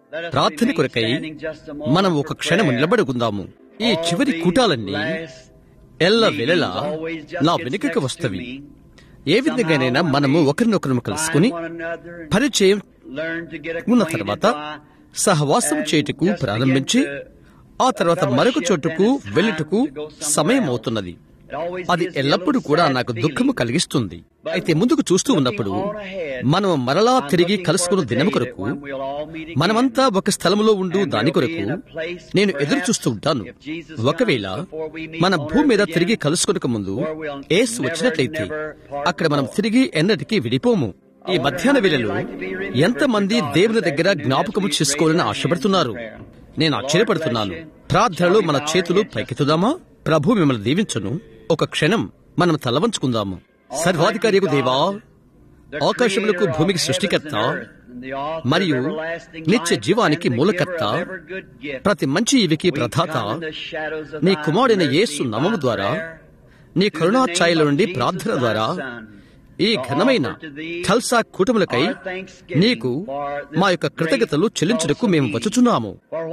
ప్రార్థన కొరకై మనం ఒక క్షణం నిలబడుకుందాము ఈ చివరి కూటాలన్నీ ఎల్ల వెలలా నా వెనుకకు వస్తవి ఏ విధంగానైనా మనము ఒకరినొకరు కలుసుకుని పరిచయం ఉన్న తర్వాత సహవాసం చేయుటకు ప్రారంభించి ఆ తర్వాత మరొక చోటుకు వెళ్ళుటకు సమయం అవుతున్నది అది ఎల్లప్పుడూ కూడా నాకు దుఃఖము కలిగిస్తుంది అయితే ముందుకు చూస్తూ ఉన్నప్పుడు మనం మరలా తిరిగి కలుసుకున్న దినం కొరకు మనమంతా ఒక స్థలములో ఉండు దాని కొరకు నేను ఎదురు చూస్తూ ఉంటాను ఒకవేళ మన భూమి మీద తిరిగి కలుసుకొనక ముందు ఏసు వచ్చినట్లయితే అక్కడ మనం తిరిగి ఎన్నటికీ విడిపోము ఈ మధ్యాహ్న వేళలో ఎంతమంది దేవుని దగ్గర జ్ఞాపకము చేసుకోవాలని ఆశపడుతున్నారు నేను ఆశ్చర్యపడుతున్నాను ప్రార్థనలో మన చేతులు పైకెత్తుదామా ప్రభు మిమ్మల్ని దీవించును ఒక క్షణం మనం తలవంచుకుందాము సర్వాధికారియకు దేవా ఆకాశములకు భూమికి సృష్టికర్త మరియు నిత్య జీవానికి మూలకర్త ప్రతి మంచి ఇవికి ప్రధాత నీ కుమారుడైన యేసు నమము ద్వారా నీ కరుణా ఛాయల నుండి ప్రార్థన ద్వారా ఈ ఘనమైన ఖల్సా కూటములకై నీకు మా యొక్క కృతజ్ఞతలు చెల్లించుటకు మేము వచ్చుచున్నాము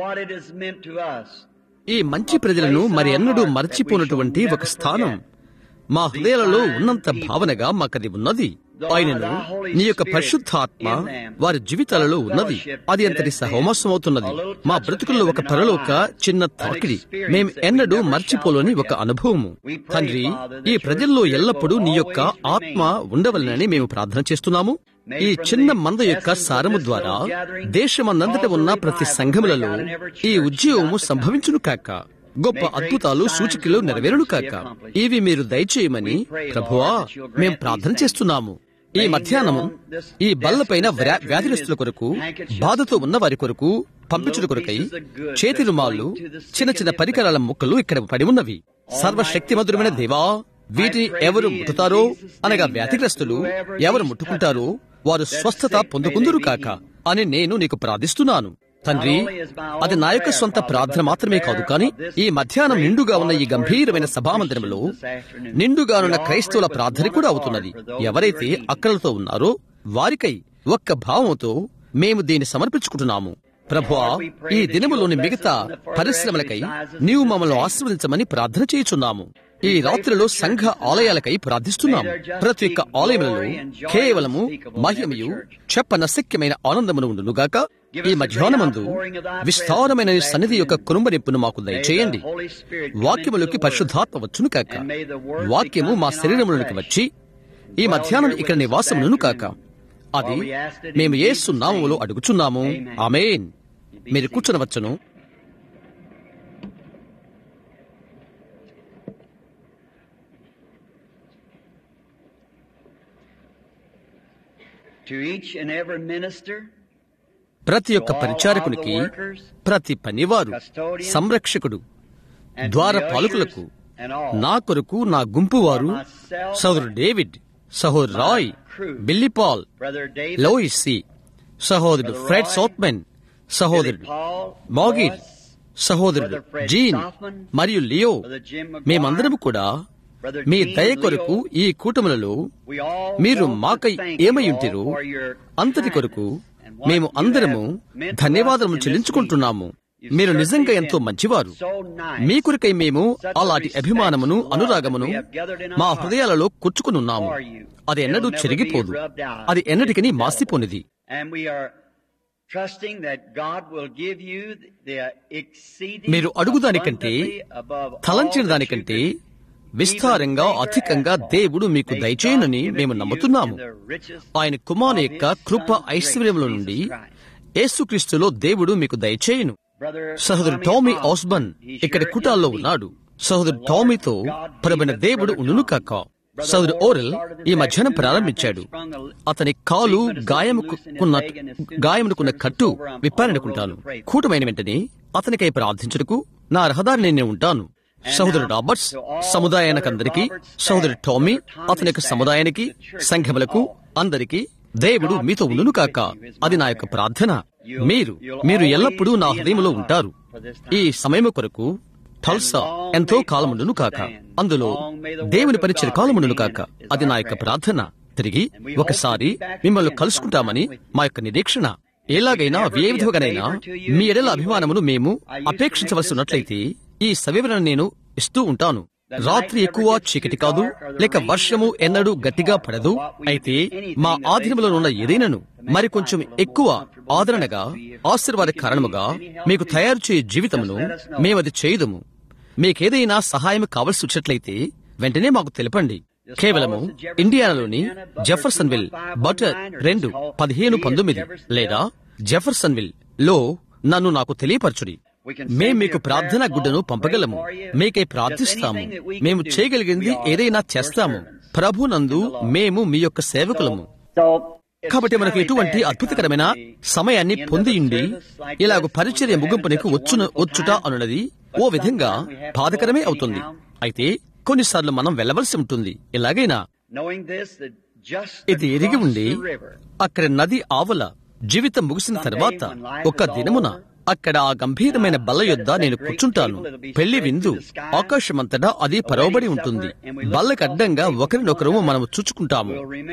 ఈ మంచి ప్రజలను మరి ఎన్నడూ మరచిపోనటువంటి ఒక స్థానం మా హృదయాలలో ఉన్నంత భావనగా మాకది ఉన్నది ఆయనను నీ యొక్క పరిశుద్ధాత్మ వారి జీవితాలలో ఉన్నది అది అంతటి సహోమస్వం అవుతున్నది మా బ్రతుకుల్లో ఒక పరలోక చిన్న తాకిడి మేం ఎన్నడూ మర్చిపోలేని ఒక అనుభవము తండ్రి ఈ ప్రజల్లో ఎల్లప్పుడూ నీ యొక్క ఆత్మ ఉండవలనని మేము ప్రార్థన చేస్తున్నాము ఈ చిన్న మంద యొక్క సారము ద్వారా దేశమందంతట ఉన్న ప్రతి సంఘములలో ఈ ఉద్యోగము సంభవించును కాక గొప్ప అద్భుతాలు సూచికలు నెరవేరును కాక ఇవి మీరు దయచేయమని ప్రభువా మేం ప్రార్థన చేస్తున్నాము ఈ మధ్యాహ్నము ఈ బల్లపైన వ్యా- వ్యాధిగ్రస్తుల కొరకు బాధతో ఉన్న వారి కొరకు పంపించుట కొరకై చేతి రుమాళ్ళు చిన్న చిన్న పరికరాల ముక్కలు ఇక్కడ పడి ఉన్నవి సర్వశక్తిమంతుడమైన దేవా వీటిని ఎవరు ముట్టుతారో అనగా వ్యాధిగ్రస్తులు ఎవరు ముట్టుకుంటారో వారు స్వస్థత పొందుకుందురు కాక అని నేను నీకు ప్రార్థిస్తున్నాను తండ్రి అది నా యొక్క సొంత ప్రార్థన మాత్రమే కాదు కానీ ఈ మధ్యాహ్నం నిండుగా ఉన్న ఈ గంభీరమైన సభామందిరంలో నిండుగా ఉన్న క్రైస్తవుల ప్రార్థన కూడా అవుతున్నది ఎవరైతే అక్కలతో ఉన్నారో వారికై ఒక్క భావంతో మేము దీన్ని సమర్పించుకుంటున్నాము ప్రభువా ఈ దినములోని మిగతా పరిశ్రమలకై నీవు మమ్మల్ని ఆశీర్వదించమని ప్రార్థన చేయుచున్నాము ఈ రాత్రిలో సంఘ ఆలయాలకై ప్రార్థిస్తున్నాము ప్రతి ఒక్క ఆలయములలో కేవలము మహిమయు చెప్పనశక్యమైన ఆనందమును ఉండునుగాక ఈ మధ్యాహ్నమందు విస్తారమైన నీ సన్నిధి యొక్క కురుంబనింపును మాకు దయచేయండి వాక్యములోకి పరిశుద్ధాత్మ వచ్చును కాక వాక్యము మా శరీరములోకి వచ్చి ఈ మధ్యాహ్నం ఇక్కడ నివాసమును కాక అది మేము యేసు నామములో అడుగుచున్నాము ఆమేన్ మీరు కూర్చునవచ్చును To each and every minister, ప్రతి ఒక్క పరిచారకునికి ప్రతి పనివారు సంరక్షకుడు and to ద్వార the పాలకులకు ushers and all, నా కొరకు నా గుంపు వారు సహోదరు డేవిడ్ సహోదరు Roy Billy Paul Brother David, Lois సి సహోదరుడు ఫ్రెడ్ సౌత్మెన్ Billy సహోదరుడు Paul, మాగిర్ Lois, సహోదరుడు జీన్ మరియు లియో Brother Jim McGuire, మేమందరం కూడా Brother మీ Dean దయ Leo, కొరకు ఈ కూటములలో we all మీరు want to మాకై thank you ఏమై all ఉంటిరో for your అంతటి kindness కొరకు and what మేము you అందరము have meant to us ధన్యవాదములు in this చెల్లించుకుంటున్నాము week. You've మీరు నిజంగా certainly ఎంతో been మంచివారు so nice. మీ కొరకై మేము Such a అలాంటి respect, అభిమానమును love అనురాగమును that we have gathered in our మా hearts హృదయాలలో కూర్చుకునున్నాము for you. అది ఎన్నడూ It'll never చెరిగిపోదు be rubbed out. అది ఎన్నటికీ It's మాసిపోనిది And we are trusting that God will give you the exceeding మీరు అడుగుదానికంటే abundantly above all తలంచిన that you దానికంటే could విస్తారంగా అధికంగా దేవుడు మీకు దయచేయనని మేము నమ్ముతున్నాము ఆయన కుమారు యొక్క కృప ఐశ్వర్యముల నుండి యేసుక్రీస్తులో దేవుడు మీకు దయచేయును సహోదరు టామీ ఆస్బన్ ఇక్కడ కుటాల్లో ఉన్నాడు సహోదరు టామీతో పరమైన దేవుడు ఉండును కాక సహోదరు ఓరల్ ఈ మధ్యాహ్నం ప్రారంభించాడు అతని కాలు గాయముకున్న గాయమునుకున్న కట్టు విప్పారనుకుంటాను కూటమైన వెంటనే అతనికై ప్రార్థించుటకు నా రహదారి నేను ఉంటాను సహోదరు రాబర్ట్స్ సముదాయానికందరికీ సహోదరు టామీ అతని యొక్క సముదాయానికి సంఘములకు అందరికీ దేవుడు మీతో ఉండును కాక అది నా యొక్క ప్రార్థన మీరు మీరు ఎల్లప్పుడూ నా హృదయంలో ఉంటారు ఈ సమయం కొరకు ఠల్సా ఎంతో కాలముండును కాక అందులో దేవుని పరిచయ కాలముండును కాక అది నా యొక్క ప్రార్థన తిరిగి ఒకసారి మిమ్మల్ని కలుసుకుంటామని మా యొక్క నిరీక్షణ ఎలాగైనా ఏ విధంగానైనా మీ ఎడల అభిమానమును మేము అపేక్షించవలసి ఉన్నట్లయితే ఈ సవివరణ నేను ఇస్తూ ఉంటాను రాత్రి ఎక్కువ చీకటి కాదు లేక వర్షము ఎన్నడూ గట్టిగా పడదు అయితే మా ఆధీనంలో ఉన్న ఏదైనాను మరి కొంచెం ఎక్కువ ఆదరణగా ఆశీర్వాద కారణముగా మీకు తయారు చేయే జీవితమును మేమది చేయదుము మీకేదైనా సహాయం కావలసి వచ్చినట్లయితే వెంటనే మాకు తెలపండి కేవలము ఇండియానాలోని జెఫర్సన్విల్ బటర్ రెండు పదిహేను పంతొమ్మిది లేదా జెఫర్సన్విల్ లో నన్ను నాకు తెలియపరచుడి మేం మీకు ప్రార్థన గుడ్డను పంపగలము మీకై ప్రార్థిస్తాము మేము చేయగలిగింది ఏదైనా చేస్తాము ప్రభునందు మేము మీ యొక్క సేవకులము కాబట్టి మనకు ఎటువంటి అద్భుతకరమైన సమయాన్ని పొందియుండి ఇలాగ పరిచర్య ముగింపునకు వచ్చున వచ్చుట అనున్నది ఓ విధంగా బాధకరమే అవుతుంది అయితే కొన్నిసార్లు మనం వెళ్ళవలసి ఉంటుంది ఎలాగైనా ఇది ఎరిగి ఉండి అక్కడ నది ఆవల జీవితం ముగిసిన తర్వాత ఒక దినమున అక్కడ ఆ గంభీరమైన బల్ల యొద్ద నేను కూర్చుంటాను పెళ్లి విందు ఆకాశమంతటా అది పరవబడి ఉంటుంది బల్లకి అడ్డంగా ఒకరినొకరు మనం చూచుకుంటాము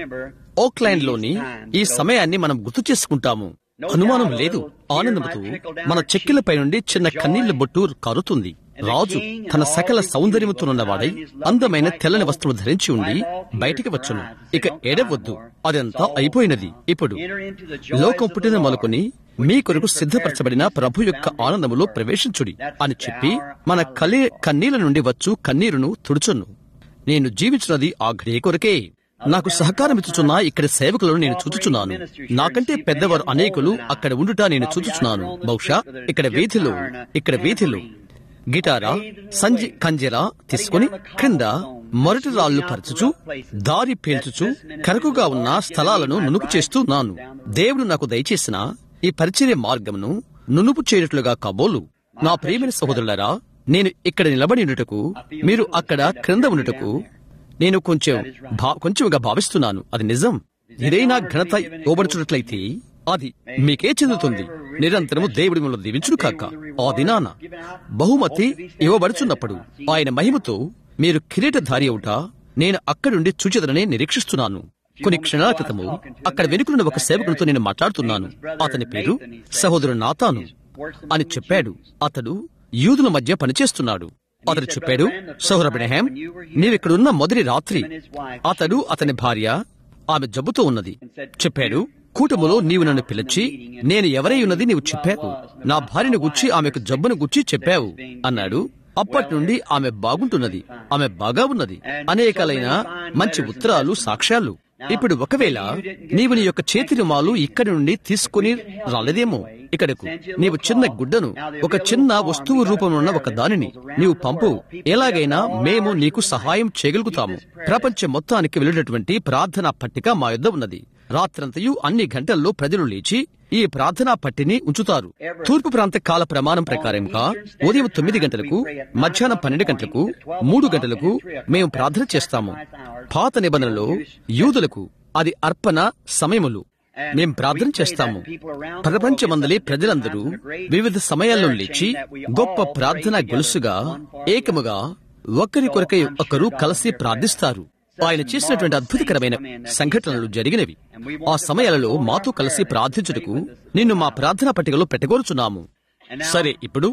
ఓక్లాండ్ లోని ఈ సమయాన్ని మనం గుర్తు చేసుకుంటాము అనుమానం లేదు ఆనందముతో మన చెక్కిలపై నుండి చిన్న కన్నీళ్ల బొట్టు కారుతుంది రాజు తన సకల సౌందర్యముతోనున్నవాడై అందమైన తెల్లని వస్త్రము ధరించి ఉండి బయటికి వచ్చును ఇక ఏడవద్దు అదంతా అయిపోయినది ఇప్పుడు లోకం పుట్టిన మొదలుకొని మీ కొరకు సిద్ధపరచబడిన ప్రభు యొక్క ఆనందములో ప్రవేశించుడి అని చెప్పి మన కలి కన్నీల నుండి వచ్చు కన్నీరును తుడుచును నేను జీవించినది ఆ ఘడియ కొరకే నాకు సహకారం ఇచ్చుచున్న ఇక్కడ సేవకులను నేను చూచుచున్నాను నాకంటే పెద్దవారు అనేకులు అక్కడ ఉండుట నేను చూచుచున్నాను బహుశా ఇక్కడ వీధిలో ఇక్కడ వీధిలో గిటారా సంజి కంజరా తీసుకుని క్రింద మొరటి రాళ్లు పరచుచు దారి పేల్చుచు కరకుగా ఉన్న స్థలాలను నునుపు చేస్తున్నాను దేవుడు నాకు దయచేసిన ఈ పరిచర్య మార్గమును నునుపు చేయనట్లుగా కాబోలు నా ప్రియమైన సహోదరులారా నేను ఇక్కడ నిలబడి ఉండుటకు మీరు అక్కడ క్రింద ఉండుటకు నేను కొంచెం భా- కొంచెంగా భావిస్తున్నాను అది నిజం ఏదైనా ఘనత ఇవ్వబడుచున్నట్లయితే అది మీకే చెందుతుంది నిరంతరము దేవుడి మిమ్మల్ని దీవించును కాక ఆ దినాన బహుమతి ఇవ్వబడుచున్నప్పుడు ఆయన మహిమతో మీరు కిరీటధారి అవుట నేను అక్కడుండి చూచెదరని నిరీక్షిస్తున్నాను కొన్ని క్షణాల క్రితము అక్కడ వెనుకనున్న ఒక సేవకునితో నేను మాట్లాడుతున్నాను అతని పేరు సహోదరు నాతాను అని చెప్పాడు అతడు యూదుల మధ్య పనిచేస్తున్నాడు అతడు చెప్పాడు సహోదర అబ్రహాం నీవిక్కడున్న మొదటి రాత్రి అతడు అతని భార్య ఆమె జబ్బుతో ఉన్నది చెప్పాడు కూటములో నీవు నన్ను పిలిచి నేను ఎవరై ఉన్నది నీవు చెప్పావు నా భార్యను గుచ్చి ఆమెకు జబ్బును గుచ్చి చెప్పావు అన్నాడు అప్పటి నుండి ఆమె బాగుంటున్నది ఆమె బాగా ఉన్నది అనేకలైన మంచి ఉత్తరాలు సాక్ష్యాలు ఇప్పుడు ఒకవేళ నీవు నీ యొక్క చేతి రుమాలు ఇక్కడి నుండి తీసుకుని రాలేదేమో ఇక్కడకు నీవు చిన్న గుడ్డను ఒక చిన్న వస్తువు రూపంలో ఉన్న ఒక దానిని నీవు పంపు ఎలాగైనా మేము నీకు సహాయం చేయగలుగుతాము ప్రపంచం మొత్తానికి వెళ్ళేటటువంటి ప్రార్థనా పట్టిక మా యొద్ద ఉన్నది రాత్రంతయు అన్ని గంటల్లో ప్రజలు లేచి ఈ ప్రార్థనా పట్టిని ఉంచుతారు తూర్పు ప్రాంత కాల ప్రమాణం ప్రకారంగా ఉదయం తొమ్మిది గంటలకు మధ్యాహ్నం పన్నెండు గంటలకు మూడు గంటలకు మేము ప్రార్థన చేస్తాము పాత నిబంధనలో యూదులకు అది అర్పణ సమయములు మేం ప్రార్థన చేస్తాము ప్రపంచమందలి ప్రజలందరూ వివిధ సమయాల్లో లేచి గొప్ప ప్రార్థన గొలుసుగా ఏకముగా ఒకరి కొరకై ఒకరు కలిసి ప్రార్థిస్తారు ఆయన చేసినటువంటి అద్భుతకరమైన సంఘటనలు జరిగినవి ఆ సమయాలలో మాతో కలిసి ప్రార్థించుటకు నిన్ను మా ప్రార్థనా పట్టికలో పెట్టగోరుచున్నాము సరే ఇప్పుడు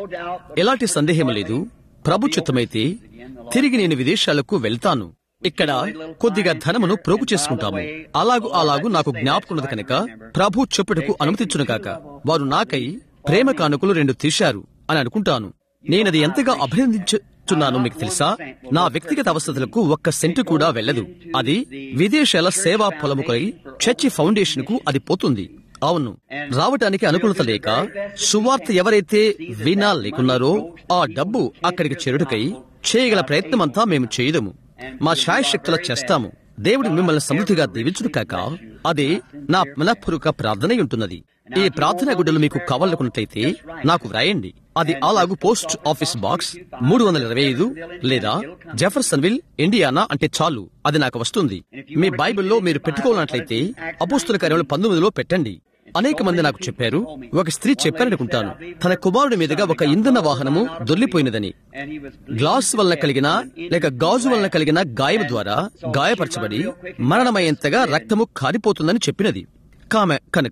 ఎలాంటి సందేహం లేదు ప్రభు చిత్తమైతే తిరిగి నేను విదేశాలకు వెళ్తాను ఇక్కడ కొద్దిగా ధనమును ప్రోగు చేసుకుంటాము అలాగు అలాగు నాకు జ్ఞాపకున్నది కనుక ప్రభు చెప్పుటకు అనుమతించును కాక వారు నాకై ప్రేమ కానుకలు రెండు తీశారు అని అనుకుంటాను నేనది ఎంతగా అభినందించుచున్నాను మీకు తెలుసా నా వ్యక్తిగత అవసరతలకు ఒక్క సెంటు కూడా వెళ్ళదు అది విదేశాల సేవా పొలముకై చర్చి ఫౌండేషన్ కు అది పోతుంది అవును రావటానికి అనుకూలత లేక సువార్త ఎవరైతే వినా లేకున్నారో ఆ డబ్బు అక్కడికి చేరుటకై చేయగల ప్రయత్నమంతా మేము చేయదము మా శాయశక్తుల చేస్తాము దేవుడు మిమ్మల్ని సమృద్ధిగా దీవించును కాక అది నా మనఃపూర్వక ప్రార్థన ఉంటున్నది ఈ ప్రార్థన గుడ్డలు మీకు కావాలనుకున్నట్లయితే నాకు వ్రాయండి అది అలాగు పోస్ట్ ఆఫీస్ బాక్స్ మూడు వందల ఇరవై ఐదు లేదా జెఫర్సన్విల్ ఇండియానా అంటే చాలు అది నాకు వస్తుంది మీ బైబిల్లో మీరు పెట్టుకోవాలన్నట్లయితే అపోస్తుల కార్యములు పంతొమ్మిదిలో పెట్టండి అనేక మంది నాకు చెప్పారు ఒక స్త్రీ చెప్పారనుకుంటాను తన కుమారుడి మీదుగా ఒక ఇంధన వాహనము దొర్లిపోయినదని గ్లాస్ వలన కలిగిన లేక గాజు వలన కలిగిన గాయం ద్వారా గాయపరచబడి మరణమయ్యేంతగా రక్తము కారిపోతుందని చెప్పినది కామె కనుక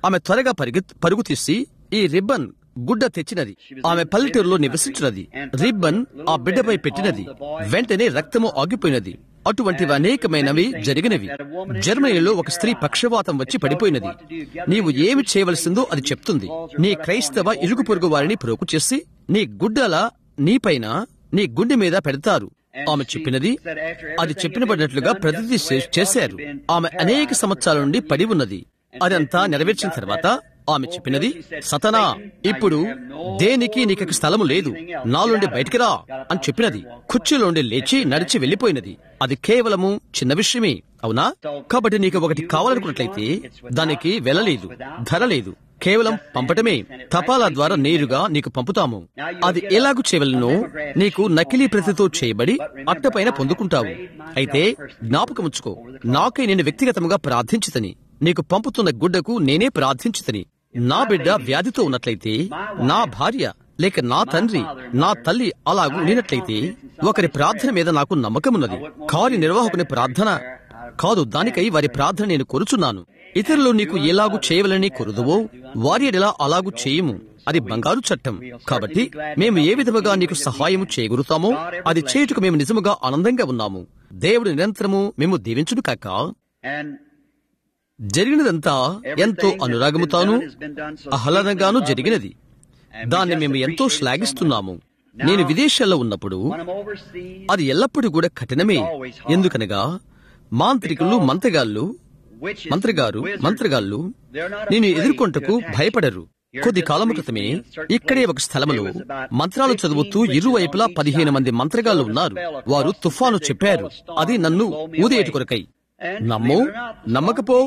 ఆమె త్వరగా పరిగె పరుగు తీసి ఈ రిబ్బన్ గుడ్డ తెచ్చినది ఆమె పల్లెటూరులో నివసించినది రిబ్బన్ ఆ బిడ్డపై పెట్టినది వెంటనే రక్తము ఆగిపోయినది అటువంటివి అనేకమైనవి జరిగినవి జర్మనీలో ఒక స్త్రీ పక్షవాతం వచ్చి పడిపోయినది నీవు ఏమి చేయవలసిందో అది చెప్తుంది నీ క్రైస్తవ ఇరుగు పొరుగు వారిని ప్రోకు చేసి నీ గుడ్డల నీపైన నీ గుండె మీద పెడతారు ఆమె చెప్పినది అది చెప్పినబడినట్లుగా ప్రతిదీ చే- చేశారు ఆమె అనేక సంవత్సరాల నుండి పడి ఉన్నది అదంతా నెరవేర్చిన తర్వాత ఆమె చెప్పినది సతనా ఇప్పుడు దేనికి నీకు స్థలము లేదు నాలుండి బయటికి రా అని చెప్పినది కుర్చీలోండి లేచి నడిచి వెళ్లిపోయినది అది కేవలము చిన్న విషయమే అవునా కాబట్టి నీకు ఒకటి కావాలనుకున్నట్లయితే దానికి వెళ్ళలేదు ధర లేదు కేవలం పంపటమే తపాలా ద్వారా నేరుగా నీకు పంపుతాము అది ఎలాగు చేయవలనో నీకు నకిలీ ప్రతితో చేయబడి అట్టపైన పొందుకుంటావు అయితే జ్ఞాపకముంచుకో నాకై నేను వ్యక్తిగతముగా ప్రార్థించుతని నీకు పంపుతున్న గుడ్డకు నేనే ప్రార్థించుతని నా బిడ్డ వ్యాధితో ఉన్నట్లయితే నా భార్య లేక నా తండ్రి నా తల్లి అలాగూ ఉండినట్లయితే ఒకరి ప్రార్థన మీద నాకు నమ్మకమున్నది కార్యనిర్వాహకుని ప్రార్థన కాదు దానికై వారి ప్రార్థన నేను కోరుచున్నాను ఇతరులు నీకు ఎలాగూ చేయవలని కొరుదువో వారి ఎడలా అలాగూ చేయము అది బంగారు చట్టం కాబట్టి మేము ఏ విధముగా నీకు సహాయము చేయగలుగుతామో అది చేయుటకు మేము నిజముగా ఆనందంగా ఉన్నాము దేవుడు నిరంతరము మేము దీవించును కాక And జరిగినదంతా ఎంతో అనురాగముతాను ఆహ్లాదంగాను జరిగినది దాన్ని మేము ఎంతో శ్లాఘిస్తున్నాము నేను విదేశాల్లో ఉన్నప్పుడు when I'm overseas, అది ఎల్లప్పుడూ కూడా కఠినమే ఎందుకనగా మాంత్రికులు మంత్రగాళ్ళు witches, మంత్రగారు wizards, మంత్రగాళ్ళు they're not నేను afraid ఎదుర్కొంటకు to attack భయపడరు you. కొద్ది Here కాలము just క్రితమే recently in certain ఇక్కడే places, ఒక స్థలములో there was about మంత్రాలు 15 చదువుతూ witches ఇరువైపులా on each పదిహేను side. మంది మంత్రగాళ్ళు So the ఉన్నారు spell across వారు the తుఫాను city చెప్పారు called a storm అది to నన్ను blow me ఊదేటి away. కొరకై And నమ్ము believe it or not, నమ్మకపో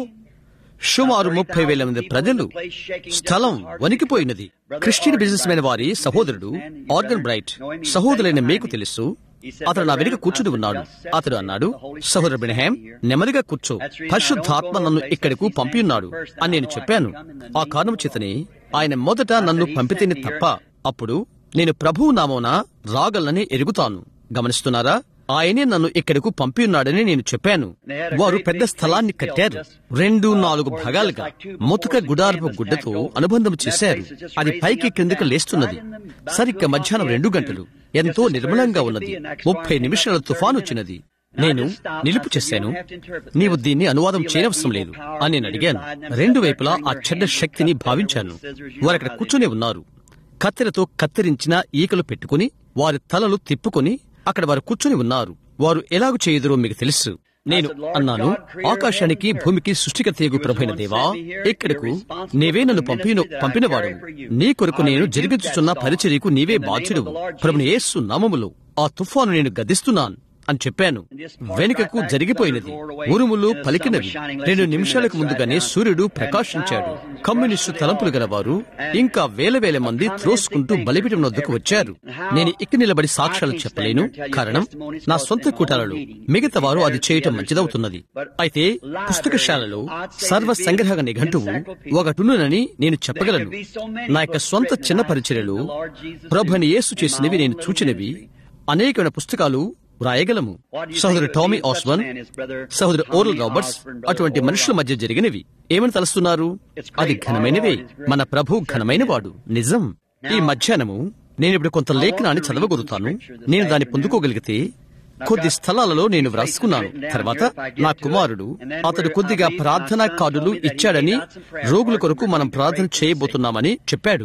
సుమారు ముప్పై వేల మంది ప్రజలు స్థలం వణికిపోయినది క్రిస్టియన్ బిజినెస్ మ్యాన్ వారి సహోదరుడు ఆర్గన్ బ్రైట్ సహోదరులైన మీకు తెలుసు అతడు నా వెనుక కూర్చుని ఉన్నాడు అతడు అన్నాడు సహోదరు బినహాం నెమ్మదిగా కూర్చో పరిశుద్ధాత్మ నన్ను ఇక్కడకు పంపియున్నాడు అని నేను చెప్పాను ఆ కారణం చేతనే ఆయన మొదట నన్ను పంపితేనే తప్ప అప్పుడు నేను ప్రభువు నామోన రాగలనని ఎరుగుతాను గమనిస్తున్నారా ఆయనే నన్ను ఇక్కడకు పంపియున్నాడని నేను చెప్పాను వారు పెద్ద స్థలాన్ని కట్టారు రెండు నాలుగు భాగాలుగా ముతక గుడారపు గుడ్డతో అనుబంధం చేశారు అది పైకి క్రిందకు లేస్తున్నది సరిగ్గా మధ్యాహ్నం రెండు గంటలు ఎంతో నిర్మలంగా ఉన్నది ముప్పై నిమిషాల తుఫాను వచ్చినది నేను నిలుపు చేశాను నీవు దీన్ని అనువాదం చేయనవసరం లేదు అని నేను అడిగాను రెండు వైపులా ఆ చెడ్డ శక్తిని భావించాను వారు అక్కడ కూర్చునే ఉన్నారు కత్తెరతో కత్తిరించిన ఈకలు పెట్టుకుని వారి తలలు తిప్పుకొని అక్కడ వారు కూర్చుని ఉన్నారు వారు ఎలాగ చేయుదురో మీకు తెలుసు నేను అన్నాను ఆకాశానికి భూమికి సృష్టికర్తయగు ప్రభైన దేవా ఇక్కడకు నీవే నన్ను పంపిన పంపినవాడు నీ కొరకు నేను జరిగించుచున్న పరిచర్యకు నీవే బాధ్యుడు ప్రభుని యేసు నామములో ఆ తుఫాను నేను గదిస్తున్నాను అని చెప్పాను వెనుకకు జరిగిపోయినది ఉరుములు పలికినవి రెండు నిమిషాలకు ముందుగానే సూర్యుడు ప్రకాశించాడు కమ్యూనిస్టు తలంపులు గలవారు ఇంకా వేల వేల మంది త్రోసుకుంటూ బలిపీఠం వద్దకు వచ్చారు నేను ఇక్కడ నిలబడి సాక్ష్యాలు చెప్పలేను కారణం నా సొంత కూటాలలో మిగతా వారు అది చేయటం మంచిదవుతున్నది అయితే పుస్తకశాలలో సర్వ సంగ్రహ నిఘంటువు ఒకటునునని నేను చెప్పగలను నా యొక్క సొంత చిన్న పరిచర్యలు ప్రభుని యేసు చేసినవి నేను చూచినవి అనేకమైన పుస్తకాలు వ్రాయగలము సహోదరు టామీ ఆస్వన్ సహోదరు ఓరల్ రాబర్ట్స్ అటువంటి మనుషుల మధ్య జరిగినవి ఏమని తలుస్తున్నారు అది ఘనమైనవే మన ప్రభు ఘనమైనవాడు నిజం ఈ మధ్యాహ్నము నేను ఇప్పుడు కొంత లేఖనాన్ని చదవగలుగుతాను నేను దాన్ని పొందుకోగలిగితే కొద్ది స్థలాలలో నేను వ్రాసుకున్నాను తర్వాత నా కుమారుడు అతడు కొద్దిగా ప్రార్థనా కార్డులు ఇచ్చాడని రోగుల కొరకు మనం ప్రార్థన చేయబోతున్నామని చెప్పాడు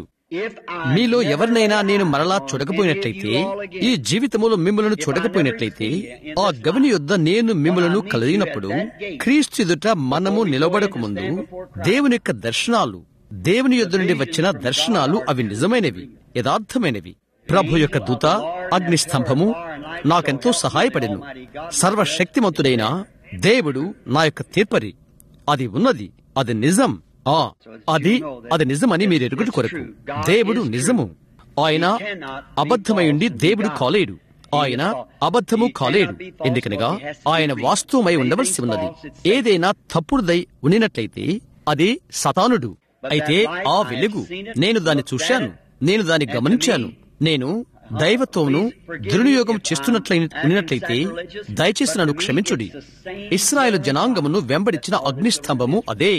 మీలో ఎవరినైనా నేను మరలా చూడకపోయినట్లయితే ఈ జీవితములో మిమ్మలను చూడకపోయినట్లయితే ఆ గవిని యొద్ద నేను మిమ్మలను కలిగినప్పుడు క్రీస్తు ఎదుట మనము నిలబడక ముందు దేవుని యొక్క దర్శనాలు దేవుని యొద్ద నుండి వచ్చిన దర్శనాలు అవి నిజమైనవి యథార్థమైనవి ప్రభు యొక్క దూత అగ్ని స్తంభము నాకెంతో సహాయపడింది సర్వశక్తిమంతుడైన దేవుడు నా యొక్క తీర్పరి అది ఉన్నది అది నిజం ఆ అది అది నిజమని మీరు ఎరుగుట కొరకు దేవుడు నిజము ఆయన అబద్ధమైండి దేవుడు కాలేడు ఆయన అబద్ధము కాలేడు ఎందుకనగా ఆయన వాస్తవమై ఉండవలసి ఉన్నది ఏదైనా తప్పుడుదై ఉండినట్లయితే అది సతానుడు అయితే ఆ వెలుగు నేను దాన్ని చూశాను నేను దాన్ని గమనించాను నేను దైవత్వమును దుర్వినియోగం చేస్తున్నట్లయితే దయచేసి నన్ను క్షమించుడి ఇస్రాయేల్ జనాంగమును వెంబడించిన అగ్నిస్తంభము అదే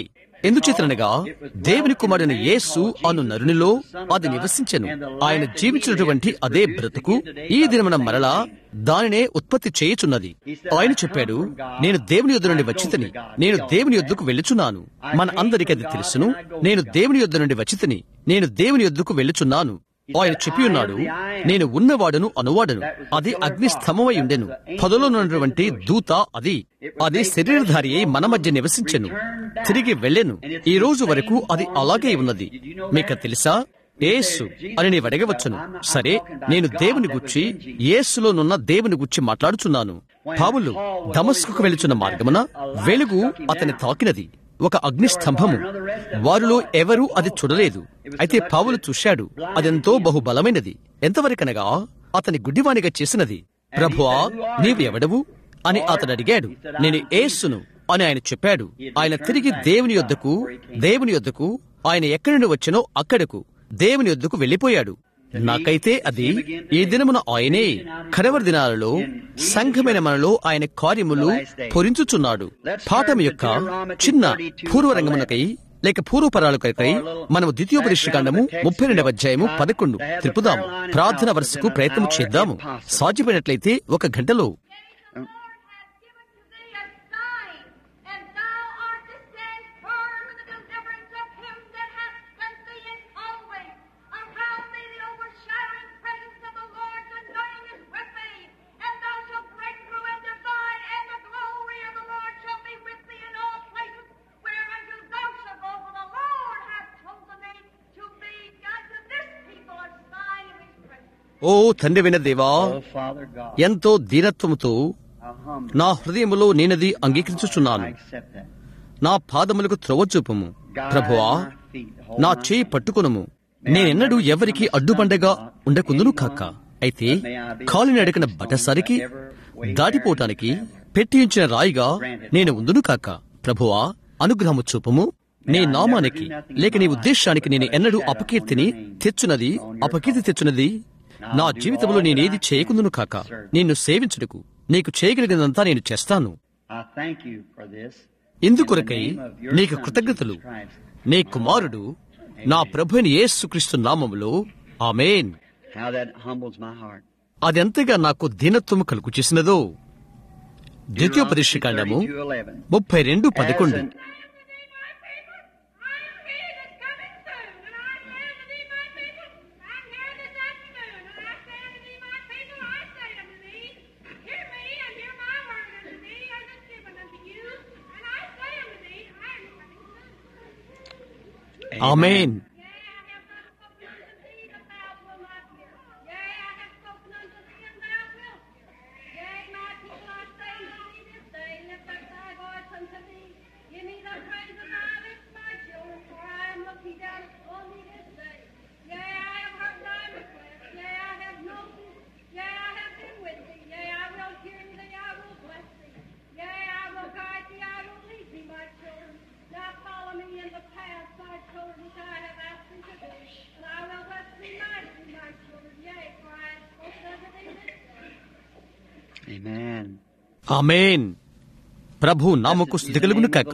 ఎందుచేతనగా దేవుని కుమారుని యేసు అను నరునిలో అది నివసించెను ఆయన జీవించినటువంటి అదే బ్రతుకు ఈ దినమున మరలా దానినే ఉత్పత్తి చేయుచున్నది ఆయన చెప్పాడు నేను దేవుని యొద్ద నుండి వచ్చితిని నేను దేవుని యొద్దకు వెళ్ళుచున్నాను మన అందరికి అది తెలుసును నేను దేవుని యొద్ద నుండి వచ్చితిని నేను దేవుని యొద్దకు వెళ్ళుచున్నాను ఆయన చెప్పి ఉన్నాడు నేను ఉన్నవాడును అనువాడను అది అగ్ని స్తంభమై ఉండెను పదలో ఉన్నటువంటి దూత అది అది శరీరధారి అయి మన మధ్య నివసించెను తిరిగి వెళ్ళెను ఈ రోజు వరకు అది అలాగే ఉన్నది మీకు తెలుసా యేసు అని నీవు అడగవచ్చును సరే నేను దేవుని గుచ్చి యేసులోనున్న దేవుని గుచ్చి మాట్లాడుచున్నాను పావులు దమస్కుకు వెళుచున్న మార్గమున వెలుగు అతని తాకినది ఒక అగ్ని స్తంభము వారిలో ఎవరూ అది చూడలేదు అయితే పావులు చూశాడు అదెంతో బహుబలమైనది ఎంతవరకనగా అతని గుడ్డివానిగా చేసినది ప్రభువా నీవు ఎవడవు అని అతడు అడిగాడు నేను ఏసును అని ఆయన చెప్పాడు ఆయన తిరిగి దేవుని యొద్దకు దేవుని యొద్దకు ఆయన ఎక్కడి నుండి వచ్చానో అక్కడకు దేవుని యొద్దకు వెళ్లిపోయాడు నాకైతే అది ఈ దినమున ఆయనే కడవరి దినాలలో సంఘమైన మనలో ఆయన కార్యములు పొరించుచున్నాడు పాఠం యొక్క చిన్న పూర్వరంగమునకై లేక పూర్వపరాలకై మనము ద్వితీయోపరిష్కాండము ముప్పై రెండవ అధ్యాయము పదకొండు తిప్పుదాము ప్రార్థన వరుసకు ప్రయత్నం చేద్దాము సాధ్యమైనట్లయితే ఒక గంటలో ఓ తండ్రి విన దేవా Oh, Father God, ఎంతో దీనత్వముతో how humble. నా హృదయములో నేనది అంగీకరించుచున్నాను I accept that. నా పాదములకు త్రొవ చూపుము ప్రభువా Guide my feet, hold నా my చేయి పట్టుకునుము నేనెన్నడూ ఎవరికి అడ్డుబండగా ఉండకుందును కాక అయితే కాలినడకన బటసరికి దాటిపోవటానికి పెట్టించిన రాయిగా నేను ఉందును కాక ప్రభువా అనుగ్రహము చూపుము నీ నామానికి లేక నీ ఉద్దేశానికి నేను ఎన్నడూ అపకీర్తిని తెచ్చున్నది అపకీర్తి తెచ్చున్నది నా జీవితంలో నేనేది చేయకుందును కాక నిన్ను సేవించుటకు నీకు చేయగలిగినంతా నేను చేస్తాను I thank you for this. ఇందుకొరకై నీకు కృతజ్ఞతలు నీ కుమారుడు నా ప్రభుని యేసుక్రీస్తు నామములో ఆమేన్ How that humbles my heart. అదెంతగా నాకు దీనత్వము కలుగు చేసినదో ద్వితీయోపదేశకాండము 32:11. ముప్పై రెండు పదకొండు As an- amen Give me the praise of my lips, my children, for I am looking down upon thee this day. Yea, I have heard thy request. Yea, I have known thee. Yea, I have been with thee. Yea, I will hear thee. I will bless thee. Yea, I will guide thee. I will lead thee, my children. Now follow me in the path, my children, which I have asked thee to do. And I will bless thee mightily, my children. Yea, for I have spoken unto thee this day. Amen. ఆమేన్ ప్రభు నామకు స్థుతి కలుగును కాక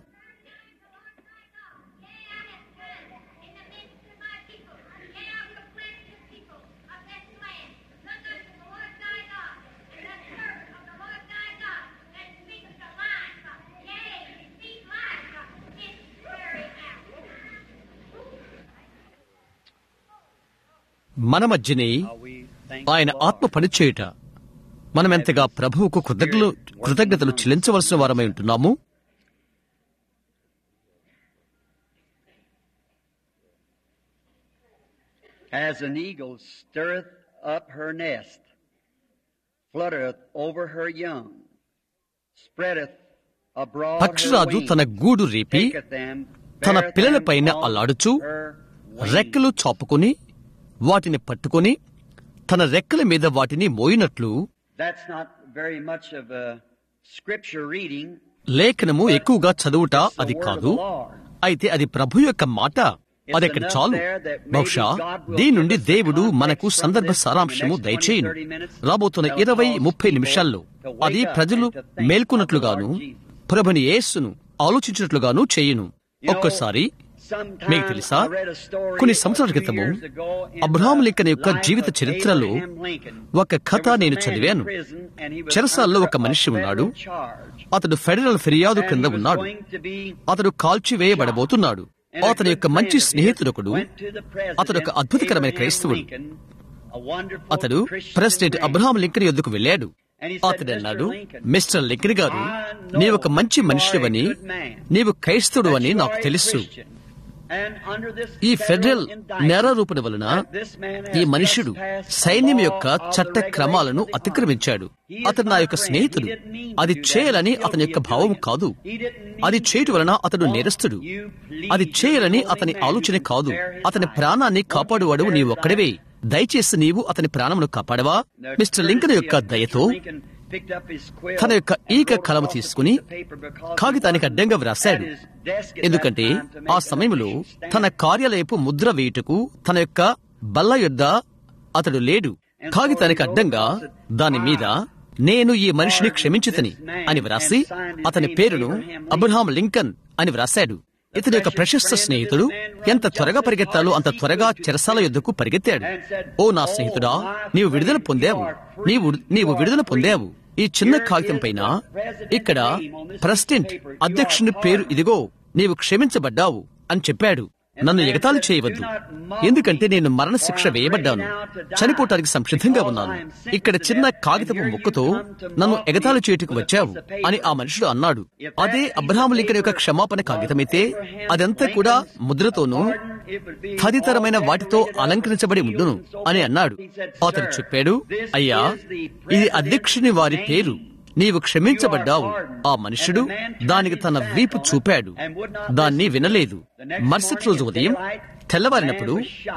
మన మధ్యనే Are we ఆయన thankful? ఆత్మ పనిచేయుట మనమెంతగా ప్రభువుకు కృతజ్ఞతలు కృతజ్ఞతలు చెల్లించవలసిన వారమై ఉంటున్నాము As an eagle stirreth up her nest, fluttereth over her young, spreadeth abroad her పక్షిరాజు wings, తన గూడు రేపి taketh them, తన beareth పిల్లలపైన them on అల్లాడుచు her wings. రెక్కలు చాపుకొని వాటిని పట్టుకొని తన రెక్కల మీద వాటిని మోయినట్లు That's not very much of a scripture reading. లేఖనము ఎక్కువగా చదువుట It's the అది word of కాదు the Lord. అయితే అది ప్రభు యొక్క మాట అది అక్కడ చాలు బహుశా దీని నుండి దేవుడు మనకు సందర్భ సారాంశము దయచేయును రాబోతున్న ఇరవై ముప్పై నిమిషాల్లో అది ప్రజలు మేల్కొన్నట్లుగాను ప్రభుని యేసును ఆలోచించినట్లుగాను చేయును ఒక్కోసారి మీకు తెలుసా కొన్ని సంవత్సరాల క్రితము అబ్రహాం లింకన్ యొక్క జీవిత చరిత్రలో ఒక కథ నేను చదివాను చెరసాల్లో ఒక మనిషి ఉన్నాడు అతడు ఫెడరల్ ఫిర్యాదు క్రింద ఉన్నాడు అతడు కాల్చివేయబడబోతున్నాడు అతని యొక్క మంచి స్నేహితుడొకడు అతడు ఒక అద్భుతకరమైన క్రైస్తవుడు అతడు ప్రెసిడెంట్ అబ్రహాం లింకన్ యొద్దకు వెళ్ళాడు అతడు అన్నాడు మిస్టర్ లింకన్ గారు నీవు ఒక మంచి మనిషివని నీవు క్రైస్తవుడు అని నాకు తెలుసు ఈ ఫెడరల్ నేరారూపణ వలన ఈ మనుష్యుడు సైన్యం యొక్క చట్ట క్రమాలను అతిక్రమించాడు అతడు నా యొక్క స్నేహితుడు అది చేయాలని అతని యొక్క భావం కాదు అది చేయటం వలన అతడు నేరస్తుడు అది చేయాలని అతని ఆలోచన కాదు అతని ప్రాణాన్ని కాపాడువాడు నీవు ఒక్కడివే దయచేసి నీవు అతని ప్రాణమును కాపాడవా మిస్టర్ లింకన్ యొక్క దయతో తన యొక్క ఈక కలము తీసుకుని కాగితానికి అడ్డంగా వ్రాశాడు ఎందుకంటే ఆ సమయంలో తన కార్యాలయపు ముద్ర వేయుటకు తన యొక్క బల్ల యొద్ద అతడు లేడు కాగితానికి అడ్డంగా దాని మీద నేను ఈ మనిషిని క్షమించుతని అని వ్రాసి అతని పేరును అబ్రహాం లింకన్ అని వ్రాశాడు ఇతని యొక్క ప్రశస్త స్నేహితుడు ఎంత త్వరగా పరిగెత్తాలో అంత త్వరగా చెరసాల యుద్ధకు పరిగెత్తాడు ఓ నా స్నేహితుడా నీవు విడుదల పొందావు నీవు నీవు విడుదల పొందావు ఈ చిన్న కాగితం పైన ఇక్కడ ప్రెసిడెంట్ అధ్యక్షుని పేరు ఇదిగో నీవు క్షమించబడ్డావు అని చెప్పాడు నన్ను ఎగతాళి చేయవద్దు ఎందుకంటే నేను మరణశిక్ష వేయబడ్డాను చనిపోవటానికి సంసిద్ధంగా ఉన్నాను ఇక్కడ చిన్న కాగితపు ముక్కతో నన్ను ఎగతాళి చేయుటకు వచ్చావు అని ఆ మనుషుడు అన్నాడు అదే అబ్రహాం లింకన్ యొక్క క్షమాపణ కాగితమైతే అదంతా కూడా ముద్రతోనూ తదితరమైన వాటితో అలంకరించబడి ఉండును అని అన్నాడు అతడు చెప్పాడు అయ్యా ఇది అధ్యక్షుని వారి పేరు నీవు క్షమించబడ్డావు ఆ మనుషుడు దానికి తన వీపు చూపాడు దాన్ని వినలేదు మరుసటి రోజు ఉదయం తెల్లవారినప్పుడు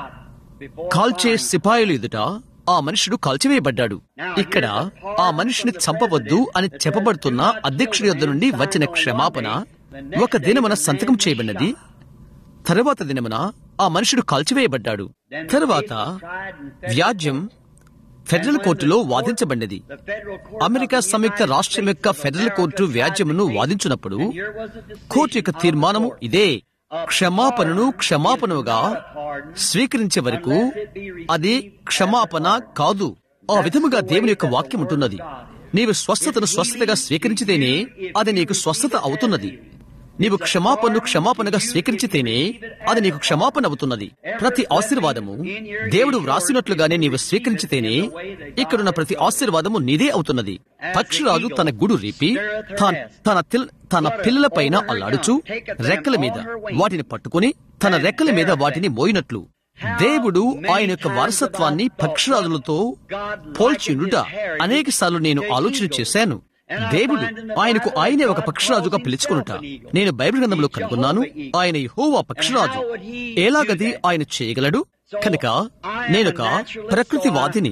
కాల్చే సిపాయిలు ఎదుట ఆ మనుషుడు కాల్చివేయబడ్డాడు ఇక్కడ ఆ మనిషిని చంపవద్దు అని చెప్పబడుతున్న అధ్యక్షుడి యొద్ద నుండి వచ్చిన క్షమాపణ ఒక దినమున సంతకం చేయబడినది తరువాత దినమున ఆ మనుషుడు కాల్చివేయబడ్డాడు తరువాత వ్యాజ్యం ఫెడరల్ కోర్టులో వాదించబడినది అమెరికా సంయుక్త రాష్ట్రం యొక్క ఫెడరల్ కోర్టు వ్యాజ్యమును వాదించినప్పుడు కోర్టు యొక్క తీర్మానము ఇదే క్షమాపణను క్షమాపణగా స్వీకరించే వరకు అది క్షమాపణ కాదు ఆ విధముగా దేవుని యొక్క వాక్యం ఉంటున్నది నీవు స్వస్థతను స్వస్థతగా స్వీకరించితేనే అది నీకు స్వస్థత అవుతున్నది నీవు క్షమాపణను క్షమాపణగా స్వీకరించితేనే అది నీకు క్షమాపణ అవుతున్నది ప్రతి ఆశీర్వాదము దేవుడు వ్రాసినట్లుగానే నీవు స్వీకరించితేనే ఇక్కడున్న ప్రతి ఆశీర్వాదము నీదే అవుతున్నది పక్షిరాజు తన గుడు రీపి తాన్- తన తిల్- తన పిల్లల పైన అల్లాడుచు రెక్కల మీద వాటిని పట్టుకుని తన రెక్కల మీద వాటిని మోయినట్లు దేవుడు ఆయన యొక్క వారసత్వాన్ని పక్షిరాజులతో పోల్చిండుట అనేక సార్లు నేను ఆలోచన చేశాను దేవుడు ఆయనకు ఆయనే ఒక పక్షిరాజుగా పిలుచుకునుట నేను బైబిల్ గ్రంథంలో కనుగొన్నాను ఆయన యెహోవా పక్షిరాజు ఎలాగది ఆయన చేయగలడు కనుక నేనొక ప్రకృతివాదిని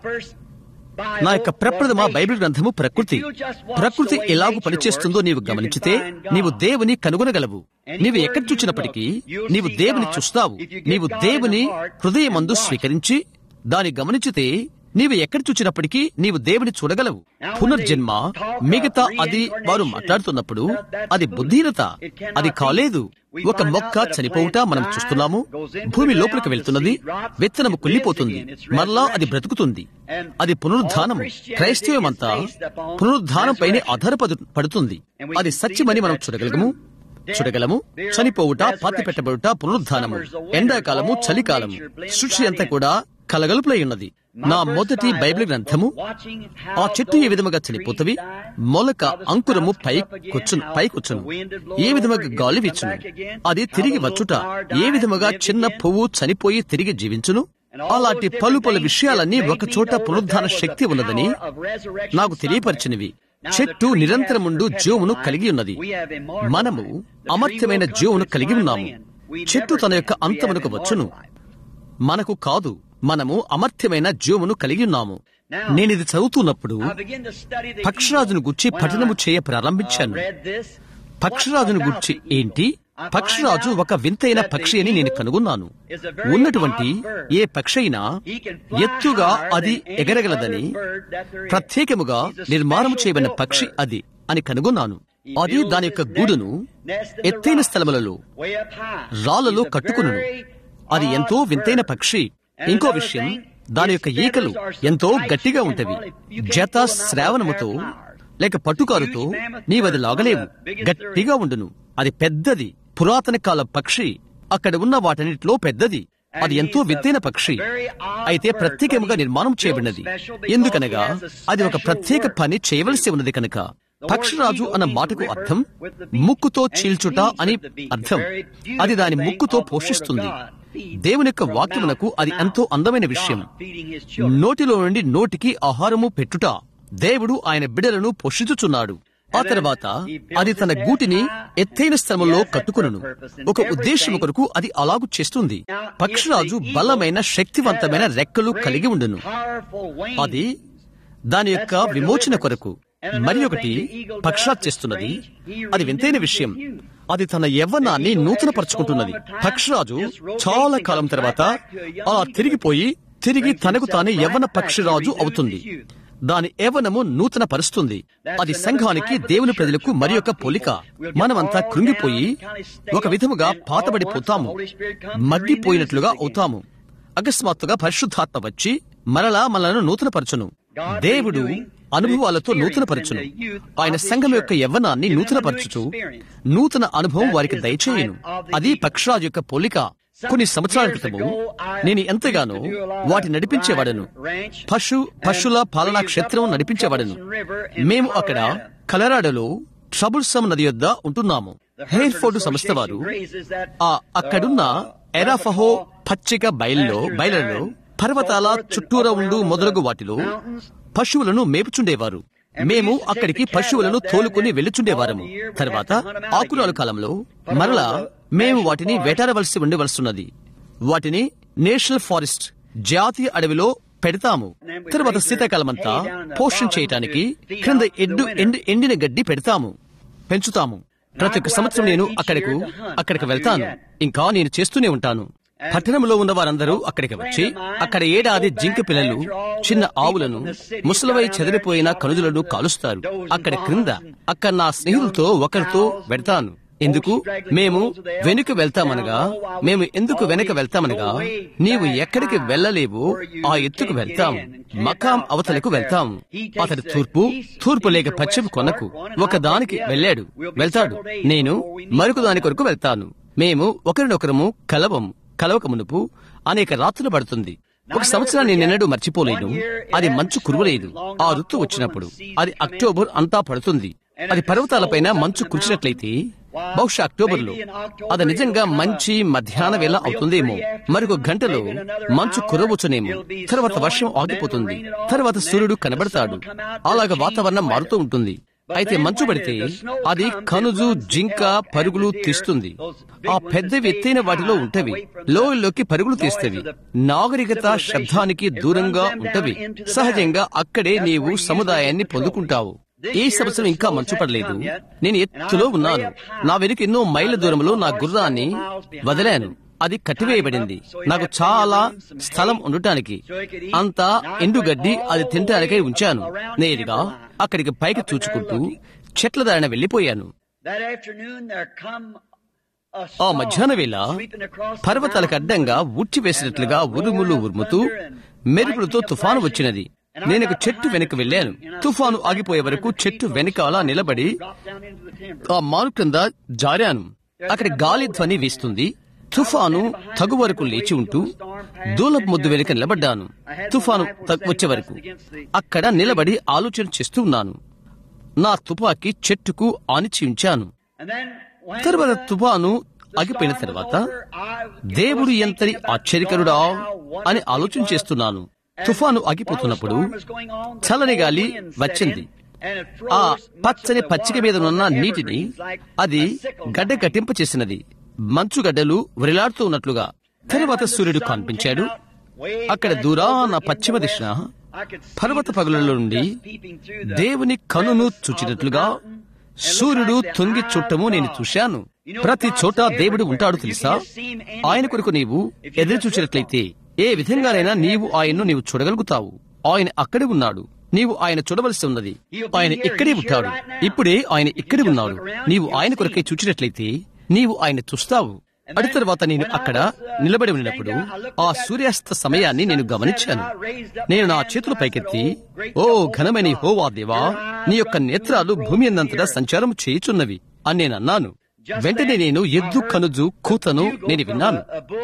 నా యొక్క ప్రప్రథమ బైబిల్ గ్రంథము ప్రకృతి ప్రకృతి ఎలాగూ పనిచేస్తుందో నీవు గమనించితే నీవు దేవుని కనుగొనగలవు నీవు ఎక్కడ చూచినప్పటికీ నీవు దేవుని చూస్తావు నీవు దేవుని హృదయమందు స్వీకరించి దాన్ని గమనించితే నీవు ఎక్కడ చూచినప్పటికీ నీవు దేవుని చూడగలవు పునర్జన్మ మిగతా అది వారు మాట్లాడుతున్నప్పుడు అది బుద్ధిహీనత అది కాలేదు ఒక మొక్క చనిపోవుట మనం చూస్తున్నాము భూమి లోపలికి వెళ్తున్నది విత్తనము కుళ్ళిపోతుంది మరలా అది బ్రతుకుతుంది అది పునరుద్ధానము క్రైస్తవమంతా పునరుద్ధానంపైనే ఆధారపడు పడుతుంది అది సత్యమని మనం చూడగలగము చూడగలము చనిపోవుట పాతి పెట్టబడుట పునరుద్ధానము ఎండాకాలము చలికాలము సృష్టి అంతా కూడా కలగలుపులై ఉన్నది నా మొదటి బైబిల్ గ్రంథము ఆ చెట్టు ఏ విధముగా చనిపోతవి మొలక అంకురము పై కూర్చును పై కూర్చును ఏ విధముగా గాలి వీచును అది తిరిగి వచ్చుట ఏ విధముగా చిన్న పువ్వు చనిపోయి తిరిగి జీవించును అలాంటి పలు పలు విషయాలన్నీ ఒక చోట పునరుద్ధాన శక్తి ఉన్నదని నాకు తెలియపరిచినవి చెట్టు నిరంతరముండు జీవమును కలిగి ఉన్నది మనము అమర్త్యమైన జీవమును కలిగి ఉన్నాము చెట్టు తన యొక్క అంతమునకు వచ్చును మనకు కాదు మనము అమర్త్యమైన జీవమును కలిగి ఉన్నాము నేనిది చదువుతున్నప్పుడు పక్షిరాజును గుర్చి పఠనము చేయ ప్రారంభించాను పక్షిరాజును గుర్చి ఏంటి పక్షిరాజు ఒక వింతైన పక్షి అని నేను కనుగొన్నాను ఉన్నటువంటి ఏ పక్షి అయినా ఎత్తుగా అది ఎగరగలదని ప్రత్యేకముగా నిర్మాణం చేయబడిన పక్షి అది అని కనుగొన్నాను అది దాని యొక్క గూడును ఎత్తైన స్థలములలో రాళ్లలో కట్టుకును అది ఎంతో వింతైన పక్షి ఇంకో విషయం దాని యొక్క ఈకలు ఎంతో గట్టిగా ఉంటవి జత శ్రావణముతో లేక పట్టుకారుతో నీవది లాగలేవు గట్టిగా ఉండును అది పెద్దది పురాతన కాల పక్షి అక్కడ ఉన్న వాటన్నిటిలో పెద్దది అది ఎంతో విత్తైన పక్షి అయితే ప్రత్యేకముగా నిర్మాణం చేయబడినది ఎందుకనగా అది ఒక ప్రత్యేక పని చేయవలసి ఉన్నది కనుక పక్షిరాజు అన్న మాటకు అర్థం ముక్కుతో చీల్చుట అని అర్థం అది దాని ముక్కుతో పోషిస్తుంది దేవుని యొక్క వాక్యమునకు అది ఎంతో అందమైన విషయం నోటిలో నుండి నోటికి ఆహారము పెట్టుట దేవుడు ఆయన బిడలను పోషించుచున్నాడు ఆ తర్వాత అది తన గూటిని ఎత్తైన స్థలంలో కట్టుకును ఒక ఉద్దేశము కొరకు అది అలాగు చేస్తుంది పక్షిరాజు బలమైన శక్తివంతమైన రెక్కలు కలిగి ఉండును అది దాని యొక్క విమోచన కొరకు మరి ఒకటి పక్షాత్ చేస్తున్నది అది వింతైన విషయం అది తన యవ్వనాన్ని నూతనపరుచుకుంటున్నది పక్షిరాజు చాలా కాలం తర్వాత అలా తిరిగిపోయి తిరిగి తనకు తానే యవ్వన పక్షిరాజు అవుతుంది దాని యవ్వనము నూతన పరుస్తుంది అది సంఘానికి దేవుని ప్రజలకు మరి యొక్క పోలిక మనమంతా కృంగిపోయి ఒక విధముగా పాతబడిపోతాము మగ్గిపోయినట్లుగా అవుతాము అకస్మాత్తుగా పరిశుద్ధాత్మ వచ్చి మరలా మనలను నూతనపరచును దేవుడు అనుభవాలతో నూతనపరచును ఆయన సంఘం యొక్క యవ్వనాన్ని నూతనపరచుచు నూతన అనుభవం వారికి దయచేయను అది పక్షరాజు యొక్క పోలిక కొన్ని సంవత్సరాల క్రితము నేను ఎంతగానో వాటి నడిపించేవాడను పశు పశుల పాలనా క్షేత్రం నడిపించేవాడను మేము అక్కడ కలరాడలో ట్రబుల్సమ్ నది యొద్ద ఉంటున్నాము హెయిర్ఫోర్డ్ సంస్థ వారు ఆ అక్కడున్న ఎరాఫహో పచ్చిక బయల్లో బయలలో పర్వతాల చుట్టూరా ఉండు మొదలగు వాటిలో పశువులను మేపుచుండేవారు మేము అక్కడికి పశువులను తోలుకుని వెళ్ళుచుండేవారము తర్వాత ఆకురాలు కాలంలో మరలా మేము వాటిని వేటాడవలసి ఉండవలసిన్నది వాటిని నేషనల్ ఫారెస్ట్ జాతీయ అడవిలో పెడతాము తర్వాత శీతాకాలమంతా పోషణ చేయటానికి క్రింద ఎడ్డు ఎండి ఎండిన గడ్డి పెడతాము పెంచుతాము ప్రతి ఒక్క సంవత్సరం నేను అక్కడకు అక్కడికి వెళ్తాను ఇంకా నేను చేస్తూనే ఉంటాను పట్టణంలో ఉన్న వారందరూ అక్కడికి వచ్చి అక్కడ ఏడాది జింక పిల్లలు చిన్న ఆవులను ముసలవై చెదిరిపోయిన కనుజులను కాలుస్తారు అక్కడ క్రింద అక్కడ నా స్నేహితులతో ఒకరితో వెడతాను ఎందుకు మేము వెనుక వెళ్తామనగా మేము ఎందుకు వెనక వెళ్తామనగా నీవు ఎక్కడికి వెళ్ళలేవు ఆ ఎత్తుకు వెళ్తాము మకాం అవతలకు వెళ్తాము అతడి తూర్పు తూర్పు లేక పశ్చిమ కొనకు ఒక దానికి వెళ్ళాడు వెళ్తాడు నేను మరొక దాని కొరకు వెళ్తాను మేము ఒకరినొకరము కలవము కలవక మునుపు అనేక రాత్రులు పడుతుంది ఒక సంవత్సరాన్ని నిన్నడు మర్చిపోలేను అది మంచు కురువలేదు ఆ ఋతు వచ్చినప్పుడు అది అక్టోబర్ అంతా పడుతుంది అది పర్వతాలపైన మంచు కురిచినట్లయితే బహుశా అక్టోబర్ లో అది నిజంగా మంచి మధ్యాహ్న వేళ అవుతుందేమో మరొక గంటలో మంచు కురవచ్చునేమో తర్వాత వర్షం ఆగిపోతుంది తర్వాత సూర్యుడు కనబడతాడు అలాగ వాతావరణం మారుతూ ఉంటుంది అయితే మంచు పడితే అది కనుజు జింక పరుగులు తీస్తుంది ఆ పెద్దవి ఎత్తైన వాటిలో ఉంటవి లోయల్లోకి పరుగులు తీస్తవి నాగరికత శబ్దానికి దూరంగా ఉంటవి సహజంగా అక్కడే నీవు సముదాయాన్ని పొందుకుంటావు ఈ సంవత్సరం ఇంకా మంచు పడలేదు నేను ఎత్తులో ఉన్నాను నా వెనుక ఎన్నో మైళ్ళ దూరంలో నా గుర్రాన్ని వదిలాను అది కట్టివేయబడింది నాకు చాలా స్థలం ఉండటానికి అంత ఎండుగడ్డి అది తినటానికై ఉంచాను నేరుగా అక్కడికి పైకి చూచుకుంటూ చెట్ల దారిన వెళ్లిపోయాను ఆ మధ్యాహ్న వేళ పర్వతాలకు అడ్డంగా ఉచ్చి వేసినట్లుగా ఉరుములు ఉరుముతూ మెరుపులతో తుఫాను వచ్చినది నేను ఒక చెట్టు వెనక వెళ్ళాను తుఫాను ఆగిపోయే వరకు చెట్టు వెనకాల నిలబడి ఆ మారు క్రింద జారాను అక్కడ గాలి ధ్వని వీస్తుంది తుఫాను తగు వరకు లేచి ఉంటూ దూలపు ముద్దు వెనుక నిలబడ్డాను తుఫాను వచ్చే వరకు అక్కడ నిలబడి ఆలోచన చేస్తూ ఉన్నాను నా తుపాకీ చెట్టుకు ఆనిచి ఉంచాను తర్వాత తుఫాను ఆగిపోయిన తర్వాత దేవుడు ఎంతటి ఆశ్చర్యకరుడా అని ఆలోచన చేస్తున్నాను తుఫాను ఆగిపోతున్నప్పుడు చల్లని గాలి వచ్చింది ఆ పచ్చని పచ్చిక మీద ఉన్న నీటిని అది గడ్డ కట్టింప చేసినది మంచు గడ్డలు వ్రిలాడుతూ ఉన్నట్లుగా తరువాత సూర్యుడు కనిపించాడు అక్కడ దూరాన పశ్చిమ దిశన పర్వత పగులలో నుండి దేవుని కనును చూచినట్లుగా సూర్యుడు తొంగి చుట్టము నేను చూశాను ప్రతి చోట దేవుడు ఉంటాడు తెలుసా ఆయన కొరకు నీవు ఎదురు చూచినట్లయితే ఏ విధంగానైనా నీవు ఆయన్ను నీవు చూడగలుగుతావు ఆయన అక్కడే ఉన్నాడు నీవు ఆయన చూడవలసి ఉన్నది ఆయన ఇక్కడే ఉంటాడు ఇప్పుడే ఆయన ఇక్కడే ఉన్నాడు నీవు ఆయన కొరకై చూచినట్లయితే నీవు ఆయన చూస్తావు అడి తర్వాత నేను అక్కడ నిలబడి ఉన్నప్పుడు ఆ సూర్యాస్త సమయాన్ని నేను గమనించాను నేను నా చేతులు పైకెత్తి ఓ ఘనమైన హోవా దేవా నీ యొక్క నేత్రాలు భూమి అందంతటా సంచారం చేయుచున్నవి అని నేను అన్నాను వెంటనే నేను ఎద్దు కనుజు కూతను నేను విన్నాను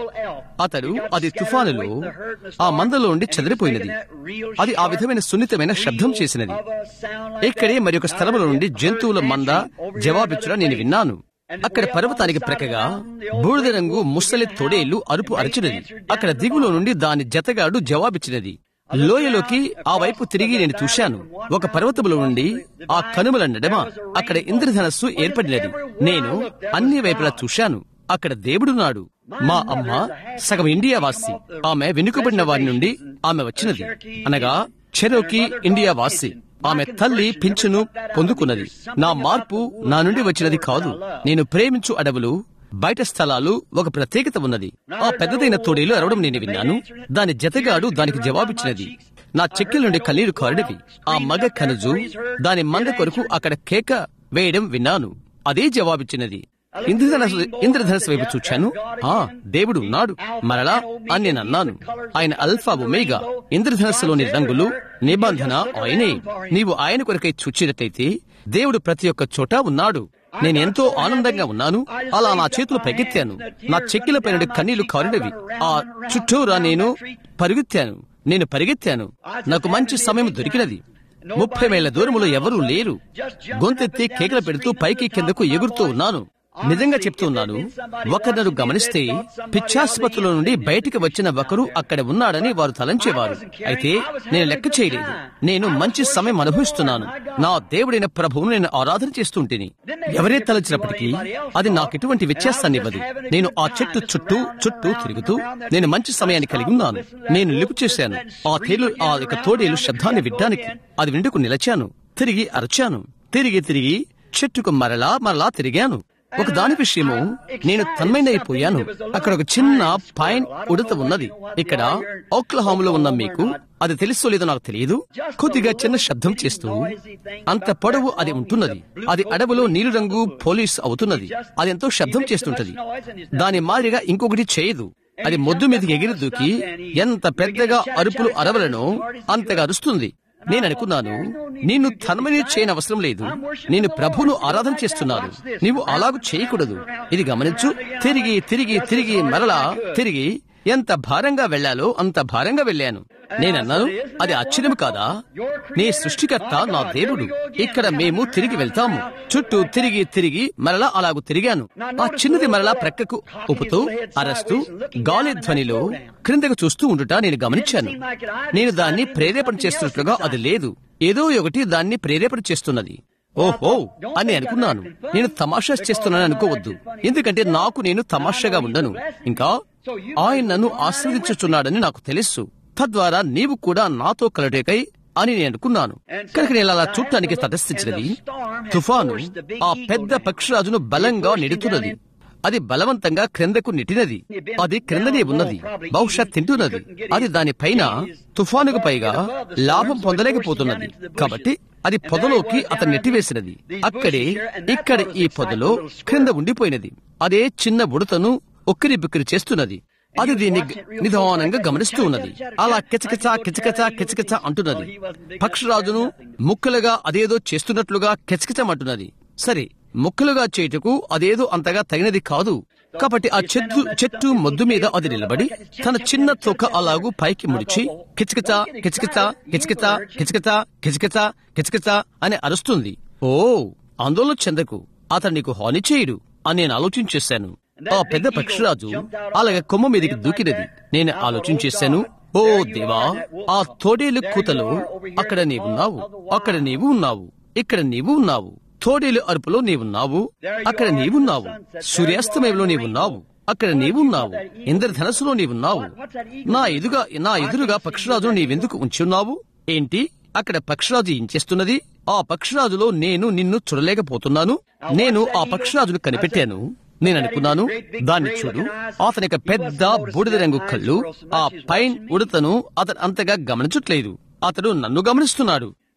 అతడు అది తుఫానులో ఆ మందలో నుండి చెదిరిపోయినది అది ఆ విధమైన సున్నితమైన శబ్దం చేసినది ఇక్కడే మరి ఒక స్థలముల నుండి జంతువుల మంద జవాబిచ్చడం నేను విన్నాను అక్కడ పర్వతానికి ప్రక్కగా బూడిద రంగు ముసలి తొడేళ్లు అరుపు అరచినది అక్కడ దిగులో నుండి దాని జతగాడు జవాబిచ్చినది లోయలోకి ఆ వైపు తిరిగి నేను చూశాను ఒక పర్వతములో నుండి ఆ కనుమల నడమ అక్కడ ఇంద్రధనస్సు ఏర్పడినది నేను అన్ని వైపులా చూశాను అక్కడ దేవుడున్నాడు మా అమ్మ సగం ఇండియా వాసి ఆమె వెనుకబడిన వారి నుండి ఆమె వచ్చినది అనగా చెరోకి ఇండియా వాసి ఆమె తల్లి పింఛను పొందుకున్నది నా మార్పు నా నుండి వచ్చినది కాదు నేను ప్రేమించు అడవులు బయట స్థలాలు ఒక ప్రత్యేకత ఉన్నది ఆ పెద్దదైన తోడేలు అరవడం నేను విన్నాను దాని జతగాడు దానికి జవాబిచ్చినది నా చెక్కిల నుండి కన్నీరు కారడివి ఆ మగ కనుజు దాని మంద కొరకు అక్కడ కేక వేయడం విన్నాను అదే జవాబిచ్చినది ఇంద్రధనస్సు ఇంద్రధనస్సు వైపు చూచాను ఆ దేవుడు ఉన్నాడు మరలా అని నేను అన్నాను ఆయన అల్ఫా ఒమేగా ఇంద్రధనస్సులోని రంగులు నిబంధన ఆయనే నీవు ఆయన కొరకై చూచినట్లయితే దేవుడు ప్రతి ఒక్క చోట ఉన్నాడు నేను ఎంతో ఆనందంగా ఉన్నాను అలా నా చేతులు పైకెత్తాను నా చెక్కిలపై నుండి కన్నీళ్లు కారినవి ఆ చుట్టూరా నేను పరిగెత్తాను నేను పరిగెత్తాను నాకు మంచి సమయం దొరికినది ముప్పై మైళ్ళ దూరములో ఎవరూ లేరు గొంతెత్తి కేకలు పెడుతూ పైకి కిందకు ఎగురుతూ ఉన్నాను నిజంగా చెప్తున్నాను ఒకరినరు గమనిస్తే పిచ్చాసుపత్రుల నుండి బయటికి వచ్చిన ఒకరు అక్కడ ఉన్నాడని వారు తలంచేవారు అయితే నేను లెక్క చేయలేదు నేను మంచి సమయం అనుభవిస్తున్నాను నా దేవుడైన ప్రభువును నేను ఆరాధన చేస్తుంటిని ఎవరే తలచినప్పటికీ అది నాకు ఎటువంటి వ్యత్యాసాన్ని ఇవ్వదు నేను ఆ చెట్టు చుట్టూ చుట్టూ తిరుగుతూ నేను మంచి సమయాన్ని కలిగి ఉన్నాను నేను నిలుపు చేశాను ఆ తేలు ఆ యొక్క తోడేలు శబ్దాన్ని వినడానికి అది విండుకు నిలచాను తిరిగి అరచాను తిరిగి తిరిగి చెట్టుకు మరలా మరలా తిరిగాను ఒక దాని విషయము నేను తన్మైనైపోయాను అక్కడ ఒక చిన్న పైన్ ఉడత ఉన్నది ఇక్కడ ఓక్లహాములో ఉన్న మీకు అది తెలుసో లేదో నాకు తెలియదు కొద్దిగా చిన్న శబ్దం చేస్తూ అంత పొడవు అది ఉంటున్నది అది అడవిలో నీలిరంగు పోలీస్ అవుతున్నది అది ఎంతో శబ్దం చేస్తుంటది దాని మాదిరిగా ఇంకొకటి చేయదు అది మొద్దు మీదకి ఎగిరి దూకి ఎంత పెద్దగా అరుపులు అరవలనో అంతగా అరుస్తుంది నేను అనుకున్నాను నిన్ను తన్మని చేయని అవసరం లేదు నేను ప్రభును ఆరాధన చేస్తున్నాను నీవు అలాగూ చేయకూడదు ఇది గమనించు తిరిగి తిరిగి తిరిగి మరలా తిరిగి ఎంత భారంగా వెళ్లాలో అంత భారంగా వెళ్ళాను నేనన్నాను అది ఆశ్చర్యం కాదా నీ సృష్టికర్త నా దేవుడు ఇక్కడ మేము తిరిగి వెళ్తాము చుట్టూ తిరిగి తిరిగి మరలా అలాగు తిరిగాను ఆ చిన్నది మరలా ప్రక్కకు ఉపుతూ అరస్తూ గాలి ధ్వనిలో క్రిందకు చూస్తూ ఉండుట నేను గమనించాను నేను దాన్ని ప్రేరేపణ చేస్తున్నట్లుగా అది లేదు ఏదో ఒకటి దాన్ని ప్రేరేపణ చేస్తున్నది ఓహో అని అనుకున్నాను నేను తమాషా చేస్తున్నాను అనుకోవద్దు ఎందుకంటే నాకు నేను తమాషాగా ఉండను ఇంకా ఆయన నన్ను ఆశీర్వదించుచున్నాడని నాకు తెలుసు తద్వారా నీవు కూడా నాతో కలటేకై అని నేను అనుకున్నాను కనుక నేను అలా చూడటానికి తటస్థించినది తుఫాను ఆ పెద్ద పక్షిరాజును బలంగా నెడుతున్నది అది బలవంతంగా క్రిందకు నెట్టినది అది క్రిందనే ఉన్నది బహుశా తింటున్నది అది దాని పైన తుఫానుకు పైగా లాభం పొందలేకపోతున్నది కాబట్టి అది పొదలోకి అతను నెట్టివేసినది అక్కడే ఇక్కడ ఈ పొదలో క్రింద ఉండిపోయినది అదే చిన్న బుడతను ఉక్కిరి బిక్కిరి చేస్తున్నది అది దీన్ని నిదానంగా గమనిస్తూ ఉన్నది అలా కిచకిచ కిచకిచ కిచకిచ అంటున్నది పక్షిరాజును ముక్కలుగా అదేదో చేస్తున్నట్లుగా కిచకిచమంటున్నది సరే ముక్కలుగా చేయుటకు అదేదో అంతగా తగినది కాదు కాబట్టి ఆ చెట్టు చెట్టు మొద్దు మీద అది నిలబడి తన చిన్న తొక్క అలాగూ పైకి ముడిచి కిచకిచ కిచకిచ కిచకిచ కిచకిచ కిచకిచ కిచకిచ అని అరుస్తుంది ఓ ఆందోళన చెందకు అతను నీకు హాని చేయడు అని నేను ఆలోచించేశాను ఆ పెద్ద పక్షిరాజు అలాగే కొమ్మ మీదకి దూకినది నేను ఆలోచించేశాను ఓ దేవా ఆ తోడేలు కూతలో అక్కడ నీవున్నావు అక్కడ నీవు ఉన్నావు ఇక్కడ నీవు ఉన్నావు తోడేలు అరుపులో నీవున్నావు అక్కడ నీవున్నావు సూర్యాస్తమయంలో నీవున్నావు అక్కడ నీవున్నావు ఇంద్రధనస్సులో నీవున్నావు నా ఎదుగా నా ఎదురుగా పక్షిరాజును నీవెందుకు ఉంచున్నావు ఏంటి అక్కడ పక్షిరాజు ఏం చేస్తున్నది ఆ పక్షిరాజులో నేను నిన్ను చూడలేకపోతున్నాను నేను ఆ పక్షిరాజును కనిపెట్టాను నేను అనుకున్నాను దాన్ని చూడు అతని యొక్క పెద్ద బూడిద రంగు కళ్ళు ఆ పైన్ ఉడతను అతను అంతగా గమనించట్లేదు అతడు నన్ను గమనిస్తున్నాడు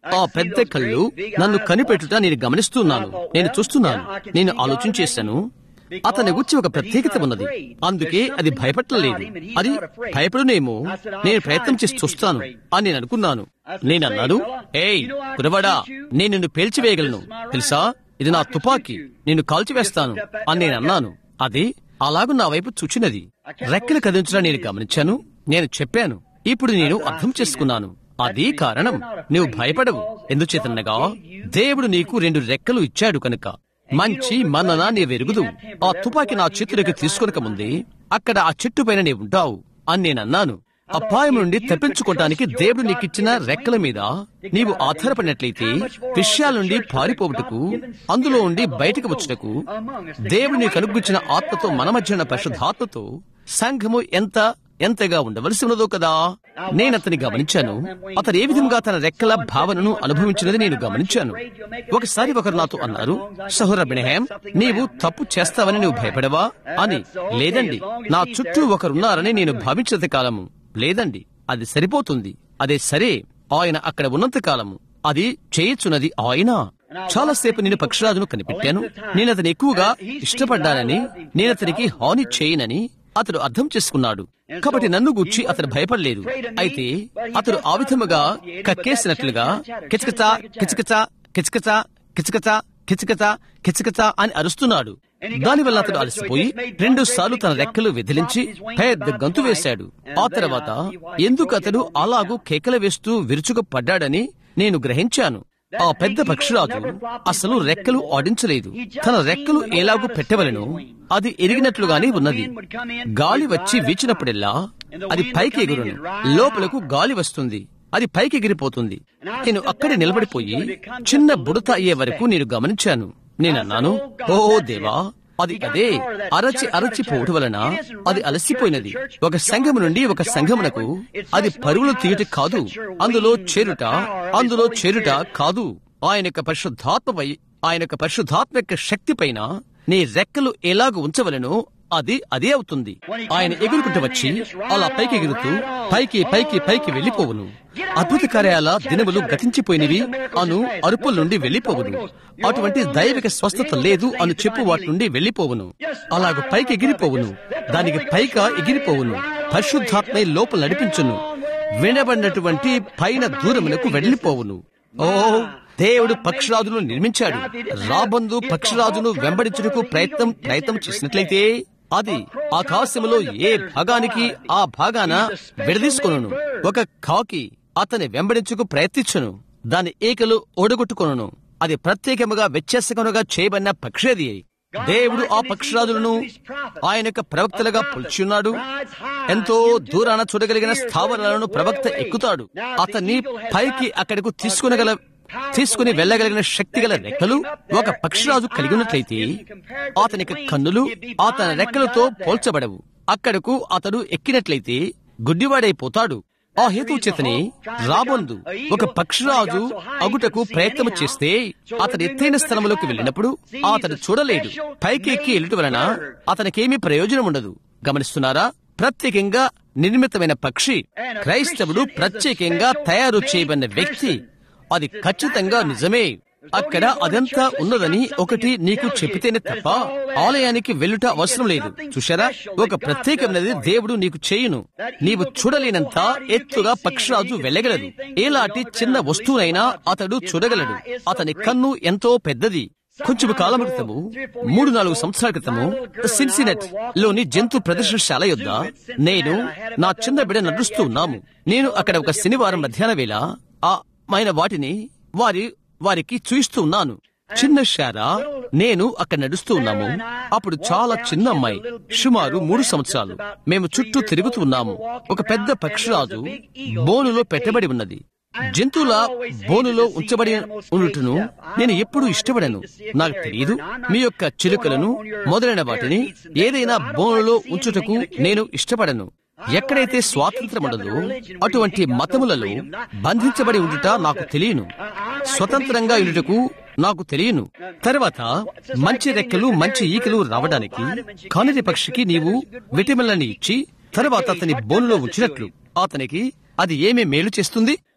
ఆ పెద్ద కళ్ళు నన్ను కనిపెట్టుట నేను గమనిస్తున్నాను నేను చూస్తున్నాను నేను ఆలోచన చేశాను అతని గురించి ఒక ప్రత్యేకత ఉన్నది అందుకే అది భయపడలేదు అది భయపడునేమో నేను ప్రయత్నం చేసి చూస్తాను అని నేను అనుకున్నాను నేను అన్నాను ఏయ్ కురవడా నేను నిన్ను పేల్చివేయగలను తెలుసా ఇది నా తుపాకీ నిన్ను కాల్చివేస్తాను అని నేను అన్నాను అది అలాగూ నా వైపు చూచినది రెక్కలు కదిలించడం నేను గమనించాను నేను చెప్పాను ఇప్పుడు నేను అర్థం చేసుకున్నాను అది కారణం నువ్వు భయపడవు ఎందుచేతనగా దేవుడు నీకు రెండు రెక్కలు ఇచ్చాడు కనుక మంచి మన్నన నీ వెరుగుదు ఆ తుపాకీ నా చేతులకి తీసుకొనక ముందే అక్కడ ఆ చెట్టు పైన నీ ఉంటావు అని నేనన్నాను అపాయం నుండి తప్పించుకోవటానికి దేవుడు నీకిచ్చిన రెక్కల మీద నీవు ఆధారపడినట్లయితే విషయాల నుండి పారిపోవుటకు అందులో ఉండి బయటకు వచ్చుటకు దేవుడు నీకు అనుగ్గించిన ఆత్మతో మన మధ్య ఉన్న పరిశుద్ధాత్మతో సంఘము ఎంత ఎంతగా ఉండవలసి ఉన్నదో కదా నేను అతని గమనించాను అతను ఏ విధంగా తన రెక్కల భావనను అనుభవించినది నేను గమనించాను ఒకసారి ఒకరు నాతో అన్నారు సహోర బినహేం నీవు తప్పు చేస్తావని నువ్వు భయపడవా అని లేదండి నా చుట్టూ ఒకరున్నారని నేను భావించినంత కాలము లేదండి అది సరిపోతుంది అదే సరే ఆయన అక్కడ ఉన్నంత కాలము అది చేయుచున్నది ఆయన చాలాసేపు నేను పక్షిరాజును కనిపెట్టాను నేను అతను ఎక్కువగా ఇష్టపడ్డానని నేను అతనికి హాని చేయనని అతడు అర్థం చేసుకున్నాడు కాబట్టి నన్ను గూర్చి అతడు భయపడలేదు అయితే అతడు ఆ విధముగా కక్కేసినట్లుగా కిచకిచ కిచకిచ కిచకిచ కిచకిచ కిచకిచ కిచకిచ అని అరుస్తున్నాడు దానివల్ల అతడు అలసిపోయి రెండు సార్లు తన రెక్కలు విదిలించి పెద్ద గంతు వేశాడు ఆ తర్వాత ఎందుకు అతడు అలాగూ కేకలు వేస్తూ విరుచుకు పడ్డాడని నేను గ్రహించాను ఆ పెద్ద పక్షిరాజు అసలు రెక్కలు ఆడించలేదు తన రెక్కలు ఎలాగూ పెట్టవలను అది ఎరిగినట్లుగానే ఉన్నది గాలి వచ్చి వీచినప్పుడెల్లా అది పైకి ఎగురును లోపలకు గాలి వస్తుంది అది పైకి ఎగిరిపోతుంది నేను అక్కడే నిలబడిపోయి చిన్న బుడత అయ్యే వరకు నేను గమనించాను నేనన్నాను ఓ దేవా అది అదే అరచి అరచి పోవటం వలన అది అలసిపోయినది ఒక సంఘము నుండి ఒక సంఘమునకు అది పరుగులు తీయట కాదు అందులో చేరుట అందులో చేరుట కాదు ఆయన యొక్క పరిశుద్ధాత్మపై ఆయన యొక్క పరిశుద్ధాత్మ యొక్క శక్తి పైన నీ రెక్కలు ఎలాగ ఉంచవలనో అది అదే అవుతుంది ఆయన ఎగురుకుంటూ వచ్చి అలా పైకి ఎగురుతూ పైకి పైకి పైకి వెళ్లిపోవును అద్భుత కార్యాల దినములు గతించిపోయినవి అను అరుపుల నుండి వెళ్లిపోవును అటువంటి దైవిక స్వస్థత లేదు అను చెప్పు వాటి నుండి వెళ్లిపోవును అలాగ పైకి ఎగిరిపోవును దానికి పైగా ఎగిరిపోవును పరిశుద్ధాత్మ లోపల నడిపించును వినబడినటువంటి పైన దూరమునకు వెళ్లిపోవును ఓ దేవుడు పక్షిరాజును నిర్మించాడు రాబందు పక్షిరాజును వెంబడించుటకు ప్రయత్నం ప్రయత్నం చేసినట్లయితే అది ఆకాశములో ఏ భాగానికి ఆ భాగాన విడదీసుకొనును ఒక కాకి అతని వెంబడించుకు ప్రయత్నించును దాని ఏకలు ఓడగొట్టుకొనును అది ప్రత్యేకముగా వ్యత్యాసకముగా చేయబడిన పక్షేది దేవుడు ఆ పక్షిరాజులను ఆయన యొక్క ప్రవక్తలుగా పొలిచున్నాడు ఎంతో దూరాన చూడగలిగిన స్థావరాలను ప్రవక్త ఎక్కుతాడు అతన్ని పైకి అక్కడకు తీసుకునగల తీసుకుని వెళ్ళగలిగిన శక్తి గల రెక్కలు ఒక పక్షిరాజు కలిగి ఉన్నట్లయితే అతని యొక్క కన్నులు అతని రెక్కలతో పోల్చబడవు అక్కడకు అతడు ఎక్కినట్లయితే గుడ్డివాడైపోతాడు ఆ హేతు చేతని రాబొందు ఒక పక్షిరాజు అగుటకు ప్రయత్నం చేస్తే అతడు ఎత్తైన స్థలములోకి వెళ్ళినప్పుడు అతడు చూడలేడు పైకి ఎక్కి వెళ్ళటం వలన అతనికేమీ ప్రయోజనం ఉండదు గమనిస్తున్నారా ప్రత్యేకంగా నిర్మితమైన పక్షి క్రైస్తవుడు ప్రత్యేకంగా తయారు చేయబడిన వ్యక్తి అది ఖచ్చితంగా నిజమే అక్కడ అదంతా ఉన్నదని ఒకటి నీకు చెప్పితేనే తప్ప ఆలయానికి వెళ్ళుట అవసరం లేదు చూశారా ఒక ప్రత్యేకమైనది దేవుడు నీకు చేయును నీవు చూడలేనంత ఎత్తుగా పక్షిరాజు వెళ్ళగలదు ఎలాంటి చిన్న వస్తువునైనా అతడు చూడగలడు అతని కన్ను ఎంతో పెద్దది కొంచెం కాలం క్రితము మూడు నాలుగు సంవత్సరాల క్రితము సిన్సినట్ లోని జంతు ప్రదర్శనశాల యొద్ద నేను నా చిన్న బిడ్డ నడుస్తూ ఉన్నాము నేను అక్కడ ఒక శనివారం మధ్యాహ్న వేళ ఆ మైన వాటిని వారి వారికి చూయిస్తూ ఉన్నాను చిన్న శారా నేను అక్కడ నడుస్తూ ఉన్నాము అప్పుడు చాలా చిన్న అమ్మాయి సుమారు మూడు సంవత్సరాలు మేము చుట్టూ తిరుగుతూ ఉన్నాము ఒక పెద్ద పక్షిరాజు బోనులో పెట్టబడి ఉన్నది జంతువుల బోనులో ఉంచబడి ఉండుటను నేను ఎప్పుడూ ఇష్టపడను నాకు తెలియదు మీ యొక్క చిలుకలను మొదలైన వాటిని ఏదైనా బోనులో ఉంచుటకు నేను ఇష్టపడను ఎక్కడైతే స్వాతంత్రం ఉండదో అటువంటి మతములలో బంధించబడి ఉండుట నాకు తెలియను స్వతంత్రంగా ఉండుటకు నాకు తెలియను తర్వాత మంచి రెక్కలు మంచి ఈకలు రావడానికి కానిరి పక్షికి నీవు విటమిన్లని ఇచ్చి తర్వాత అతని బోన్లో ఉంచినట్లు అతనికి అది ఏమి మేలు చేస్తుంది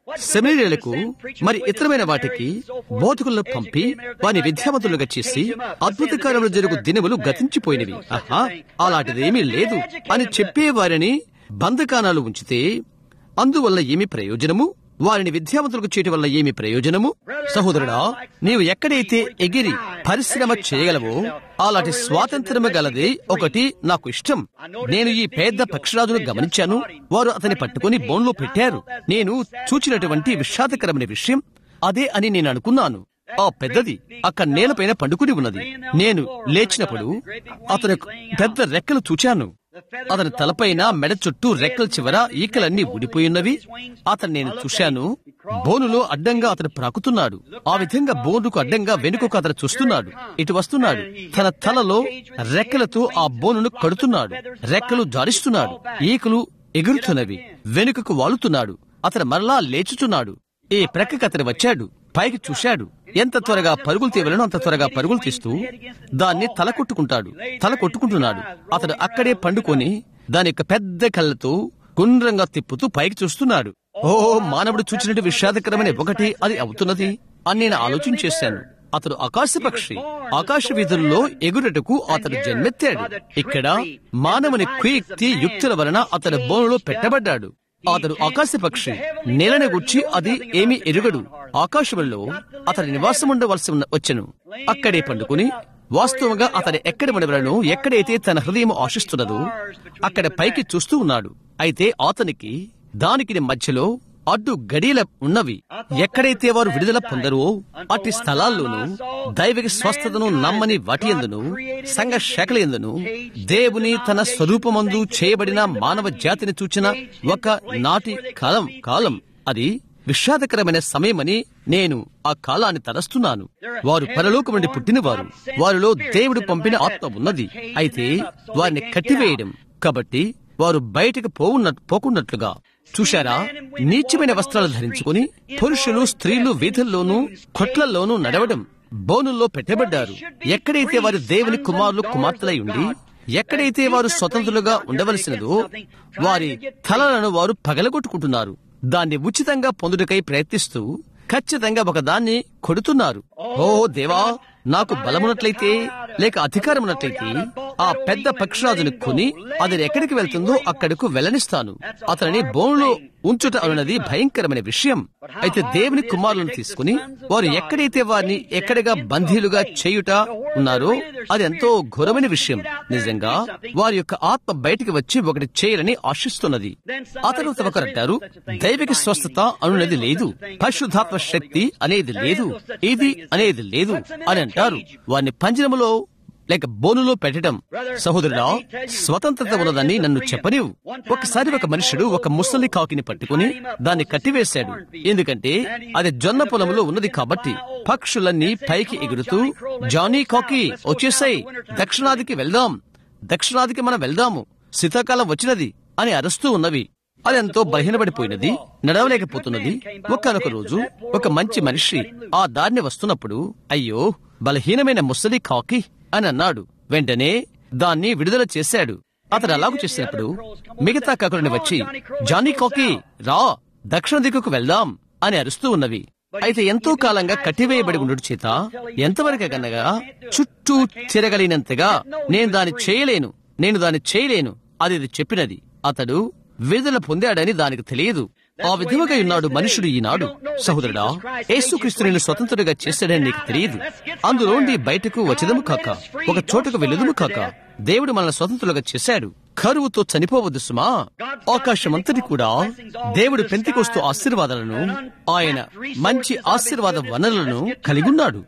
సెమినరీలకు మరి ఇతరమైన వాటికి బోధకులను పంపి వారిని విద్యావంతులుగా చేసి అద్భుత కార్యములు జరుగు దినములు గతించిపోయినవి ఆహా అలాంటిదేమీ లేదు అని చెప్పే వారిని బంధకానాలు ఉంచితే అందువల్ల ఏమి ప్రయోజనము వారిని విద్యావంతులకు చేయటం వల్ల ఏమి ప్రయోజనము సహోదరుడా నీవు ఎక్కడైతే ఎగిరి పరిశ్రమ చేయగలవో అలాంటి స్వాతంత్రము గలది ఒకటి నాకు ఇష్టం నేను ఈ పెద్ద పక్షిరాజును గమనించాను వారు అతని పట్టుకుని బోన్లో పెట్టారు నేను చూచినటువంటి విషాదకరమైన విషయం అదే అని నేను అనుకున్నాను ఆ పెద్దది అక్కడ నేలపైన పండుకుని ఉన్నది నేను లేచినప్పుడు అతని పెద్ద రెక్కలు చూచాను అతని తలపైన మెడ చుట్టూ రెక్కల చివర ఈకలన్నీ ఊడిపోయిన్నవి అతను నేను చూశాను బోనులో అడ్డంగా అతను ప్రాకుతున్నాడు ఆ విధంగా బోనుకు అడ్డంగా వెనుకకు అతను చూస్తున్నాడు ఇటు వస్తున్నాడు తన తలలో రెక్కలతో ఆ బోనును కడుతున్నాడు రెక్కలు జాడిస్తున్నాడు ఈకలు ఎగురుతున్నవి వెనుకకు వాలుతున్నాడు అతను మరలా లేచుచున్నాడు ఈ ప్రక్కకి అతను వచ్చాడు పైకి చూశాడు ఎంత త్వరగా పరుగులు తీయవలనో అంత త్వరగా పరుగులు తీస్తూ దాన్ని తల కొట్టుకుంటాడు తల కొట్టుకుంటున్నాడు అతడు అక్కడే పండుకొని దాని యొక్క పెద్ద కళ్ళతో గుండ్రంగా తిప్పుతూ పైకి చూస్తున్నాడు ఓ మానవుడు చూచినట్టు విషాదకరమైన ఒకటి అది అవుతున్నది అని నేను ఆలోచించేశాను అతడు ఆకాశ పక్షి ఆకాశ వీధుల్లో ఎగురుటకు అతడు జన్మెత్తాడు ఇక్కడ మానవుని కుయుక్తి యుక్తుల వలన అతడు బోనులో పెట్టబడ్డాడు అతడు ఆకాశ పక్షి నేలని గుచ్చి అది ఏమి ఎరుగడు ఆకాశంలో అతడి నివాసం ఉండవలసి ఉన్న వచ్చెను అక్కడే పండుకుని వాస్తవంగా అతడు ఎక్కడ ఉండవలను ఎక్కడైతే తన హృదయం ఆశిస్తున్నదో అక్కడ పైకి చూస్తూ ఉన్నాడు అయితే అతనికి దానికి మధ్యలో అడ్డు గడియల ఉన్నవి ఎక్కడైతే వారు విడుదల పొందరో అట్టి స్థలాల్లోనూ దైవిక స్వస్థతను నమ్మని వాటి ఎందును సంఘ శాఖల ఎందును దేవుని తన స్వరూపమందు చేయబడిన మానవ జాతిని చూచిన ఒక నాటి కాలం కాలం అది విషాదకరమైన సమయమని నేను ఆ కాలాన్ని తలస్తున్నాను వారు పరలోకం నుండి పుట్టినవారు వారిలో దేవుడు పంపిన ఆత్మ ఉన్నది అయితే వారిని కట్టివేయడం కాబట్టి వారు బయటకు పోవున్న పోకున్నట్లుగా చూశారా నీచమైన వస్త్రాలు ధరించుకుని పురుషులు స్త్రీలు వీధుల్లోనూ కొట్లల్లోనూ నడవడం బోనుల్లో పెట్టబడ్డారు ఎక్కడైతే వారి దేవుని కుమారులు కుమార్తెలై ఉండి ఎక్కడైతే వారు స్వతంత్రులుగా ఉండవలసినదో వారి తలలను వారు పగలగొట్టుకుంటున్నారు దాన్ని ఉచితంగా పొందుటకై ప్రయత్నిస్తూ ఖచ్చితంగా ఒక దాన్ని కొడుతున్నారు ఓ దేవా నాకు బలమున్నట్లయితే లేక అధికారం ఉన్నట్లయితే ఆ పెద్ద పక్షిరాజును కొని అది ఎక్కడికి వెళ్తుందో అక్కడకు వెళ్ళనిస్తాను అతనిని బోనులో ఉంచుట అన్నది భయంకరమైన విషయం అయితే దేవుని కుమారులను తీసుకుని వారు ఎక్కడైతే వారిని ఎక్కడగా బందీలుగా చేయుట ఉన్నారో అది ఎంతో ఘోరమైన విషయం నిజంగా వారి యొక్క ఆత్మ బయటికి వచ్చి ఒకటి చేయరని ఆశిస్తున్నది అతను తమకరంటారు దైవిక స్వస్థత అనున్నది లేదు పరిశుద్ధాత్మ శక్తి అనేది లేదు ఇది అనేది లేదు అని అంటారు వారిని పంజరములో లేక బోనులో పెట్టడం సహోదరుడా స్వతంత్రత ఉన్నదని నన్ను చెప్పనివు ఒకసారి ఒక మనుషుడు ఒక ముసలి కాకిని పట్టుకుని దాన్ని కట్టివేశాడు ఎందుకంటే అది జొన్న పొలంలో ఉన్నది కాబట్టి పక్షులన్నీ పైకి ఎగురుతూ జానీ కాకి వచ్చేసాయి దక్షిణాదికి వెళ్దాం దక్షిణాదికి మనం వెళ్దాము శీతాకాలం వచ్చినది అని అరుస్తూ ఉన్నవి అదెంతో బలహీనపడిపోయినది నడవలేకపోతున్నది ఒక్కనొక రోజు ఒక మంచి మనిషి ఆ దారిని వస్తున్నప్పుడు అయ్యో బలహీనమైన ముసలి కాకి అని అన్నాడు వెంటనే దాన్ని విడుదల చేశాడు అతడు అలాగూ చేసినప్పుడు మిగతా కాకులని వచ్చి జానీ కాకి రా దక్షిణ దిక్కుకు వెళ్దాం అని అరుస్తూ ఉన్నవి అయితే ఎంతో కాలంగా కట్టివేయబడి ఉండు చేత ఎంతవరకు కనగా చుట్టూ తిరగలిగినంతగా నేను దాన్ని చేయలేను నేను దాన్ని చేయలేను అది ఇది చెప్పినది అతడు విడుదల పొందాడని దానికి తెలియదు ఆ విధముగా ఉన్నాడు మనుషుడు ఈనాడు సహోదరుడా యేసుక్రీస్తు నిన్ను స్వతంత్రుడిగా చేశాడని నీకు తెలియదు అందులోండి బయటకు వచ్చదము కాక ఒక చోటకు వెళ్ళదుము కాక దేవుడు మనల్ని స్వతంత్రులుగా చేశాడు కరువుతో చనిపోవద్దు సుమా ఆకాశమంతటి కూడా దేవుడు పెంతికొస్తూ ఆశీర్వాదాలను ఆయన మంచి ఆశీర్వాద వనరులను కలిగి ఉన్నాడు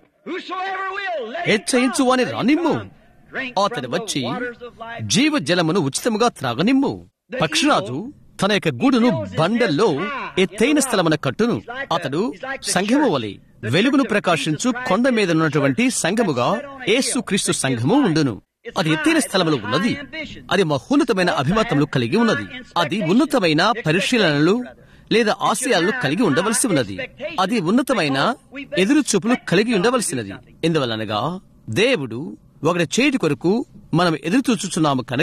హెచ్చయించు అని రానిమ్ము అతడు వచ్చి జీవ జలమును ఉచితముగా త్రాగనిమ్ము పక్షిరాజు తన యొక్క గూడును బండల్లో ఎత్తైన స్థలమున కట్టును అతడు సంఘము వలె వెలుగును ప్రకాశించు కొండ మీద ఉన్నటువంటి సంఘముగా యేసు క్రీస్తు సంఘము ఉండును అది ఎత్తైన స్థలములో ఉన్నది అది మహోన్నతమైన అభిమతములు కలిగి ఉన్నది అది ఉన్నతమైన పరిశీలనలు లేదా ఆశయాలను కలిగి ఉండవలసి ఉన్నది అది ఉన్నతమైన ఎదురు చూపులు కలిగి ఉండవలసినది ఎందువలనగా దేవుడు ఒకటి చేటి కొరకు మనం ఎదురు చూచుచున్నాము కనుక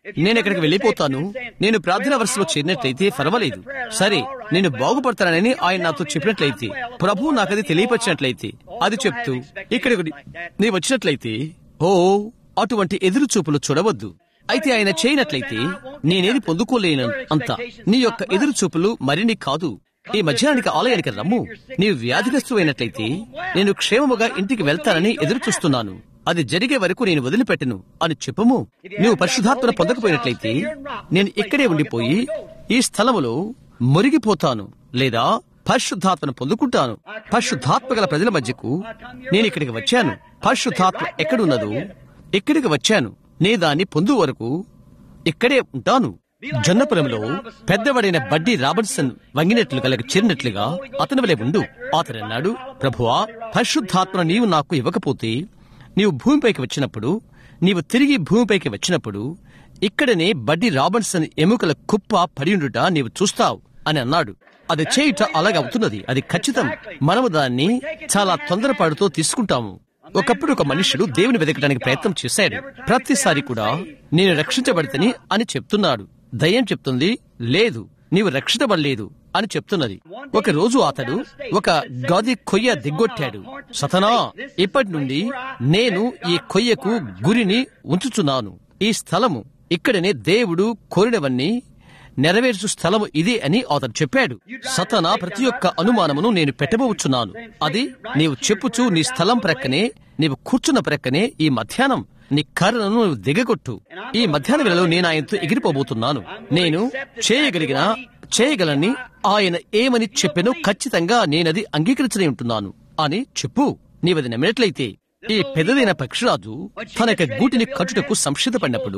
నేను ఎక్కడికి వెళ్ళిపోతాను నేను ప్రార్థన వరుసలో చేరినట్లయితే పర్వాలేదు సరే నేను బాగుపడతానని ఆయన నాతో చెప్పినట్లయితే ప్రభు నాకది తెలియపరిచినట్లయితే అది చెప్తూ ఇక్కడికి నీ వచ్చినట్లయితే ఓ అటువంటి ఎదురు చూపులు చూడవద్దు అయితే ఆయన చేయనట్లయితే నేనేది పొందుకోలేను అంత నీ యొక్క ఎదురు చూపులు మరిన్ని కాదు ఈ మధ్యాహ్నానికి ఆలయానికి రమ్ము నీవు వ్యాధిగ్రస్తు అయినట్లయితే నేను క్షేమముగా ఇంటికి వెళ్తానని ఎదురు చూస్తున్నాను అది జరిగే వరకు నేను వదిలిపెట్టను అని చెప్పుము నువ్వు పరిశుధాత్మను పొందకపోయినట్లయితే నేను ఇక్కడే ఉండిపోయి ఈ స్థలములో మురిగిపోతాను లేదా పరిశుద్ధాత్మను పొందుకుంటాను పరిశుద్ధాత్మ గల ప్రజల మధ్యకు నేను ఇక్కడికి వచ్చాను పరిశుద్ధాత్మ ఎక్కడున్నదో ఇక్కడికి వచ్చాను నే దాన్ని పొందు వరకు ఇక్కడే ఉంటాను జొన్నపురంలో పెద్దవాడైన బడ్డీ రాబర్ట్సన్ వంగినట్లుగా లేక చేరినట్లుగా అతని వలె ఉండు అతను అన్నాడు ప్రభువా పరిశుద్ధాత్మ నీవు నాకు ఇవ్వకపోతే నీవు భూమిపైకి వచ్చినప్పుడు నీవు తిరిగి భూమిపైకి వచ్చినప్పుడు ఇక్కడనే బడ్డీ రాబర్ట్సన్ ఎముకల కుప్ప పడియుండుట నీవు చూస్తావు అని అన్నాడు అది చేయుట అలాగవుతున్నది అది ఖచ్చితం మనము దాన్ని చాలా తొందరపాటుతో తీసుకుంటాము ఒకప్పుడు ఒక మనుషుడు దేవుని వెతకడానికి ప్రయత్నం చేశాడు ప్రతిసారి కూడా నేను రక్షించబడితని అని చెప్తున్నాడు దయ్యం చెప్తుంది లేదు నీవు రక్షించబడలేదు అని చెప్తున్నది ఒక రోజు అతడు ఒక గది కొయ్య దిగ్గొట్టాడు సతనా ఇప్పటి నుండి నేను ఈ కొయ్యకు గురిని ఉంచుచున్నాను ఈ స్థలము ఇక్కడనే దేవుడు కోరినవన్నీ నెరవేర్చు స్థలము ఇదే అని అతడు చెప్పాడు సతన ప్రతి ఒక్క అనుమానమును నేను పెట్టబోచున్నాను అది నీవు చెప్పుచు నీ స్థలం ప్రక్కనే నీవు కూర్చున్న ప్రక్కనే ఈ మధ్యాహ్నం నీ కర్రను నువ్వు దిగగొట్టు ఈ మధ్యాహ్న వేళలో నేను ఆయనతో ఎగిరిపోబోతున్నాను నేను చేయగలిగిన చేయగలని ఆయన ఏమని చెప్పెనో ఖచ్చితంగా నేనది అంగీకరించనే ఉంటున్నాను అని చెప్పు నీవది నమ్మినట్లయితే ఈ పెద్దదైన పక్షిరాజు తన యొక్క గూటిని కట్టుటకు సంసిద్ధపడినప్పుడు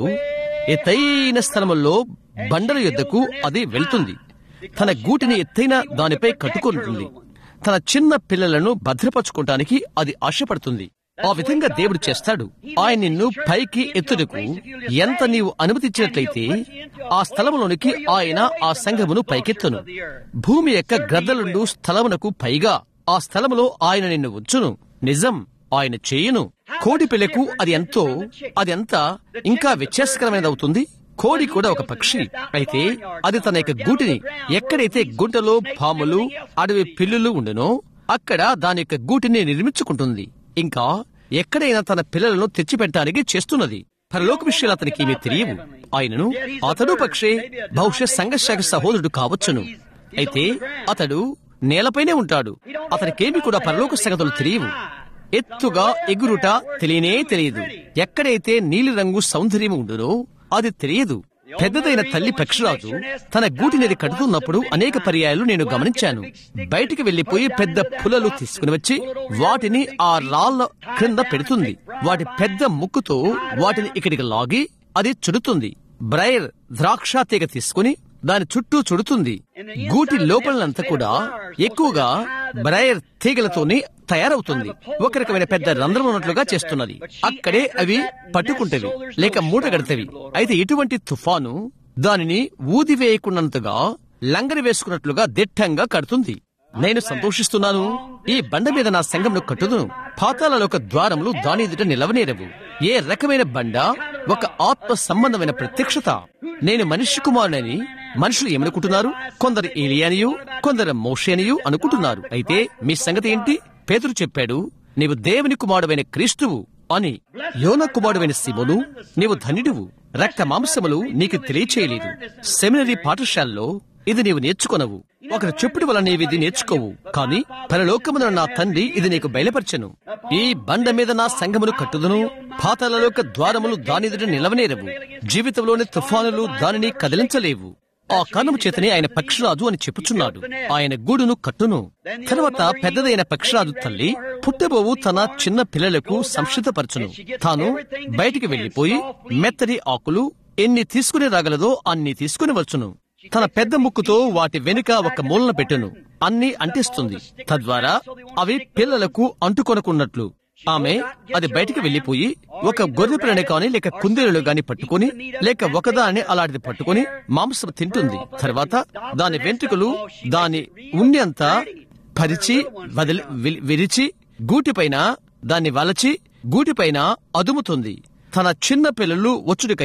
ఎత్తైన స్థలముల్లో బండల యొద్దకు అది వెళ్తుంది తన గూటిని ఎత్తైన దానిపై కట్టుకుంటుంది తన చిన్న పిల్లలను భద్రపరచుకోవటానికి అది ఆశపడుతుంది ఆ విధంగా దేవుడు చేస్తాడు ఆయన నిన్ను పైకి ఎత్తుటకు ఎంత నీవు అనుమతించినట్లయితే ఆ స్థలములోనికి ఆయన ఆ సంఘమును పైకెత్తును భూమి యొక్క గ్రద్దలుండు స్థలమునకు పైగా ఆ స్థలములో ఆయన నిన్ను ఉంచును నిజం ఆయన చేయును కోడి పిల్లకు అది ఎంతో అది ఎంత ఇంకా వ్యత్యాసకరమైనది అవుతుంది కోడి కూడా ఒక పక్షి అయితే అది తన యొక్క గూటిని ఎక్కడైతే గుంటలో పాములు అడవి పిల్లులు ఉండనో అక్కడ దాని యొక్క గూటిని నిర్మించుకుంటుంది ఇంకా ఎక్కడైనా తన పిల్లలను తెచ్చిపెట్టడానికి చేస్తున్నది పరలోక విషయాలు అతనికి ఏమీ తెలియవు ఆయనను అతడు పక్షే బహుశా సంఘర్షక సహోదరుడు కావచ్చును అయితే అతడు నేలపైనే ఉంటాడు అతనికేమి కూడా పరలోక సంగతులు తెలియవు ఎత్తుగా ఎగురుట తెలియనే తెలియదు ఎక్కడైతే నీలిరంగు సౌందర్యం ఉండునో అది తెలియదు పెద్దదైన తల్లి పక్షిరాజు తన గూటినేది కడుతున్నప్పుడు అనేక పర్యాయాలు నేను గమనించాను బయటికి వెళ్లిపోయి పెద్ద పులలు తీసుకుని వచ్చి వాటిని ఆ రాళ్ల క్రింద పెడుతుంది వాటి పెద్ద ముక్కుతో వాటిని ఇక్కడికి లాగి అది చుడుతుంది బ్రైర్ ద్రాక్ష తీగ తీసుకుని దాని చుట్టూ చుడుతుంది గూటి లోపలంతా కూడా ఎక్కువగా బ్రైర్ తీగలతోని తయారవుతుంది ఒక రకమైన పెద్ద రంధ్రం ఉన్నట్లుగా చేస్తున్నది అక్కడే అవి పట్టుకుంటవి లేక మూట గడతవి అయితే ఇటువంటి తుఫాను దానిని ఊదివేయకున్నంతగా లంగరి వేసుకున్నట్లుగా దిట్టంగా కడుతుంది నేను సంతోషిస్తున్నాను ఈ బండ మీద నా సంఘంను కట్టుదును పాతాలలోక ద్వారములు దాని ఎదుట నిలవనేరవు ఏ రకమైన బండ ఒక ఆత్మ సంబంధమైన ప్రత్యక్షత నేను మనిషి కుమారునని మనుషులు ఏమనుకుంటున్నారు కొందరు ఏలియానియు కొందరు మోషేనియు అనుకుంటున్నారు అయితే మీ సంగతి ఏంటి పేతురు చెప్పాడు నీవు దేవుని కుమారుడైన క్రీస్తువు అని యోన కుమారుడైన శివును నీవు ధన్యుడువు రక్త మాంసములు నీకు తెలియచేయలేదు సెమినరీ పాఠశాలలో ఇది నీవు నేర్చుకొనవు ఒకరు చెప్పుడు వల్ల నీవు ఇది నేర్చుకోవు కాని పరలోకమున నా తండ్రి ఇది నీకు బయలుపరచను ఈ బండ మీద నా సంఘమును కట్టుదును పాతాలలోక ద్వారములు దానిదుట నిలవనేరవు జీవితంలోని తుఫానులు దానిని కదిలించలేవు ఆ కారణము చేతనే ఆయన పక్షిరాజు అని చెప్పుచున్నాడు ఆయన గూడును కట్టును తర్వాత పెద్దదైన పక్షిరాజు తల్లి పుట్టబోవు తన చిన్న పిల్లలకు సంక్షిప్తపరచును తాను బయటికి వెళ్లిపోయి మెత్తటి ఆకులు ఎన్ని తీసుకుని రాగలదో అన్ని తీసుకుని వచ్చును తన పెద్ద ముక్కుతో వాటి వెనుక ఒక మూలన పెట్టును అన్ని అంటిస్తుంది తద్వారా అవి పిల్లలకు అంటుకొనకున్నట్లు ఆమె అది బయటికి వెళ్లిపోయి ఒక గొర్రె పిల్లని కాని లేక కుందేలు గాని పట్టుకుని లేక ఒకదాన్ని అలాంటిది పట్టుకుని మాంసం తింటుంది తర్వాత దాని వెంట్రుకలు దాని ఉన్ని అంతా పరిచి వదిలి వి- విరిచి గూటిపైన దాన్ని వలచి గూటిపైన అదుముతుంది తన చిన్న పిల్లలు వచ్చుడికై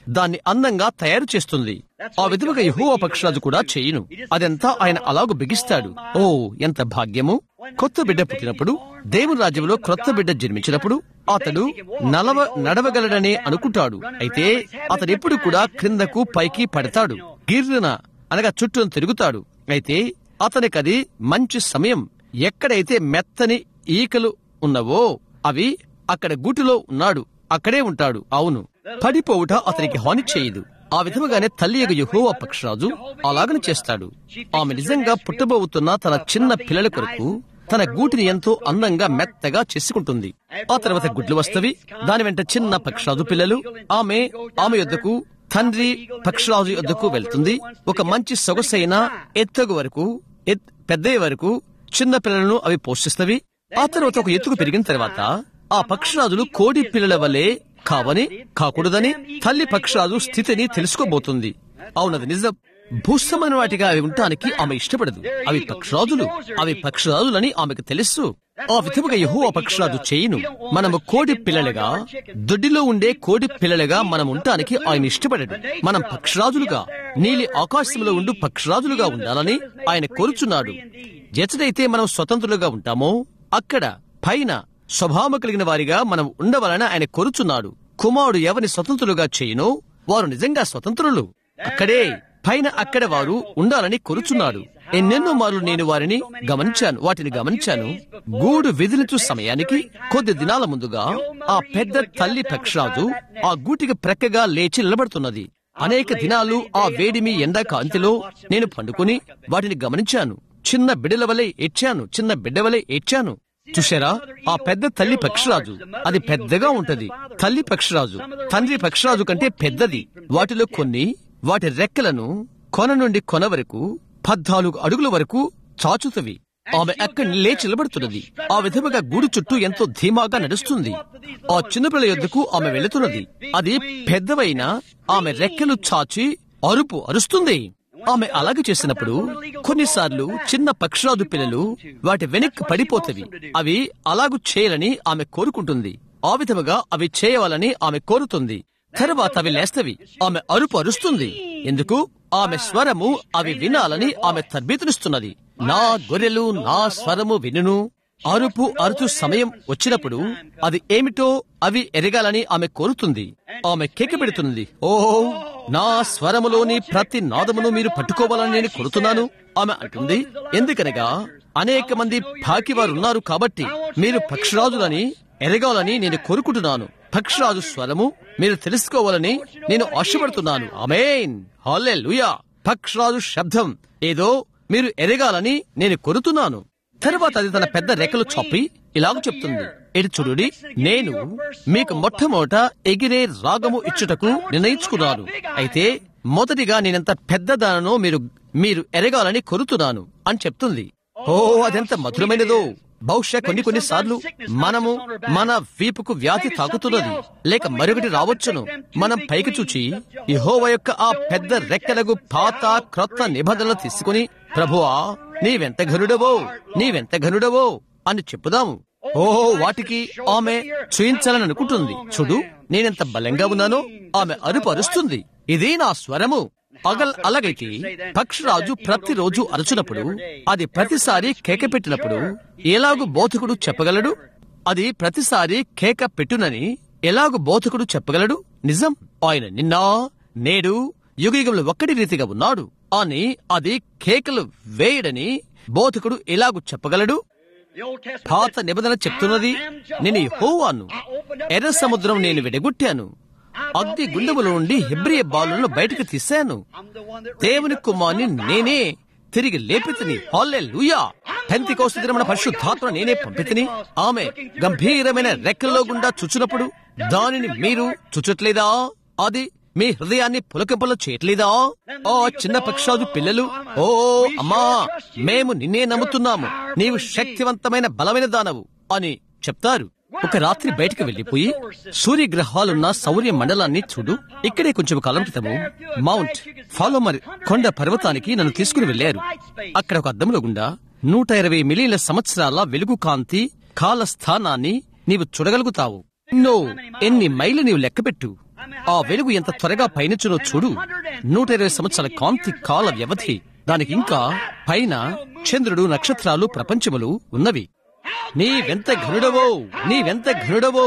దాన్ని అందంగా తయారు చేస్తుంది ఆ విధముగా యహోవా పక్షరాజు కూడా చేయును అదంతా ఆయన అలాగు బిగిస్తాడు ఓ ఎంత భాగ్యము కొత్త బిడ్డ పుట్టినప్పుడు దేవుని రాజ్యంలో క్రొత్త బిడ్డ జన్మించినప్పుడు అతడు నలవ నడవగలడనే అనుకుంటాడు అయితే అతడు ఎప్పుడు కూడా క్రిందకు పైకి పడతాడు గిర్రున అనగా చుట్టూ తిరుగుతాడు అయితే అతనికది మంచి సమయం ఎక్కడైతే మెత్తని ఈకలు ఉన్నవో అవి అక్కడ గూటిలో ఉన్నాడు అక్కడే ఉంటాడు అవును పడిపోవుట అతనికి హాని చేయదు ఆ విధముగానే తల్లి యొక్క యెహోవా పక్షరాజు అలాగని చేస్తాడు ఆమె నిజంగా పుట్టబోతున్న తన చిన్న పిల్లల కొరకు తన గూటిని ఎంతో అందంగా మెత్తగా చేసుకుంటుంది ఆ తర్వాత గుడ్లు వస్తవి దాని వెంట చిన్న పక్షరాజు పిల్లలు ఆమె ఆమె యొద్దకు తండ్రి పక్షరాజు యొద్దకు వెళ్తుంది ఒక మంచి సొగసైన ఎత్తగు వరకు ఎత్- పెద్దయ్య వరకు చిన్న పిల్లలను అవి పోషిస్తవి ఆ తర్వాత ఒక ఎత్తుకు పెరిగిన తర్వాత ఆ పక్షరాజులు కోడి పిల్లల వలె కావని కాకూడదని తల్లి పక్షరాజు స్థితిని తెలుసుకోబోతుంది అవునది నిజం భూసమైన వాటిగా అవి ఉండటానికి ఆమె ఇష్టపడదు అవి పక్షరాజులు అవి పక్షరాజులని ఆమెకు తెలుసు ఆ విధముగా యహో ఆ పక్షరాజు చేయును మనము కోడి పిల్లలుగా దొడ్డిలో ఉండే కోడి పిల్లలుగా మనం ఉండటానికి ఆయన ఇష్టపడడు మనం పక్షరాజులుగా నీలి ఆకాశంలో ఉండు పక్షరాజులుగా ఉండాలని ఆయన కోరుచున్నాడు ఎచ్చడైతే మనం స్వతంత్రులుగా ఉంటామో అక్కడ పైన స్వభావం కలిగిన వారిగా మనం ఉండవాలని ఆయన కోరుచున్నాడు కుమారుడు ఎవరిని స్వతంత్రులుగా చేయనో వారు నిజంగా స్వతంత్రులు అక్కడే పైన అక్కడ వారు ఉండాలని కోరుచున్నాడు ఎన్నెన్నో మార్లు నేను వారిని గమనించాను వాటిని గమనించాను గూడు విదిలించు సమయానికి కొద్ది దినాల ముందుగా ఆ పెద్ద తల్లి పక్షరాజు ఆ గూటికి ప్రక్కగా లేచి నిలబడుతున్నది అనేక దినాలు ఆ వేడిమి ఎండా కాంతిలో నేను పండుకొని వాటిని గమనించాను చిన్న బిడ్డల వలె ఏడ్చాను చిన్న బిడ్డ వలె ఏడ్చాను చూశారా ఆ పెద్ద తల్లి పక్షిరాజు అది పెద్దగా ఉంటది తల్లి పక్షిరాజు తండ్రి పక్షిరాజు కంటే పెద్దది వాటిలో కొన్ని వాటి రెక్కలను కొన నుండి కొన వరకు పద్నాలుగు అడుగుల వరకు చాచుతవి ఆమె అక్కడి లేచి నిలబడుతున్నది ఆ విధముగా గూడు చుట్టూ ఎంతో ధీమాగా నడుస్తుంది ఆ చిన్నపిల్ల యొద్దకు ఆమె వెళుతున్నది అది పెద్దవైన ఆమె రెక్కలు చాచి అరుపు అరుస్తుంది ఆమె అలాగే చేసినప్పుడు కొన్నిసార్లు చిన్న పక్షరాజు పిల్లలు వాటి వెనక్కి పడిపోతవి అవి అలాగు చేయాలని ఆమె కోరుకుంటుంది ఆ విధముగా అవి చేయవాలని ఆమె కోరుతుంది తరువాత అవి లేస్తవి ఆమె అరుపు అరుస్తుంది ఎందుకు ఆమె స్వరము అవి వినాలని ఆమె తర్బీతునిస్తున్నది నా గొర్రెలు నా స్వరము వినును అరుపు అరుచు సమయం వచ్చినప్పుడు అది ఏమిటో అవి ఎరగాలని ఆమె కోరుతుంది ఆమె కేక పెడుతుంది ఓ నా స్వరములోని ప్రతి నాదమును మీరు పట్టుకోవాలని నేను కోరుతున్నాను ఆమె అంటుంది ఎందుకనగా అనేక మంది పాకివారు ఉన్నారు కాబట్టి మీరు పక్షరాజులని ఎరగాలని నేను కోరుకుంటున్నాను పక్షరాజు స్వరము మీరు తెలుసుకోవాలని నేను ఆశపడుతున్నాను అమేన్ హాలెలూయా పక్షరాజు శబ్దం ఏదో మీరు ఎరగాలని నేను కోరుతున్నాను తరువాత అది తన పెద్ద రెక్కలు చొప్పి ఇలాగ చెప్తుంది ఇటు చూడుడి నేను మీకు మొట్టమొదట ఎగిరే రాగము ఇచ్చుటకు నిర్ణయించుకున్నాను అయితే మొదటిగా నేనెంత పెద్దదానో మీరు మీరు ఎరగాలని కోరుతున్నాను అని చెప్తుంది ఓ అదెంత మధురమైనదో బహుశా కొన్ని కొన్ని సార్లు మనము మన వీపుకు వ్యాధి తాకుతున్నది లేక మరొకటి రావచ్చును మనం పైకి చూచి యహోవ యొక్క ఆ పెద్ద రెక్కలకు పాత క్రొత్త నిబంధనలు తీసుకుని ప్రభువా నీవెంత ఘనుడవో నీవెంత ఘనుడవో అని చెప్పుదాము ఓహో వాటికి ఆమె చూయించాలని అనుకుంటుంది చూడు నేనెంత బలంగా ఉన్నానో ఆమె అరుపు అరుస్తుంది ఇది నా స్వరము అగల్ అలాగైతే పక్షిరాజు ప్రతిరోజు అరచునప్పుడు అది ప్రతిసారి కేక పెట్టినప్పుడు ఎలాగు బోధకుడు చెప్పగలడు అది ప్రతిసారి కేక పెట్టునని ఎలాగు బోధకుడు చెప్పగలడు నిజం ఆయన నిన్న నేడు యుగయుగంలో ఒక్కటి రీతిగా ఉన్నాడు అని అది కేకలు వేయడని బోధకుడు ఎలాగు చెప్పగలడు పాత నిబంధన చెప్తున్నది నేను హోవాను ఎర్ర సముద్రం నేను విడగొట్టాను అగ్ని గుండముల నుండి హెబ్రియ బాలులను బయటకు తీశాను దేవుని కుమార్ని నేనే తిరిగి లేపితిని హాల్లే లూయా పెంతి కోసు దినమున పరిశుద్ధాత్మ నేనే పంపితిని ఆమె గంభీరమైన రెక్కల్లో గుండా చుచ్చినప్పుడు దానిని మీరు చుచ్చట్లేదా అది మీ హృదయాన్ని పులకింపలు చేయట్లేదా ఓ చిన్న పక్షాదు పిల్లలు ఓ అమ్మా మేము నిన్నే నమ్ముతున్నాము నీవు శక్తివంతమైన బలమైన దానవు అని చెప్తారు ఒక రాత్రి బయటకు వెళ్లిపోయి సూర్యగ్రహాలున్న సౌర్య మండలాన్ని చూడు ఇక్కడే కొంచెం కాలం క్రితము మౌంట్ ఫాలోమర్ కొండ పర్వతానికి నన్ను తీసుకుని వెళ్లారు అక్కడ ఒక అద్దంలో గుండా నూట ఇరవై మిలియన్ల సంవత్సరాల వెలుగు కాంతి కాల స్థానాన్ని నీవు చూడగలుగుతావు ఎన్నో ఎన్ని మైళ్ళు నీవు లెక్కపెట్టు ఆ వెలుగు ఎంత త్వరగా పయనించునో చూడు నూట ఇరవై సంవత్సరాల కాంతి కాల వ్యవధి దానికి ఇంకా పైన చంద్రుడు నక్షత్రాలు ప్రపంచములు ఉన్నవి నీవెంత ఘనుడవో నీవెంత ఘనుడవో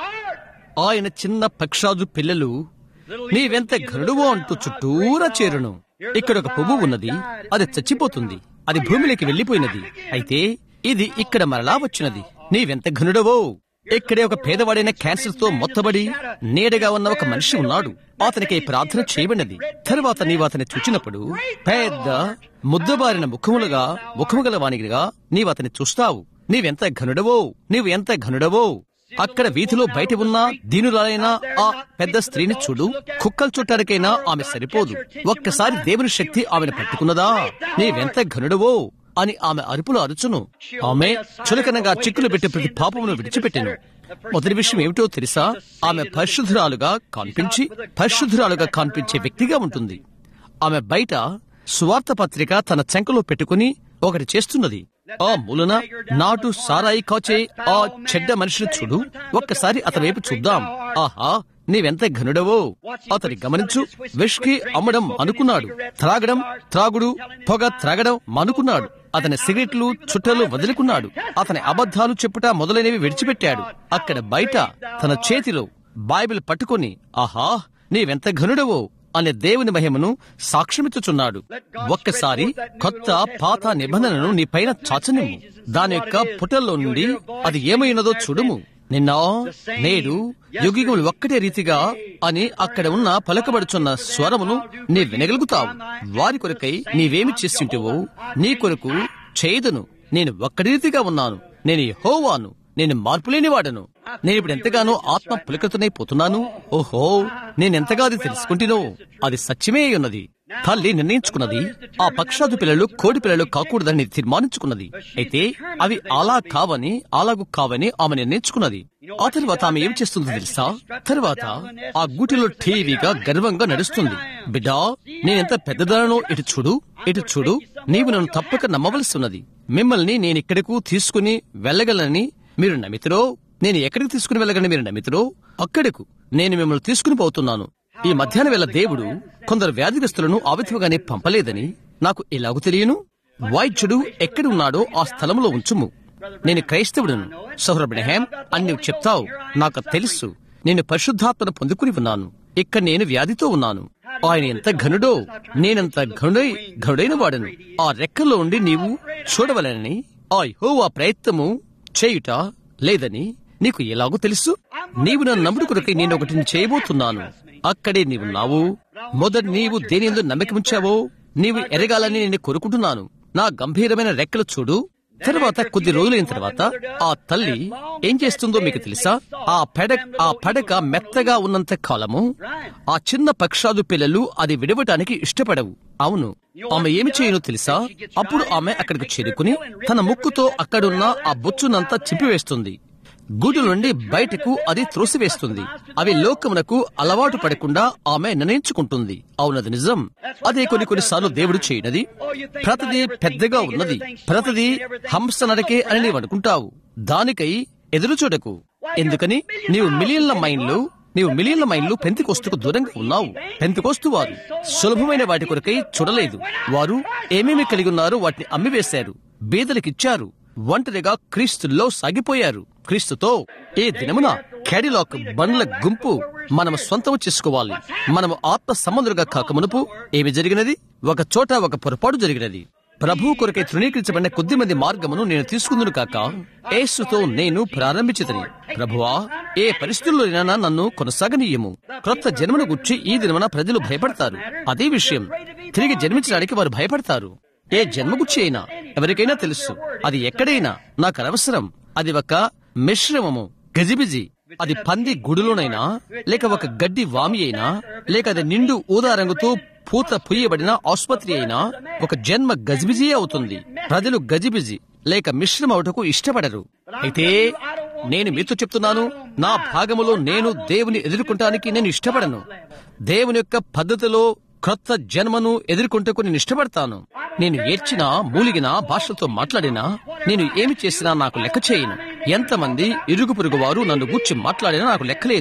ఆయన చిన్న పక్షాదు పిల్లలు నీవెంత ఘనుడువో అంటూ చుట్టూరా చేరును ఇక్కడ ఒక పువ్వు ఉన్నది అది చచ్చిపోతుంది అది భూమిలోకి వెళ్లిపోయినది అయితే ఇది ఇక్కడ మరలా వచ్చినది నీవెంత ఘనుడవో ఇక్కడే ఒక పేదవాడైన క్యాన్సర్ తో మొత్తబడి నీడగా ఉన్న ఒక మనిషి ఉన్నాడు అతనికి ప్రార్థన చేయబడినది తరువాత నీవు అతని చూచినప్పుడు పెద్ద ముద్దబారిన ముఖములుగా ముఖము గల వానిగా నీవు అతని చూస్తావు నీవెంత ఘనుడవో నీవు ఎంత ఘనుడవో అక్కడ వీధిలో బయట ఉన్న దీనురాలైన ఆ పెద్ద స్త్రీని చూడు కుక్కలు చుట్టానికైనా ఆమె సరిపోదు ఒక్కసారి దేవుని శక్తి ఆమెను పట్టుకున్నదా నీవెంత ఘనుడవో అని ఆమె అరుపులు అరుచును ఆమె చులకనగా చిక్కులు పెట్టి ప్రతి పాపమును విడిచిపెట్టెను మొదటి విషయం ఏమిటో తెలుసా ఆమె పరిశుద్ధురాలుగా కనిపించి పరిశుద్ధురాలుగా కనిపించే వ్యక్తిగా ఉంటుంది ఆమె బయట సువార్త పత్రిక తన చెంకలో పెట్టుకుని ఒకటి చేస్తున్నది ఆ మూలన నాటు సారాయి కాచే ఆ చెడ్డ మనిషిని చూడు ఒక్కసారి అతని వైపు చూద్దాం ఆహా నీవెంత ఘనుడవో అతని గమనించు విష్కి అమ్మడం అనుకున్నాడు త్రాగడం త్రాగుడు పొగ త్రాగడం మానుకున్నాడు అతని సిగరెట్లు చుట్టలు వదులుకున్నాడు అతని అబద్ధాలు చెప్పుట మొదలైనవి విడిచిపెట్టాడు అక్కడ బయట తన చేతిలో బైబిల్ పట్టుకొని ఆహా నీవెంత ఘనుడవో అనే దేవుని మహిమను సాక్ష్యమిచ్చుచున్నాడు ఒక్కసారి కొత్త పాత నిబంధనను నీ పైన చాచనిమ్ము దాని యొక్క పుటల్లో నుండి అది ఏమైనదో చూడుము నిన్న నేడు యుగిగులు ఒక్కటే రీతిగా అని అక్కడ ఉన్న పలకబడుచున్న స్వరమును నీ వినగలుగుతావు వారి కొరకై నీవేమి చేస్తుంటివో నీ కొరకు చేయదును నేను ఒక్కడి రీతిగా ఉన్నాను నేను యెహోవాను నేను మార్పులేని వాడను నేను ఇప్పుడు ఎంతగానో ఆత్మ పులకతనై పోతున్నాను ఓహో నేనెంతగా అది తెలుసుకుంటునో అది సత్యమే అయి ఉన్నది తల్లి నిర్ణయించుకున్నది ఆ పక్షాదు పిల్లలు కోడి పిల్లలు కాకూడదని తీర్మానించుకున్నది అయితే అవి అలా కావని అలాగు కావని ఆమె నిర్ణయించుకున్నది ఆ తర్వాత ఆమె ఏం చేస్తుందో తెలుసా తర్వాత ఆ గూటిలో టీవీగా గర్వంగా నడుస్తుంది బిడ్డా నేనెంత పెద్దదానో ఇటు చూడు ఇటు చూడు నీవు నన్ను తప్పక నమ్మవలసి ఉన్నది మిమ్మల్ని నేను ఇక్కడకు తీసుకుని వెళ్ళగలనని మీరు నమ్మితురో నేను ఎక్కడికి తీసుకుని వెళ్ళగలని మీరు నమ్మితురో అక్కడకు నేను మిమ్మల్ని తీసుకుని పోతున్నాను ఈ మధ్యాహ్న వేళ దేవుడు కొందరు వ్యాధిగ్రస్తులను ఆవిధముగానే పంపలేదని నాకు ఎలాగూ తెలియను వైద్యుడు ఎక్కడ ఉన్నాడో ఆ స్థలంలో ఉంచుము నేను క్రైస్తవుడును సౌరబ్రహం అని నువ్వు చెప్తావు నాకు తెలుసు నేను పరిశుద్ధాత్మను పొందుకుని ఉన్నాను ఇక్కడ నేను వ్యాధితో ఉన్నాను ఆయన ఎంత ఘనుడో నేనంత ఘనుడై ఘనుడైన వాడను ఆ రెక్కల్లో ఉండి నీవు చూడవలనని ఆ యెహోవా ప్రయత్నము చేయుట లేదని నీకు ఎలాగో తెలుసు నీవు నన్ను నమ్ముడు కొరకై నేను ఒకటిని చేయబోతున్నాను అక్కడే నీవు నావు మొదటి నీవు దేని ఎందు నమ్మకం ఉంచావో నీవు ఎరగాలని నేను కోరుకుంటున్నాను నా గంభీరమైన రెక్కలు చూడు తర్వాత కొద్ది రోజులైన తర్వాత ఆ తల్లి ఏం చేస్తుందో మీకు తెలుసా ఆ పెడ ఆ పడక మెత్తగా ఉన్నంత కాలము ఆ చిన్న పక్షాదు పిల్లలు అది విడవటానికి ఇష్టపడవు అవును ఆమె ఏమి చేయను తెలుసా అప్పుడు ఆమె అక్కడికి చేరుకుని తన ముక్కుతో అక్కడున్న ఆ బొచ్చునంతా చింపివేస్తుంది గూడు నుండి బయటకు అది త్రోసివేస్తుంది అవి లోకమునకు అలవాటు పడకుండా ఆమె నిర్ణయించుకుంటుంది అవునది నిజం అదే కొన్ని కొన్నిసార్లు దేవుడు చేయనది ప్రతిదీ పెద్దగా ఉన్నది ప్రతిదీ హంస నరకే అని నీవు అనుకుంటావు దానికై ఎదురు చూడకు ఎందుకని నీవు మిలియన్ల మైండ్లు నీవు మిలియన్ల మైండ్లు పెంతికోస్తుకు దూరంగా ఉన్నావు పెంతికోస్తు వారు సులభమైన వాటి కొరకై చూడలేదు వారు ఏమేమి కలిగి ఉన్నారో వాటిని అమ్మివేశారు బీదలకిచ్చారు ఒంటరిగా క్రీస్తుల్లో సాగిపోయారు క్రీస్తుతో ఏ దినమున క్యాడిలాక్ బండ్ల గుంపు మనము సొంతం చేసుకోవాలి మనము ఆత్మ సంబంధులుగా కాకమునుపు ఏమి జరిగినది ఒక చోట ఒక పొరపాటు జరిగినది ప్రభు కొరకై తృణీకరించబడిన కొద్ది మంది మార్గమును నేను తీసుకుందును కాక ఏసుతో నేను ప్రారంభించదని ప్రభువా ఏ పరిస్థితుల్లోనైనా నన్ను కొనసాగనీయము క్రొత్త జన్మను గుర్చి ఈ దినమున ప్రజలు భయపడతారు అదే విషయం తిరిగి జన్మించడానికి వారు భయపడతారు ఏ జన్మగుచ్చి అయినా ఎవరికైనా తెలుసు అది ఎక్కడైనా నాకు అనవసరం అది ఒక మిశ్రమము గజిబిజి అది పంది గుడిలోనైనా లేక ఒక గడ్డి వామి అయినా లేక అది నిండు ఊదా రంగుతో పూత పుయ్యబడిన ఆసుపత్రి అయినా ఒక జన్మ గజిబిజి అవుతుంది ప్రజలు గజిబిజి లేక మిశ్రమ అవుటకు ఇష్టపడరు అయితే నేను మీతో చెప్తున్నాను నా భాగములో నేను దేవుని ఎదుర్కొంటానికి నేను ఇష్టపడను దేవుని యొక్క పద్ధతిలో క్రొత్త జన్మను ఎదుర్కొంటకు నేను ఇష్టపడతాను నేను ఏడ్చినా మూలిగినా భాషలతో మాట్లాడినా నేను ఏమి చేసినా నాకు లెక్క చేయను ఎంతమంది ఇరుగు పొరుగు వారు నన్ను గూర్చి మాట్లాడినా నాకు లెక్కలేదు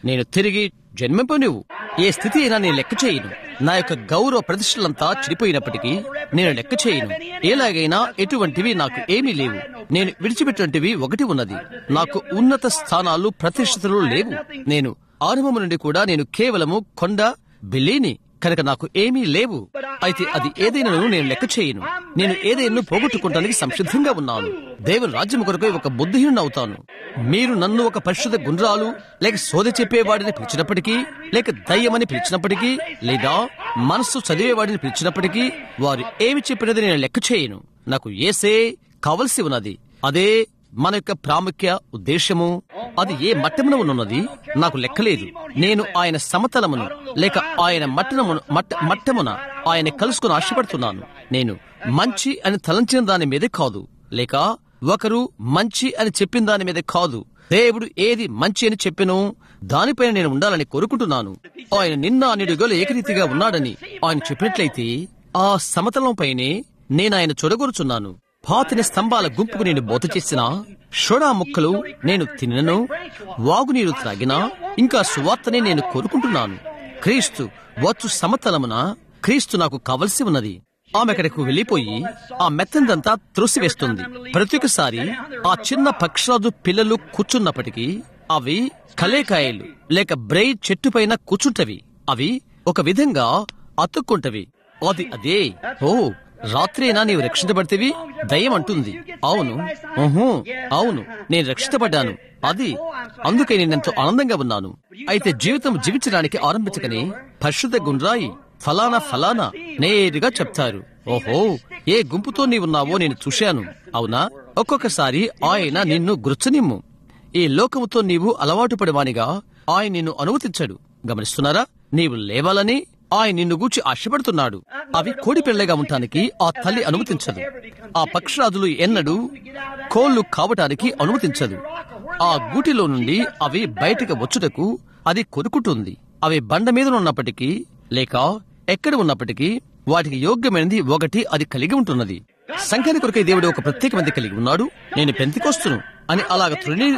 నేను తిరిగి జన్మింపనివ్వు ఏ స్థితి అయినా నేను లెక్క చేయను నా యొక్క గౌరవ ప్రతిష్టలంతా చెడిపోయినప్పటికీ నేను లెక్క చేయను ఎలాగైనా ఎటువంటివి నాకు ఏమీ లేవు నేను విడిచిపెట్టినటివి ఒకటి ఉన్నది నాకు ఉన్నత స్థానాలు ప్రతిష్టతలు లేవు నేను ఆరంభం నుండి కూడా నేను కేవలము కొండ బిల్లీని కనుక నాకు ఏమీ లేవు అయితే అది ఏదైనాను నేను లెక్క చేయను నేను ఏదైనా పోగొట్టుకోవడానికి సంసిద్ధంగా ఉన్నాను దేవుని రాజ్యం కొరకు ఒక బుద్ధిహీనుడు అవుతాను మీరు నన్ను ఒక పరిశుద్ధ గుండ్రాలు లేక సోద చెప్పేవాడిని పిలిచినప్పటికీ లేక దయ్యమని పిలిచినప్పటికీ లేదా మనస్సు చదివేవాడిని పిలిచినప్పటికీ వారు ఏమి చెప్పినది నేను లెక్క చేయను నాకు ఏసే కావలసి ఉన్నది అదే మన యొక్క ప్రాముఖ్య ఉద్దేశము అది ఏ మట్టమున ఉన్నది నాకు లెక్కలేదు నేను ఆయన సమతలమును లేక ఆయన మట్టనమును మట్ట మట్టమున ఆయన కలుసుకుని ఆశపడుతున్నాను నేను మంచి అని తలంచిన దాని మీదే కాదు లేక ఒకరు మంచి అని చెప్పిన దాని మీద కాదు దేవుడు ఏది మంచి అని చెప్పెను దానిపైన నేను ఉండాలని కోరుకుంటున్నాను ఆయన నిన్న నిడుగలు ఏకరీతిగా ఉన్నాడని ఆయన చెప్పినట్లయితే ఆ సమతలంపైనే నేను ఆయన చూడగోరుచున్నాను పాతిన స్తంభాల గుంపుకు నేను బోత చేసిన షోడా ముక్కలు నేను తినను వాగునీరు త్రాగినా ఇంకా సువార్తనే నేను కోరుకుంటున్నాను క్రీస్తు వచ్చు సమతలమున క్రీస్తు నాకు కావలసి ఉన్నది ఆమె అక్కడకు వెళ్లిపోయి ఆ మెత్తందంతా త్రోసివేస్తుంది ప్రతి ఒక్కసారి ఆ చిన్న పక్షరాజు పిల్లలు కూర్చున్నప్పటికీ అవి కలేకాయలు లేక బ్రై చెట్టు పైన కూర్చుంటవి అవి ఒక విధంగా అతుక్కుంటవి అది అదే ఓ రాత్రేనా నీవు రక్షించబడితేవి దయ్యం అంటుంది అవును ఓహో అవును నేను రక్షించబడ్డాను అది అందుకే నేనెంతో ఆనందంగా ఉన్నాను అయితే జీవితం జీవించడానికి ఆరంభించకని పరిశుద్ధ గుండ్రాయి ఫలానా ఫలానా నేరుగా చెప్తారు ఓహో ఏ గుంపుతో నీవున్నావో నేను చూశాను అవునా ఒక్కొక్కసారి ఆయన నిన్ను గుర్చనిమ్ము ఈ లోకముతో నీవు అలవాటు పడవానిగా ఆయన నిన్ను అనుమతించడు గమనిస్తున్నారా నీవు లేవాలని ఆయన నిన్ను గూర్చి ఆశపడుతున్నాడు అవి కోడి పిల్లగా ఉండటానికి ఆ తల్లి అనుమతించదు ఆ పక్షరాజులు ఎన్నడూ కోళ్లు కావటానికి అనుమతించదు ఆ గూటిలో నుండి అవి బయటకు వచ్చుటకు అది కొరుకుతుంది అవి బండ మీద ఉన్నప్పటికీ లేక ఎక్కడ ఉన్నప్పటికీ వాటికి యోగ్యమైనది ఒకటి అది కలిగి ఉంటున్నది సంఘాని కొరకై దేవుడు ఒక ప్రత్యేకమైనది కలిగి ఉన్నాడు నేను పెంతికొస్తును అని అలాగ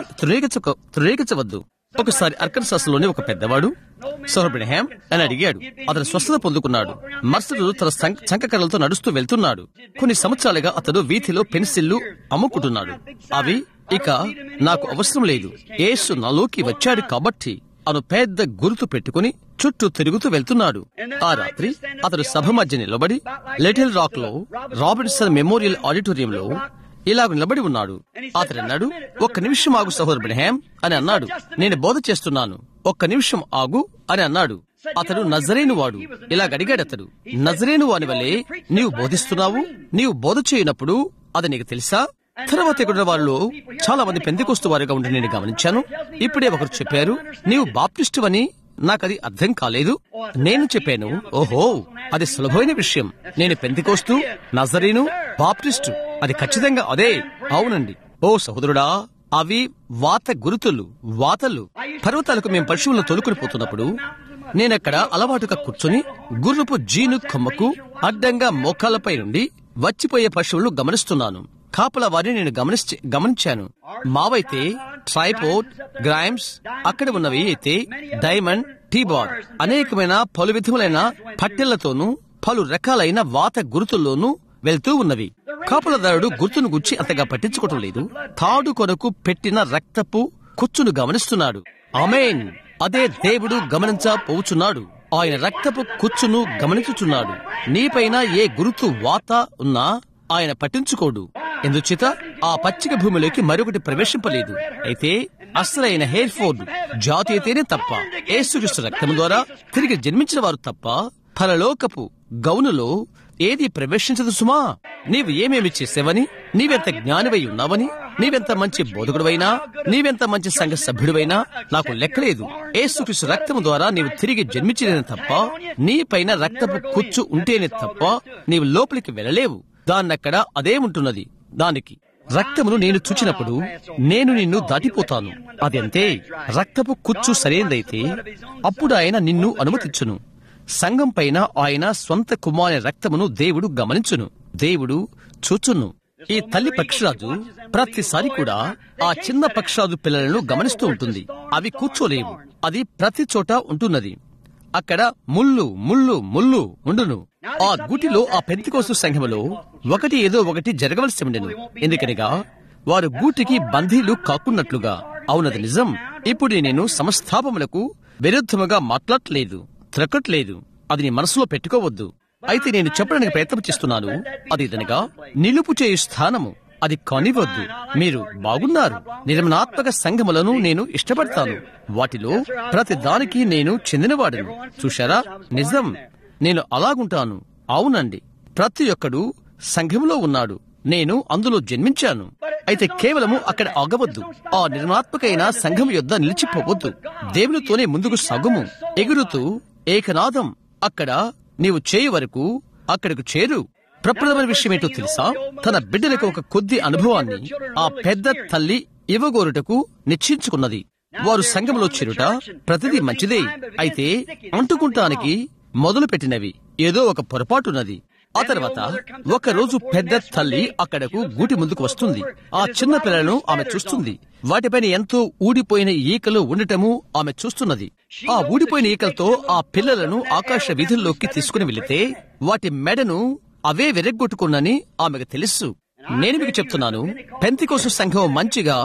తృణీకరించవద్దు ఒకసారి అర్కన్సాస్ లోని ఒక పెద్దవాడు సోహర్బినహాం అని అడిగాడు అతను స్వస్థత పొందుకున్నాడు మరుసటి రోజు తన సం- చంకకర్రలతో నడుస్తూ వెళ్తున్నాడు కొన్ని సంవత్సరాలుగా అతడు వీధిలో పెన్సిళ్లు అమ్ముకుంటున్నాడు అవి ఇక నాకు అవసరం లేదు యేసు నాలోకి వచ్చాడు కాబట్టి అను పెద్ద గుర్తు పెట్టుకుని చుట్టూ తిరుగుతూ వెళ్తున్నాడు ఆ రాత్రి అతడు సభ మధ్య నిలబడి లిటిల్ రాక్ లో రాబిన్సన్ మెమోరియల్ ఆడిటోరియంలో ఇలాగ నిలబడి ఉన్నాడు అతడు అన్నాడు ఒక్క నిమిషం ఆగు సహోదరు బ్రహాం అని అన్నాడు నేను బోధ చేస్తున్నాను ఒక్క నిమిషం ఆగు అని అన్నాడు అతడు నజరేను వాడు ఇలాగ అడిగాడు అతడు నజరేను వాని వలె నీవు బోధిస్తున్నావు నీవు బోధ చేయనప్పుడు అది నీకు తెలుసా తర్వాత ఇక్కడ వాళ్ళు చాలా మంది పెందికొస్తు వారుగా ఉండి నేను గమనించాను ఇప్పుడే ఒకరు చెప్పారు నీవు బాప్టిస్టు అని నాకది అర్థం కాలేదు నేను చెప్పాను ఓహో అది సులభమైన విషయం నేను పెంతికోస్తూ నజరీను బాప్టిస్టు అది ఖచ్చితంగా అదే అవునండి ఓ సహోదరుడా అవి వాత గురుతులు వాతలు పర్వతాలకు మేము పశువులను తొలుకుని పోతున్నప్పుడు నేనక్కడ అలవాటుగా కూర్చొని గుర్రపు జీను కొమ్మకు అడ్డంగా మోకాలపై నుండి వచ్చిపోయే పశువులు గమనిస్తున్నాను కాపల వారిని నేను గమనించ గమనించాను మావైతే ట్రైపోర్ట్ గ్రైమ్స్ అక్కడ ఉన్నవి అయితే డైమండ్ టీబార్ అనేకమైన పలు విధములైన పట్టెలతోనూ పలు రకాలైన వాత గుర్తుల్లోనూ వెళ్తూ ఉన్నవి కాపులదారుడు గుర్తును గుచ్చి అంతగా పట్టించుకోవటం లేదు తాడు కొరకు పెట్టిన రక్తపు కుచ్చును గమనిస్తున్నాడు ఆమెన్ అదే దేవుడు గమనించపోవుచున్నాడు ఆయన రక్తపు కుచ్చును గమనించుచున్నాడు నీపైన ఏ గురుతు వాత ఉన్నా ఆయన పట్టించుకోడు ఎందుచేత ఆ పచ్చిక భూమిలోకి మరొకటి ప్రవేశింపలేదు అయితే అసలైన హెయిర్ ఫోర్డ్ జాతీయతేనే తప్ప ఏసుక్రీస్తు రక్తం ద్వారా తిరిగి జన్మించిన వారు తప్ప పరలోకపు గౌనులో ఏది ప్రవేశించదు సుమా నీవు ఏమేమి చేసేవని నీవెంత జ్ఞానివై ఉన్నావని నీవెంత మంచి బోధకుడువైనా నీవెంత మంచి సంఘ సభ్యుడివైనా నాకు లెక్కలేదు ఏసుక్రీస్తు రక్తము ద్వారా నీవు తిరిగి జన్మించినే తప్ప నీ పైన రక్తపు కుచ్చు ఉంటేనే తప్ప నీవు లోపలికి వెళ్ళలేవు దాన్నక్కడ అదే ఉంటున్నది దానికి రక్తమును నేను చూచినప్పుడు నేను నిన్ను దాటిపోతాను అదంతే రక్తపు కుచ్చు సరైనదైతే అప్పుడు ఆయన నిన్ను అనుమతించును సంఘం పైన ఆయన స్వంత కుమారి రక్తమును దేవుడు గమనించును దేవుడు చూచును ఈ తల్లి పక్షిరాజు ప్రతిసారి కూడా ఆ చిన్న పక్షిరాజు పిల్లలను గమనిస్తూ ఉంటుంది అవి కూర్చోలేవు అది ప్రతి చోట ఉంటున్నది అక్కడ ముళ్ళు ముళ్ళు ముళ్ళు ఉండును ఆ గూటిలో ఆ పెంతికోసు సంఘములో ఒకటి ఏదో ఒకటి జరగవలసి ఉండెను ఎందుకనగా వారు గూటికి బందీలు కాకున్నట్లుగా అవునది నిజం ఇప్పుడు నేను సమస్థాపములకు విరుద్ధముగా మాట్లాడలేదు త్రకట్లేదు అది నీ మనసులో పెట్టుకోవద్దు అయితే నేను చెప్పడానికి ప్రయత్నం చేస్తున్నాను అది ఇదనగా నిలుపు చేయు స్థానము అది కానివద్దు మీరు బాగున్నారు నిర్మణాత్మక సంఘములను నేను ఇష్టపడతాను వాటిలో ప్రతి దానికి నేను చెందినవాడను చూశారా నిజం నేను అలాగుంటాను అవునండి ప్రతి ఒక్కడు సంఘములో ఉన్నాడు నేను అందులో జన్మించాను అయితే కేవలము అక్కడ ఆగవద్దు ఆ నిర్మాత్మకైన సంఘం యొద్ద నిలిచిపోవద్దు దేవునితోనే ముందుకు సగుము ఎగురుతూ ఏకనాదం అక్కడ నీవు చేయి వరకు అక్కడకు చేరు ప్రప్రదమైన విషయం ఏంటో తెలుసా తన బిడ్డలకు ఒక కొద్ది అనుభవాన్ని ఆ పెద్ద తల్లి ఇవ్వగోరుటకు నిశ్చయించుకున్నది వారు సంఘంలో చేరుట ప్రతిదీ మంచిదే అయితే అంటుకుంటానికి మొదలు పెట్టినవి ఏదో ఒక పొరపాటున్నది ఆ తర్వాత ఒక రోజు పెద్ద తల్లి అక్కడకు గూటి ముందుకు వస్తుంది ఆ చిన్న పిల్లలను ఆమె చూస్తుంది వాటిపైన ఎంతో ఊడిపోయిన ఈకలు ఉండటము ఆమె చూస్తున్నది ఆ ఊడిపోయిన ఈకలతో ఆ పిల్లలను ఆకాశ వీధుల్లోకి తీసుకుని వెళితే వాటి మెడను అవే విరగ్గొట్టుకున్నని ఆమెకు తెలుసు నేను మీకు చెప్తున్నాను పెంతికోసు సంఘం మంచిగా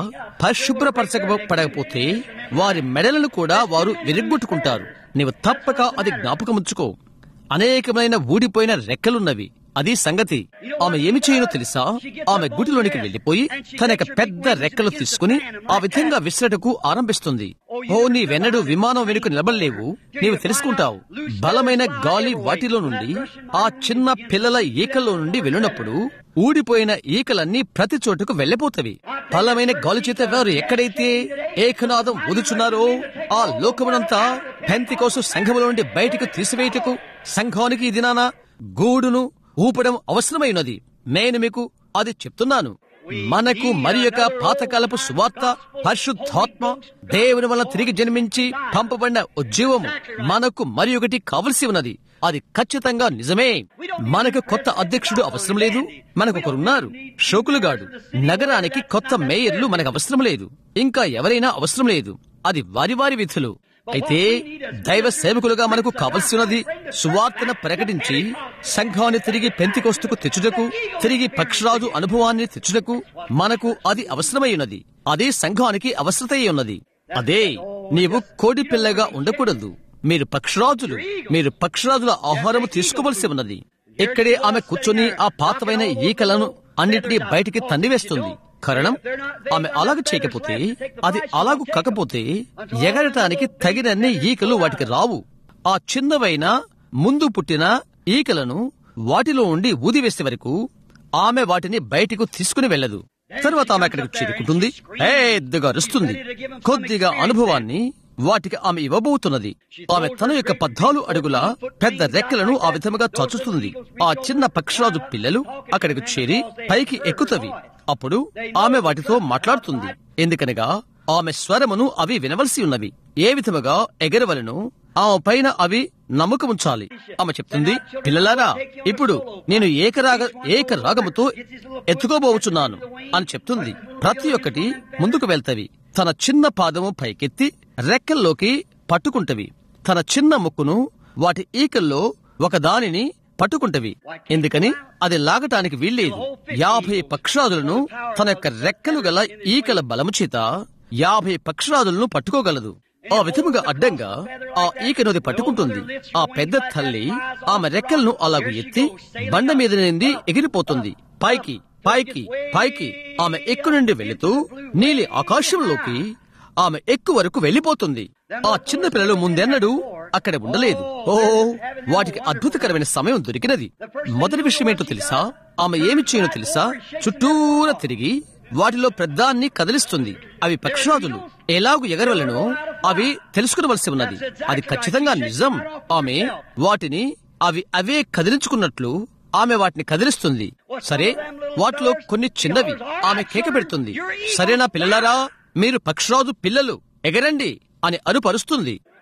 పరిశుభ్రపరచకపోతే వారి మెడలను కూడా వారు విరగ్గొట్టుకుంటారు నీవు తప్పక అది జ్ఞాపకముంచుకో అనేకమైన ఊడిపోయిన రెక్కలున్నవి అది సంగతి ఆమె ఏమి చేయనో తెలుసా ఆమె గుడిలోనికి వెళ్లిపోయి తన యొక్క పెద్ద రెక్కలు తీసుకుని ఆ విధంగా విసరటకు ఆరంభిస్తుంది ఓ నీవెన్నడూ విమానం వెనుక నిలబడలేవు నీవు తెలుసుకుంటావు బలమైన గాలి వాటిలో నుండి ఆ చిన్న పిల్లల ఈకల్లో నుండి వెళ్ళినప్పుడు ఊడిపోయిన ఈకలన్నీ ప్రతి చోటుకు వెళ్లిపోతవి బలమైన గాలి చేత వారు ఎక్కడైతే ఏకనాదం ఊదుచున్నారో ఆ లోకమునంతా పెంతి కోసం సంఘముల నుండి బయటకు తీసివేయటకు సంఘానికి ఈ దినాన గూడును ఊపడం అవసరమైనది నేను మీకు అది చెప్తున్నాను మనకు మరి యొక్క పాతకాలపు సువార్త పరిశుద్ధాత్మ దేవుని వల్ల తిరిగి జన్మించి పంపబడిన ఉద్యోగము మనకు మరి ఒకటి కావలసి ఉన్నది అది ఖచ్చితంగా నిజమే మనకు కొత్త అధ్యక్షుడు అవసరం లేదు మనకు ఒకరున్నారు షోకులుగాడు నగరానికి కొత్త మేయర్లు మనకు అవసరం లేదు ఇంకా ఎవరైనా అవసరం లేదు అది వారి వారి విధులు అయితే దైవ సేవకులుగా మనకు కావలసినది సువార్తను ప్రకటించి సంఘాన్ని తిరిగి పెంతికొస్తుకు తెచ్చుటకు తిరిగి పక్షరాజు అనుభవాన్ని తెచ్చుటకు మనకు అది అవసరమైనది అదే సంఘానికి అవసరతయ్యి ఉన్నది అదే నీవు కోడి పిల్లగా ఉండకూడదు మీరు పక్షరాజులు మీరు పక్షరాజుల ఆహారము తీసుకోవలసి ఉన్నది ఇక్కడే ఆమె కూర్చొని ఆ పాతమైన ఈకలను అన్నిటినీ బయటికి తన్నివేస్తుంది కారణం ఆమె అలాగ చేయకపోతే అది అలాగు కాకపోతే ఎగరటానికి తగినన్ని ఈకలు వాటికి రావు ఆ చిన్నవైన ముందు పుట్టిన ఈకలను వాటిలో ఉండి ఊదివేసే వరకు ఆమె వాటిని బయటకు తీసుకుని వెళ్ళదు తర్వాత ఆమె అక్కడికి చేరుకుంటుంది పెద్దగా అరుస్తుంది కొద్దిగా అనుభవాన్ని వాటికి ఆమె ఇవ్వబోతున్నది ఆమె తన యొక్క పద్నాలు అడుగుల పెద్ద రెక్కలను ఆ విధముగా చచుస్తుంది ఆ చిన్న పక్షరాజు పిల్లలు అక్కడికి చేరి పైకి ఎక్కుతవి అప్పుడు ఆమె వాటితో మాట్లాడుతుంది ఎందుకనగా ఆమె స్వరమును అవి వినవలసి ఉన్నవి ఏ విధముగా ఎగరవలను ఆమె పైన అవి నమ్మకముంచాలి ఆమె చెప్తుంది పిల్లలారా ఇప్పుడు నేను ఏకరాగ ఏక రాగముతో ఎత్తుకోబోచున్నాను అని చెప్తుంది ప్రతి ఒక్కటి ముందుకు వెళ్తవి తన చిన్న పాదము పైకెత్తి రెక్కల్లోకి పట్టుకుంటవి తన చిన్న ముక్కును వాటి ఈకల్లో ఒక దానిని పట్టుకుంటవి ఎందుకని అది లాగటానికి వీల్లేదు యాభై పక్షరాదులను తన యొక్క రెక్కలు గల ఈకల బలము చేత యాభై పక్షరాదులను పట్టుకోగలదు ఆ విధముగా అడ్డంగా ఆ ఈకనది పట్టుకుంటుంది ఆ పెద్ద తల్లి ఆమె రెక్కలను అలాగు ఎత్తి బండ మీద నుండి ఎగిరిపోతుంది పైకి పైకి పైకి ఆమె ఎక్కు నుండి వెళుతూ నీలి ఆకాశంలోకి ఆమె ఎక్కువ వరకు వెళ్లిపోతుంది ఆ చిన్న పిల్లలు ముందెన్నడూ అక్కడ ఉండలేదు ఓ వాటికి అద్భుతకరమైన సమయం దొరికినది మొదటి విషయం ఏంటో తెలుసా ఆమె ఏమి చేయనో తెలుసా చుట్టూరా తిరిగి వాటిలో ప్రధాన్ని కదిలిస్తుంది అవి పక్షరాజులు ఎలాగు ఎగరవలనో అవి తెలుసుకునవలసి ఉన్నది అది ఖచ్చితంగా నిజం ఆమె వాటిని అవి అవే కదిలించుకున్నట్లు ఆమె వాటిని కదిలిస్తుంది సరే వాటిలో కొన్ని చిన్నవి ఆమె కేక పెడుతుంది సరేనా పిల్లలారా మీరు పక్షరాజు పిల్లలు ఎగరండి అని అరుపరుస్తుంది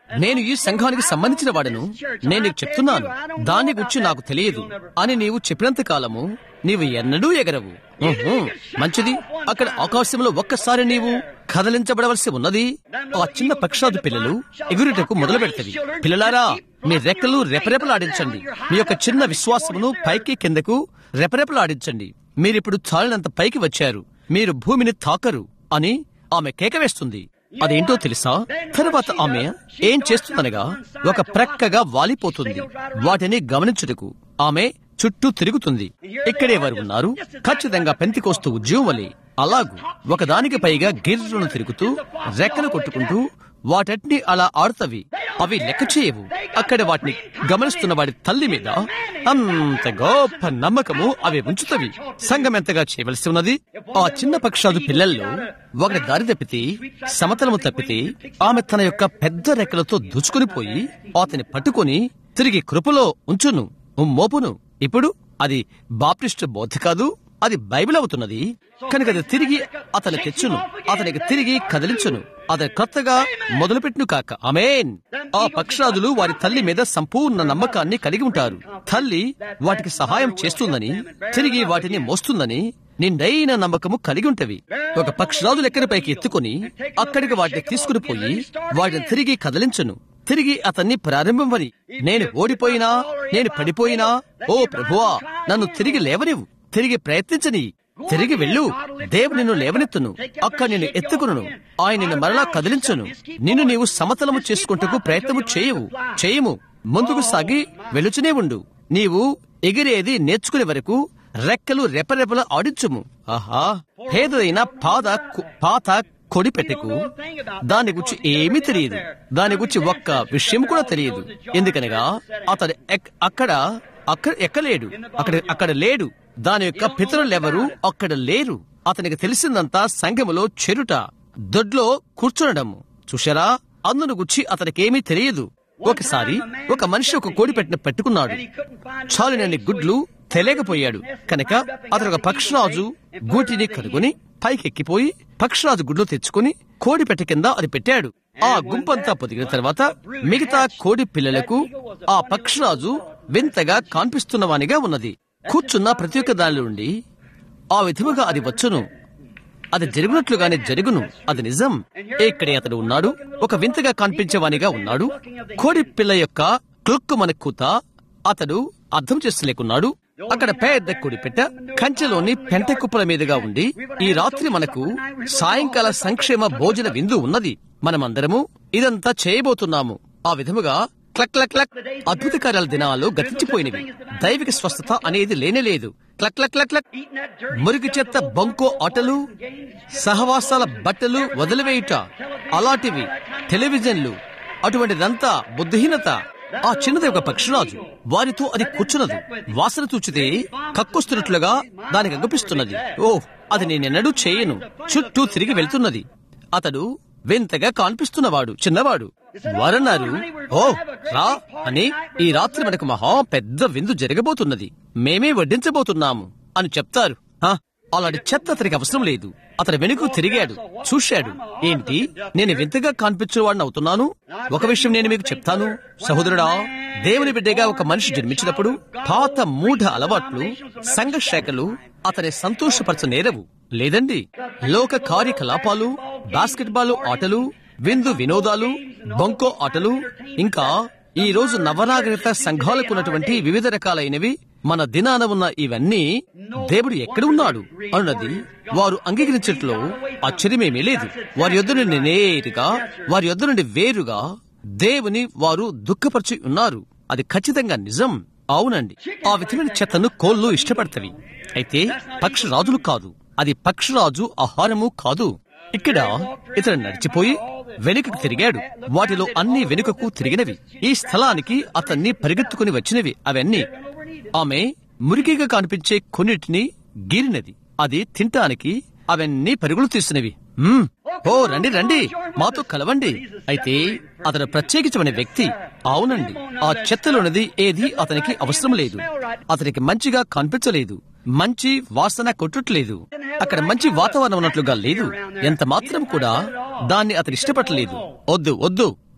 నేను ఈ సంఘానికి సంబంధించిన వాడను నేను నీకు చెప్తున్నాను దాని గురించి నాకు తెలియదు అని నీవు చెప్పినంత కాలము నీవు ఎన్నడూ ఎగరవు ఉహు, మంచిది అక్కడ ఆకాశంలో ఒక్కసారి నీవు కదలించబడవలసి ఉన్నది ఆ చిన్న పక్షాదు పిల్లలు ఎగురుటకు మొదలు పెడతది పిల్లలారా మీ రెక్కలు రెపరెపలాడించండి మీ యొక్క చిన్న విశ్వాసమును పైకి కిందకు రెపరెపలాడించండి మీరిప్పుడు చాలినంత పైకి వచ్చారు మీరు భూమిని తాకరు అని ఆమె కేక వేస్తుంది అదేంటో తెలుసా తరువాత ఆమె ఏం చేస్తుందనగా ఒక ప్రక్కగా వాలిపోతుంది వాటిని గమనించుటకు ఆమె చుట్టూ తిరుగుతుంది ఇక్కడే వారు ఉన్నారు ఖచ్చితంగా పెంతికోస్తూ ఉద్యోగం వలె అలాగు ఒకదానికి పైగా గిర్రును తిరుగుతూ రెక్కలు కొట్టుకుంటూ వాటన్ని అలా ఆడుతవి అవి లెక్క చేయవు అక్కడ వాటిని గమనిస్తున్న వాడి తల్లి మీద అంత గొప్ప నమ్మకము అవి ఉంచుతవి సంఘం ఎంతగా చేయవలసి ఉన్నది ఆ చిన్న పక్షాదు పిల్లల్లో ఒకటి దారి తప్పితే సమతలము తప్పితే ఆమె తన యొక్క పెద్ద రెక్కలతో దూచుకుని పోయి అతని పట్టుకొని తిరిగి కృపలో ఉంచును మోపును ఇప్పుడు అది బాప్టిస్ట్ బోధ కాదు అది బైబిల్ అవుతున్నది కనుక అది తిరిగి అతని తెచ్చును అతనికి తిరిగి కదిలించును అతని కొత్తగా మొదలుపెట్టును కాక అమేన్ ఆ పక్షరాజులు వారి తల్లి మీద సంపూర్ణ నమ్మకాన్ని కలిగి ఉంటారు తల్లి వాటికి సహాయం చేస్తుందని తిరిగి వాటిని మోస్తుందని నిండైన నమ్మకము కలిగి ఉంటవి ఒక పక్షరాజు లెక్కన పైకి ఎత్తుకుని అక్కడికి వాటిని తీసుకుని పోయి వాటిని తిరిగి కదిలించును తిరిగి అతన్ని ప్రారంభమని నేను ఓడిపోయినా నేను పడిపోయినా ఓ ప్రభువా నన్ను తిరిగి లేవనివ్వు తిరిగి ప్రయత్నించని తిరిగి వెళ్ళు దేవుడు నిన్ను లేవనెత్తును అక్క నిన్ను ఎత్తుకును ఆయన నిన్ను మరలా కదిలించును నిన్ను నీవు సమతలము చేసుకుంటకు ప్రయత్నము చేయవు చేయము ముందుకు సాగి వెలుచునే ఉండు నీవు ఎగిరేది నేర్చుకునే వరకు రెక్కలు రెపరెపల ఆడించుము ఆహా పేదైన పాద కు- పాత కొడి పెట్టెకు దాని గురించి ఏమీ తెలియదు దాని గురించి ఒక్క విషయం కూడా తెలియదు ఎందుకనగా అతడు ఎక్- అక్కడ అక్కడ ఎక్కలేడు అక్కడ అక్కడ లేడు దాని యొక్క పితరులెవరు అక్కడ లేరు అతనికి తెలిసిందంతా సంఘములో చెరుట దొడ్లో కూర్చునడము చూశారా అందును గుచ్చి అతనికేమీ తెలియదు ఒకసారి ఒక మనిషి ఒక కోడి పెట్టిన పెట్టుకున్నాడు చాలినన్ని గుడ్లు తెలియకపోయాడు కనుక అతను ఒక పక్షరాజు గూటిని కనుగొని పైకెక్కిపోయి పక్షరాజు గుడ్లు తెచ్చుకుని కోడి పెట్టె కింద అది పెట్టాడు ఆ గుంపంతా పొదిగిన తర్వాత మిగతా కోడి పిల్లలకు ఆ పక్షరాజు వింతగా కాన్పిస్తున్నవానిగా ఉన్నది కూర్చున్న ప్రతి ఒక్క దానిలో నుండి ఆ విధముగా అది వచ్చును అది జరిగినట్లుగానే జరుగును అది నిజం ఇక్కడే అతడు ఉన్నాడు ఒక వింతగా కనిపించేవానిగా ఉన్నాడు కోడి పిల్ల యొక్క క్లుక్కు మన కూత అతడు అర్థం చేసుకోలేకున్నాడు అక్కడ పెద్ద కోడి పెట్ట కంచెలోని పెంట కుప్పల మీదుగా ఉండి ఈ రాత్రి మనకు సాయంకాల సంక్షేమ భోజన విందు ఉన్నది మనమందరము ఇదంతా చేయబోతున్నాము ఆ విధముగా క్లక్ క్లక్ క్లక్ అద్భుత కార్యాల దినాలు గతించిపోయినవి దైవిక స్వస్థత అనేది లేనేలేదు క్లక్ క్లక్ క్లక్ క్లక్ మురికి చెత్త బంకో ఆటలు సహవాసాల బట్టలు వదిలివేయుట అలాంటివి టెలివిజన్లు అటువంటిదంతా బుద్ధిహీనత ఆ చిన్నది ఒక పక్షిరాజు వారితో అది కూర్చున్నది వాసన చూచితే కక్కొస్తున్నట్లుగా దానికి అగుపిస్తున్నది ఓ అది నేనెన్నడూ చేయను చుట్టూ తిరిగి వెళ్తున్నది అతడు వింతగా కాన్పిస్తున్నవాడు చిన్నవాడు వారన్నారు ఓ రా అని ఈ రాత్రి మనకు మహా పెద్ద విందు జరగబోతున్నది మేమే వడ్డించబోతున్నాము అని చెప్తారు హా, అలాంటి చెత్త అతనికి అవసరం లేదు అతని వెనుక తిరిగాడు చూశాడు ఏంటి నేను వింతగా కాన్పించేవాడిని అవుతున్నాను ఒక విషయం నేను మీకు చెప్తాను సహోదరుడా దేవుని బిడ్డగా ఒక మనిషి జన్మించినప్పుడు పాత మూఢ అలవాట్లు సంఘ శాఖలు అతని సంతోషపరచనేరవు లేదండి లోక కార్యకలాపాలు బాస్కెట్బాల్ ఆటలు విందు వినోదాలు బంకో ఆటలు ఇంకా ఈ రోజు నవనాగరిక సంఘాలకు ఉన్నటువంటి వివిధ రకాలైనవి మన దినాన ఉన్న ఇవన్నీ దేవుడు ఎక్కడ ఉన్నాడు అన్నది వారు అంగీకరించట్లో ఆశ్చర్యమేమీ లేదు వారి యొద్ద నుండి నేరుగా వారి యొద్ద నుండి వేరుగా దేవుని వారు దుఃఖపరిచి ఉన్నారు అది ఖచ్చితంగా నిజం అవునండి ఆ విధమైన చెత్తను కోళ్లు ఇష్టపడతవి అయితే పక్షరాజులు కాదు అది పక్షరాజు ఆహారము కాదు ఇక్కడ ఇతడు నడిచిపోయి వెనుకకు తిరిగాడు వాటిలో అన్ని వెనుకకు తిరిగినవి ఈ స్థలానికి అతన్ని పరిగెత్తుకుని వచ్చినవి అవన్నీ ఆమె మురికిగా కనిపించే కొన్నిటిని గీరినది అది తింటానికి అవన్నీ పరుగులు తీసినవి మ్మ్. ఓ రండి రండి మాతో కలవండి అయితే అతను ప్రత్యేకించమనే వ్యక్తి అవునండి ఆ చెత్తలోనిది ఏది అతనికి అవసరం లేదు అతనికి మంచిగా కనిపించలేదు మంచి వాసన కొట్టట్లేదు అక్కడ మంచి వాతావరణం ఉన్నట్లుగా లేదు ఎంత మాత్రం కూడా దాన్ని అతను ఇష్టపడలేదు వద్దు వద్దు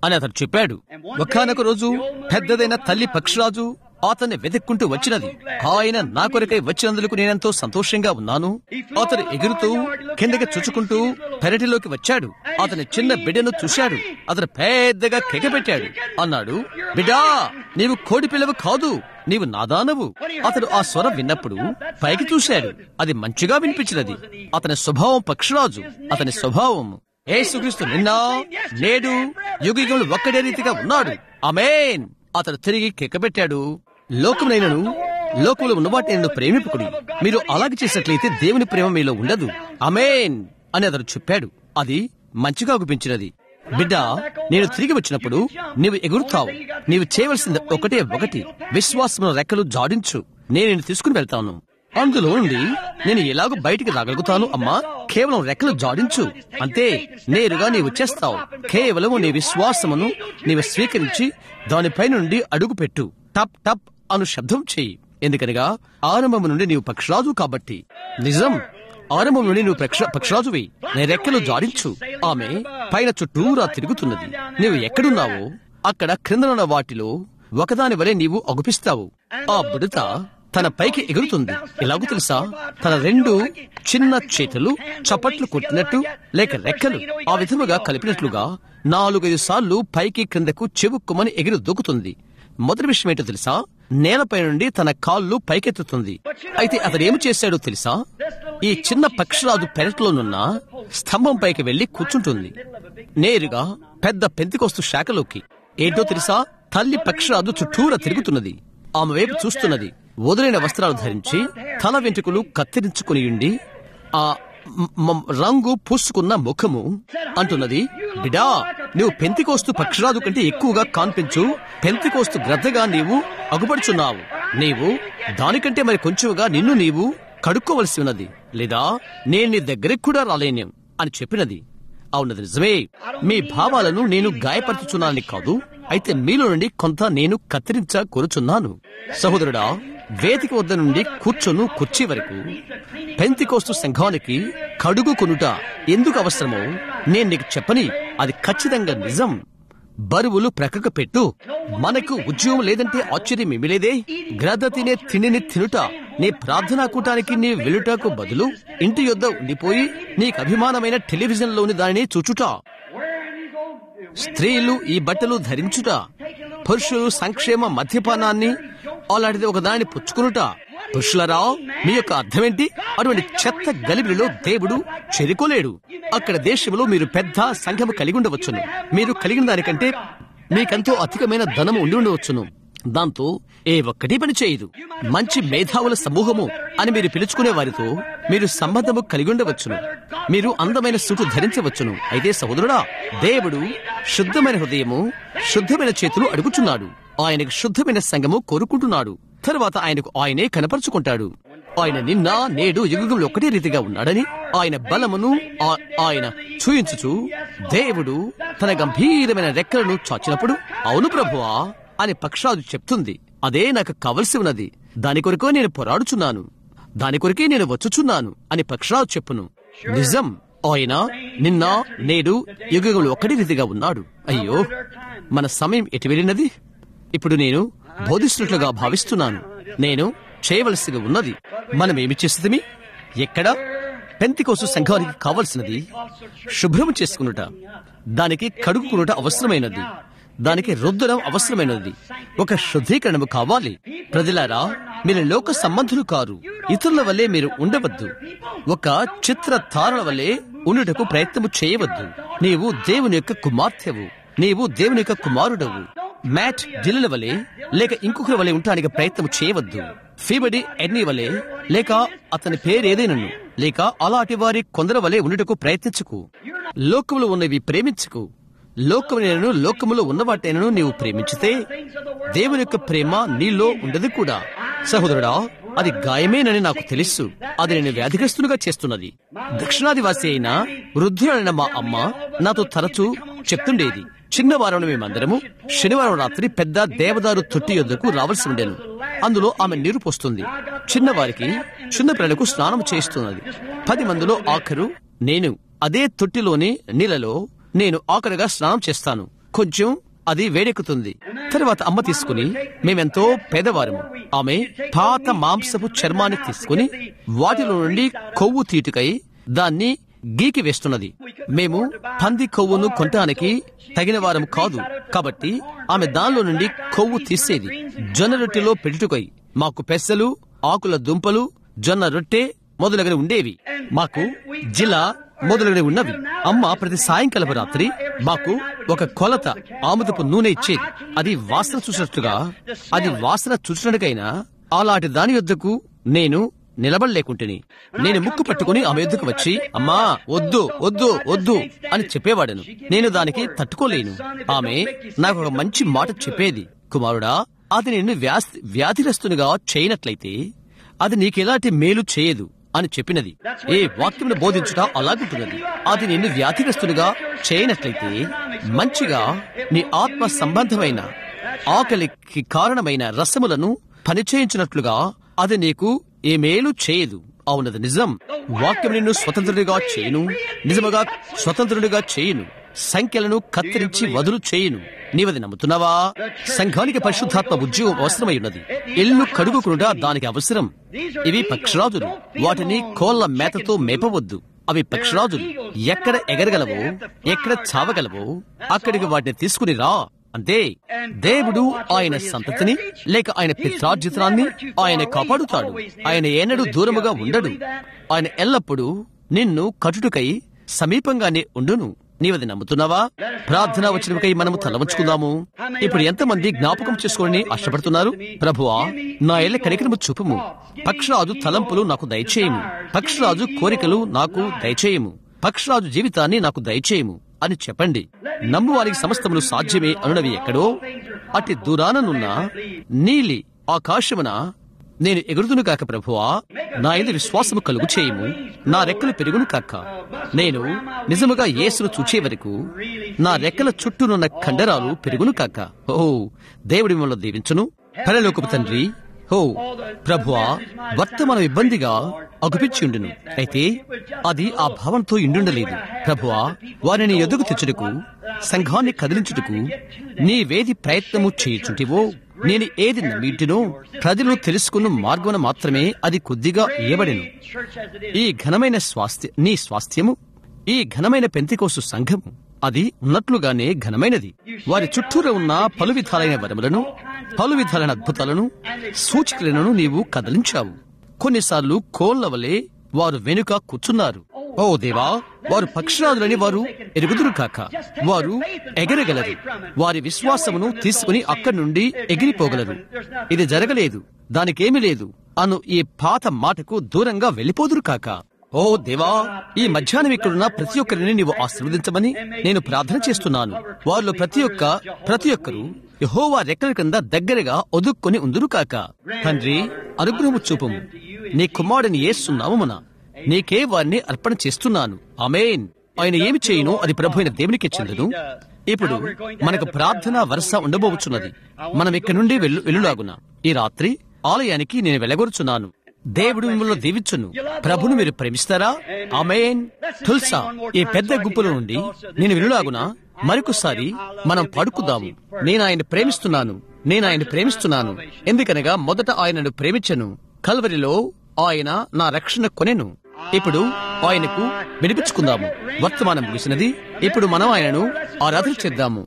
అని అతడు చెప్పాడు ఒకనొక రోజు పెద్దదైన తల్లి పక్షిరాజు అతన్ని వెతుక్కుంటూ వచ్చినది ఆయన నా కొరకై వచ్చినందుకు నేనెంతో సంతోషంగా ఉన్నాను అతను ఎగురుతూ కిందకి చుచ్చుకుంటూ పెరటిలోకి వచ్చాడు అతని చిన్న బిడ్డను చూశాడు అతను పెద్దగా కెగపెట్టాడు అన్నాడు బిడ్డా నీవు కోడి పిల్లవు కాదు నీవు నాదానవు అతడు ఆ స్వరం విన్నప్పుడు పైకి చూశాడు అది మంచిగా వినిపించినది అతని స్వభావం పక్షిరాజు అతని స్వభావం ఏసుక్రీస్తు నిన్న నేడు యుగయుగములు ఒక్కడే రీతిగా ఉన్నాడు అమేన్ అతడు తిరిగి కెక్కబెట్టాడు లోకమునైనను లోకంలో ఉన్న వాటిని నేను ప్రేమిపుకుడి మీరు అలాగే చేసినట్లయితే దేవుని ప్రేమ మీలో ఉండదు అమేన్ అని అతడు చెప్పాడు అది మంచిగా అనిపించినది బిడ్డ నేను తిరిగి వచ్చినప్పుడు నీవు ఎగురుతావు నీవు చేయవలసింది ఒకటే ఒకటి విశ్వాసముల రెక్కలు జాడించు నేను నిన్ను తీసుకుని వెళ్తాను అందులో నుండి నేను ఎలాగో బయటికి రాగలుగుతాను అమ్మా కేవలం రెక్కలు జాడించు అంతే నేరుగా నీవు చేస్తావు కేవలం నీ విశ్వాసమును నీవు స్వీకరించి దానిపై నుండి అడుగు పెట్టు టప్ టప్ అను శబ్దం చెయ్యి ఎందుకనగా ఆరంభం నుండి నీవు పక్షరాజు కాబట్టి నిజం ఆరంభం నుండి నువ్వు పక్ష పక్షరాజువి నీ రెక్కలు జాడించు ఆమె పైన చుట్టూరా తిరుగుతున్నది నీవు ఎక్కడున్నావో అక్కడ క్రిందనున్న వాటిలో ఒకదాని వలె నీవు అగుపిస్తావు ఆ బుడత తన పైకి ఎగురుతుంది ఎలాగో తెలుసా తన రెండు చిన్న చేతులు చప్పట్లు కొట్టినట్టు లేక రెక్కలు ఆ విధముగా కలిపినట్లుగా నాలుగైదు సార్లు పైకి క్రిందకు చెవుక్కుమని ఎగిరి దూకుతుంది మొదటి విషయం ఏంటో తెలుసా నేలపై నుండి తన కాళ్ళు పైకెత్తుతుంది అయితే అతడు ఏమి చేశాడో తెలుసా ఈ చిన్న పక్షిరాజు పెరట్లోనున్న స్తంభం పైకి వెళ్లి కూర్చుంటుంది నేరుగా పెద్ద పెంతికొస్తు శాఖలోకి ఏంటో తెలుసా తల్లి పక్షిరాజు చుట్టూరా తిరుగుతున్నది ఆమె వైపు చూస్తున్నది వదిలిన వస్త్రాలు ధరించి తల వెంట్రుకలు కత్తిరించుకుని ఉండి ఆ మ- మ- రంగు పూసుకున్న ముఖము అంటున్నది బిడా నువ్వు పెంతికోస్తు పక్షిరాజు కంటే ఎక్కువగా కాన్పించు పెంతికోస్తు గ్రద్దగా నీవు అగుపడుచున్నావు నీవు దానికంటే మరి కొంచెంగా నిన్ను నీవు కడుక్కోవలసి ఉన్నది లేదా నేను నీ దగ్గరికి కూడా రాలేను అని చెప్పినది అవునది నిజమే మీ భావాలను నేను గాయపరచుచున్నానని కాదు అయితే మీలో నుండి కొంత నేను కత్తిరించ కోరుచున్నాను సహోదరుడా వేదిక వద్ద నుండి కూర్చొను కుర్చీ వరకు పెంతికోస్తు సంఘానికి కడుగు కొనుట ఎందుకు అవసరమో నేను నీకు చెప్పని అది ఖచ్చితంగా నిజం బరువులు ప్రక్కకు పెట్టు మనకు ఉద్యోగం లేదంటే ఆశ్చర్యం ఏమీ లేదే గ్రద్ద తినే తిండిని తినుట నీ ప్రార్థనా కూటానికి నీ వెలుటకు బదులు ఇంటి యొద్ద ఉండిపోయి నీకు అభిమానమైన టెలివిజన్ లోని దానిని చూచుట స్త్రీలు ఈ బట్టలు ధరించుట పురుషులు సంక్షేమ మద్యపానాన్ని అలాంటిది ఒక దానిని పుచ్చుకునుట పురుషులరా మీ యొక్క అర్థమేంటి అటువంటి చెత్త గలిబిలిలో దేవుడు చెరుకోలేడు అక్కడ దేశంలో మీరు పెద్ద సంఘము కలిగి ఉండవచ్చును మీరు కలిగిన దానికంటే మీకెంతో అధికమైన ధనము ఉండి ఉండవచ్చును దాంతో ఏ ఒక్కటి పని చేయదు మంచి మేధావుల సమూహము అని మీరు పిలుచుకునే వారితో మీరు సంబంధము కలిగి ఉండవచ్చును మీరు అందమైన సూటు ధరించవచ్చును అయితే సహోదరుడా దేవుడు శుద్ధమైన హృదయము శుద్ధమైన చేతులు అడుగుచున్నాడు ఆయనకు శుద్ధమైన సంఘము కోరుకుంటున్నాడు తరువాత ఆయనకు ఆయనే కనపరుచుకుంటాడు ఆయన నిన్న నేడు యుగంలో ఒకటే రీతిగా ఉన్నాడని ఆయన బలమును ఆ- ఆయన చూయించుచు దేవుడు తన గంభీరమైన రెక్కలను చాచినప్పుడు అవును ప్రభువా అని పక్షాదు చెప్తుంది అదే నాకు కావలసి ఉన్నది దాని కొరకు నేను పోరాడుచున్నాను దాని కొరకే నేను వచ్చుచున్నాను అని పక్షరాజు చెప్పును నిజం ఆయన నిన్న నేడు యుగంలో ఒకటి రీతిగా ఉన్నాడు అయ్యో మన సమయం ఎటు వెళ్ళినది ఇప్పుడు నేను బోధిస్తున్నట్లుగా భావిస్తున్నాను నేను చేయవలసిగా ఉన్నది మనం ఏమి చేస్తుంది ఎక్కడ పెంతికోసు సంఘానికి కావలసినది శుభ్రం చేసుకునుట దానికి కడుగుకునుట అవసరమైనది దానికి రుద్దడం అవసరమైనది ఒక శుద్ధీకరణము కావాలి ప్రజలారా మీరు లోక సంబంధులు కారు ఇతరుల వల్లే మీరు ఉండవద్దు ఒక చిత్ర తారల వల్లే ఉండుటకు ప్రయత్నము చేయవద్దు నీవు దేవుని యొక్క కుమార్తెవు నీవు దేవుని యొక్క కుమారుడవు మ్యాట్ దిల్లుల వలె లేక ఇంకొకరి వలె ఉండటానికి ప్రయత్నం చేయవద్దు ఫీబడి ఎడ్ని వలె లేక అతని పేరేదైనను లేక అలాంటి వారి కొందరు వలె ఉండుటకు ప్రయత్నించుకు లోకములో ఉన్నవి ప్రేమించుకు లోకములను లోకములో ఉన్నవాటైనను నీవు ప్రేమించితే దేవుని యొక్క ప్రేమ నీలో ఉండదు కూడా సహోదరుడా అది గాయమేనని నాకు తెలుసు అది నేను వ్యాధిగ్రస్తునిగా చేస్తున్నది దక్షిణాదివాసి అయిన వృద్ధులైన మా అమ్మ నాతో తరచూ చెప్తుండేది చిన్నవారం మేమందరము శనివారం రాత్రి పెద్ద దేవదారు తొట్టి యొద్దకు రావాల్సి ఉండేను అందులో ఆమె నీరు పోస్తుంది చిన్నవారికి చిన్న పిల్లలకు స్నానం చేస్తున్నది పది మందిలో ఆఖరు నేను అదే తొట్టిలోని నీళ్ళలో నేను ఆఖరుగా స్నానం చేస్తాను కొంచెం అది వేడెక్కుతుంది తర్వాత అమ్మ తీసుకుని మేమెంతో పేదవారము ఆమె పాత మాంసపు చర్మాన్ని తీసుకుని వాటిలో నుండి కొవ్వు తీటుకై దాన్ని గీకి వేస్తున్నది మేము పంది కొవ్వును కొనటానికి తగిన వారం కాదు కాబట్టి ఆమె దానిలో నుండి కొవ్వు తీసేది జొన్న రొట్టెలో పెట్టుకై మాకు పెసలు ఆకుల దుంపలు జొన్న రొట్టె మొదలగునవి ఉండేవి మాకు జిల్లా మొదలగునవి ఉన్నవి అమ్మ ప్రతి సాయంకాలపు రాత్రి మాకు ఒక కొలత ఆముదపు నూనె ఇచ్చేది అది వాసన చూసినట్టుగా అది వాసన చూసినట్టుకైనా అలాంటి దాని యొద్దకు నేను నిలబడలేకుంటుని నేను ముక్కు పట్టుకుని ఆమె యొద్దకు వచ్చి అమ్మా వద్దు వద్దు వద్దు అని చెప్పేవాడను నేను దానికి తట్టుకోలేను ఆమె నాకు ఒక మంచి మాట చెప్పేది కుమారుడా అది నిన్ను వ్యాస్ వ్యాధిగ్రస్తునిగా చేయనట్లయితే అది నీకెలాంటి మేలు చేయదు అని చెప్పినది ఏ వాక్యమును బోధించుట అలాగుంటున్నది అది నిన్ను వ్యాధిగ్రస్తునిగా చేయనట్లయితే మంచిగా నీ ఆత్మ సంబంధమైన ఆకలికి కారణమైన రసములను పనిచేయించినట్లుగా అది నీకు ఏ మేలు చేయదు అవునది నిజం వాక్యం నిన్ను స్వతంత్రుడిగా చేయను నిజముగా స్వతంత్రుడిగా చేయను సంఖ్యలను కత్తిరించి వదులు చేయను నీవది నమ్ముతున్నావా సంఘానికి పరిశుద్ధాత్మ ఉద్యోగం అవసరమై ఉన్నది ఇల్లు కడుగుకుండా దానికి అవసరం ఇవి పక్షరాజులు వాటిని కోళ్ల మేతతో మేపవద్దు అవి పక్షరాజులు ఎక్కడ ఎగరగలవో ఎక్కడ చావగలవో అక్కడికి వాటిని తీసుకుని రా అంతే దేవుడు ఆయన సంతతిని లేక ఆయన పిత్రార్జితాన్ని ఆయన కాపాడుతాడు ఆయన ఏనడు దూరముగా ఉండడు ఆయన ఎల్లప్పుడూ నిన్ను కటుటకై సమీపంగానే ఉండును నీవది నమ్ముతున్నావా ప్రార్థన వచ్చినకై మనము తలవంచుకుందాము ఇప్పుడు ఎంతమంది జ్ఞాపకం చేసుకోవాలని ఆశపడుతున్నారు ప్రభువా నా ఎల్ల కనికరము చూపుము పక్షరాజు తలంపులు నాకు దయచేయము పక్షరాజు కోరికలు నాకు దయచేయము పక్షరాజు జీవితాన్ని నాకు దయచేయము అని చెప్పండి నమ్మువారికి సమస్తములు సాధ్యమే అనునవి ఎక్కడో అతి దూరాననున్న నీలి ఆకాశమున నేను ఎగురుదును కాక ప్రభువా నా ఎందు విశ్వాసము కలుగు చేయము నా రెక్కలు పెరుగును కాక నేను నిజముగా యేసును చూచే వరకు నా రెక్కల చుట్టూనున్న కండరాలు పెరుగును కాక ఓ దేవుడి మిమ్మల్ని దీవించును పరలోకపు తండ్రి హో ప్రభువా వర్తమానం ఇబ్బందిగా అగుపించిండును అయితే అది ఆ భావంతో ఇండుండలేదు ప్రభువా వారిని ఎదుగు తెచ్చుటకు సంఘాన్ని కదిలించుటకు నీ వేది ప్రయత్నము చేయుచుంటివో నేను ఏది నమ్మింటినో ప్రజలు తెలుసుకున్న మార్గమున మాత్రమే అది కొద్దిగా ఇయ్యబడెను ఈ ఘనమైన స్వాస్థ్య నీ స్వాస్థ్యము ఈ ఘనమైన పెంతికోసు సంఘము అది ఉన్నట్లుగానే ఘనమైనది వారి చుట్టూరా ఉన్న పలు విధాలైన వరములను పలు విధాలైన అద్భుతాలను సూచికలను నీవు కదలించావు కొన్నిసార్లు కోళ్ల వలె వారు వెనుక కూర్చున్నారు ఓ దేవా వారు పక్షిరాజులని వారు ఎరుగుదురు కాక వారు ఎగరగలరు వారి విశ్వాసమును తీసుకుని అక్కడి నుండి ఎగిరిపోగలరు ఇది జరగలేదు దానికేమీ లేదు అను ఈ పాత మాటకు దూరంగా వెళ్ళిపోదురు కాక ఓ దేవా ఈ మధ్యాహ్నం ఇక్కడున్న ప్రతి ఒక్కరిని నీవు ఆశీర్వదించమని నేను ప్రార్థన చేస్తున్నాను వారిలో ప్రతి ఒక్క ప్రతి ఒక్కరు యహోవా రెక్కల కింద దగ్గరగా ఒదుక్కొని ఉందురు కాక తండ్రి అనుగ్రహము చూపము నీ కుమారుడిని ఏస్తున్నామున నీకే వారిని అర్పణ చేస్తున్నాను అమేన్ ఆయన ఏమి చేయను అది ప్రభు అయిన దేవునికి చెందును ఇప్పుడు మనకు ప్రార్థన వరుస ఉండబోచున్నది మనం ఇక్కడి నుండి వెళ్ళు వెళ్ళులాగున ఈ రాత్రి ఆలయానికి నేను వెళ్ళగొరుచున్నాను దేవుడు మిమ్మల్ని దీవించును ప్రభును మీరు ప్రేమిస్తారా ఆమెన్ తుల్సా ఈ పెద్ద గుంపుల నుండి నేను వినులాగున మరొకసారి మనం పడుకుదాము నేను ఆయన ప్రేమిస్తున్నాను నేను ఆయన ప్రేమిస్తున్నాను ఎందుకనగా మొదట ఆయనను ప్రేమించను కల్వరిలో ఆయన నా రక్షణ కొనెను ఇప్పుడు ఆయనకు వినిపించుకుందాము వర్తమానం ముగిసినది ఇప్పుడు మనం ఆయనను ఆరాధన చేద్దాము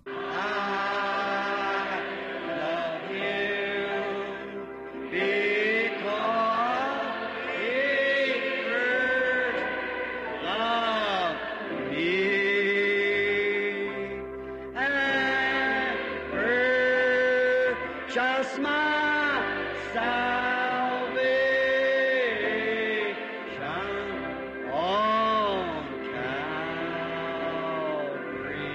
Just my salvation on Calvary.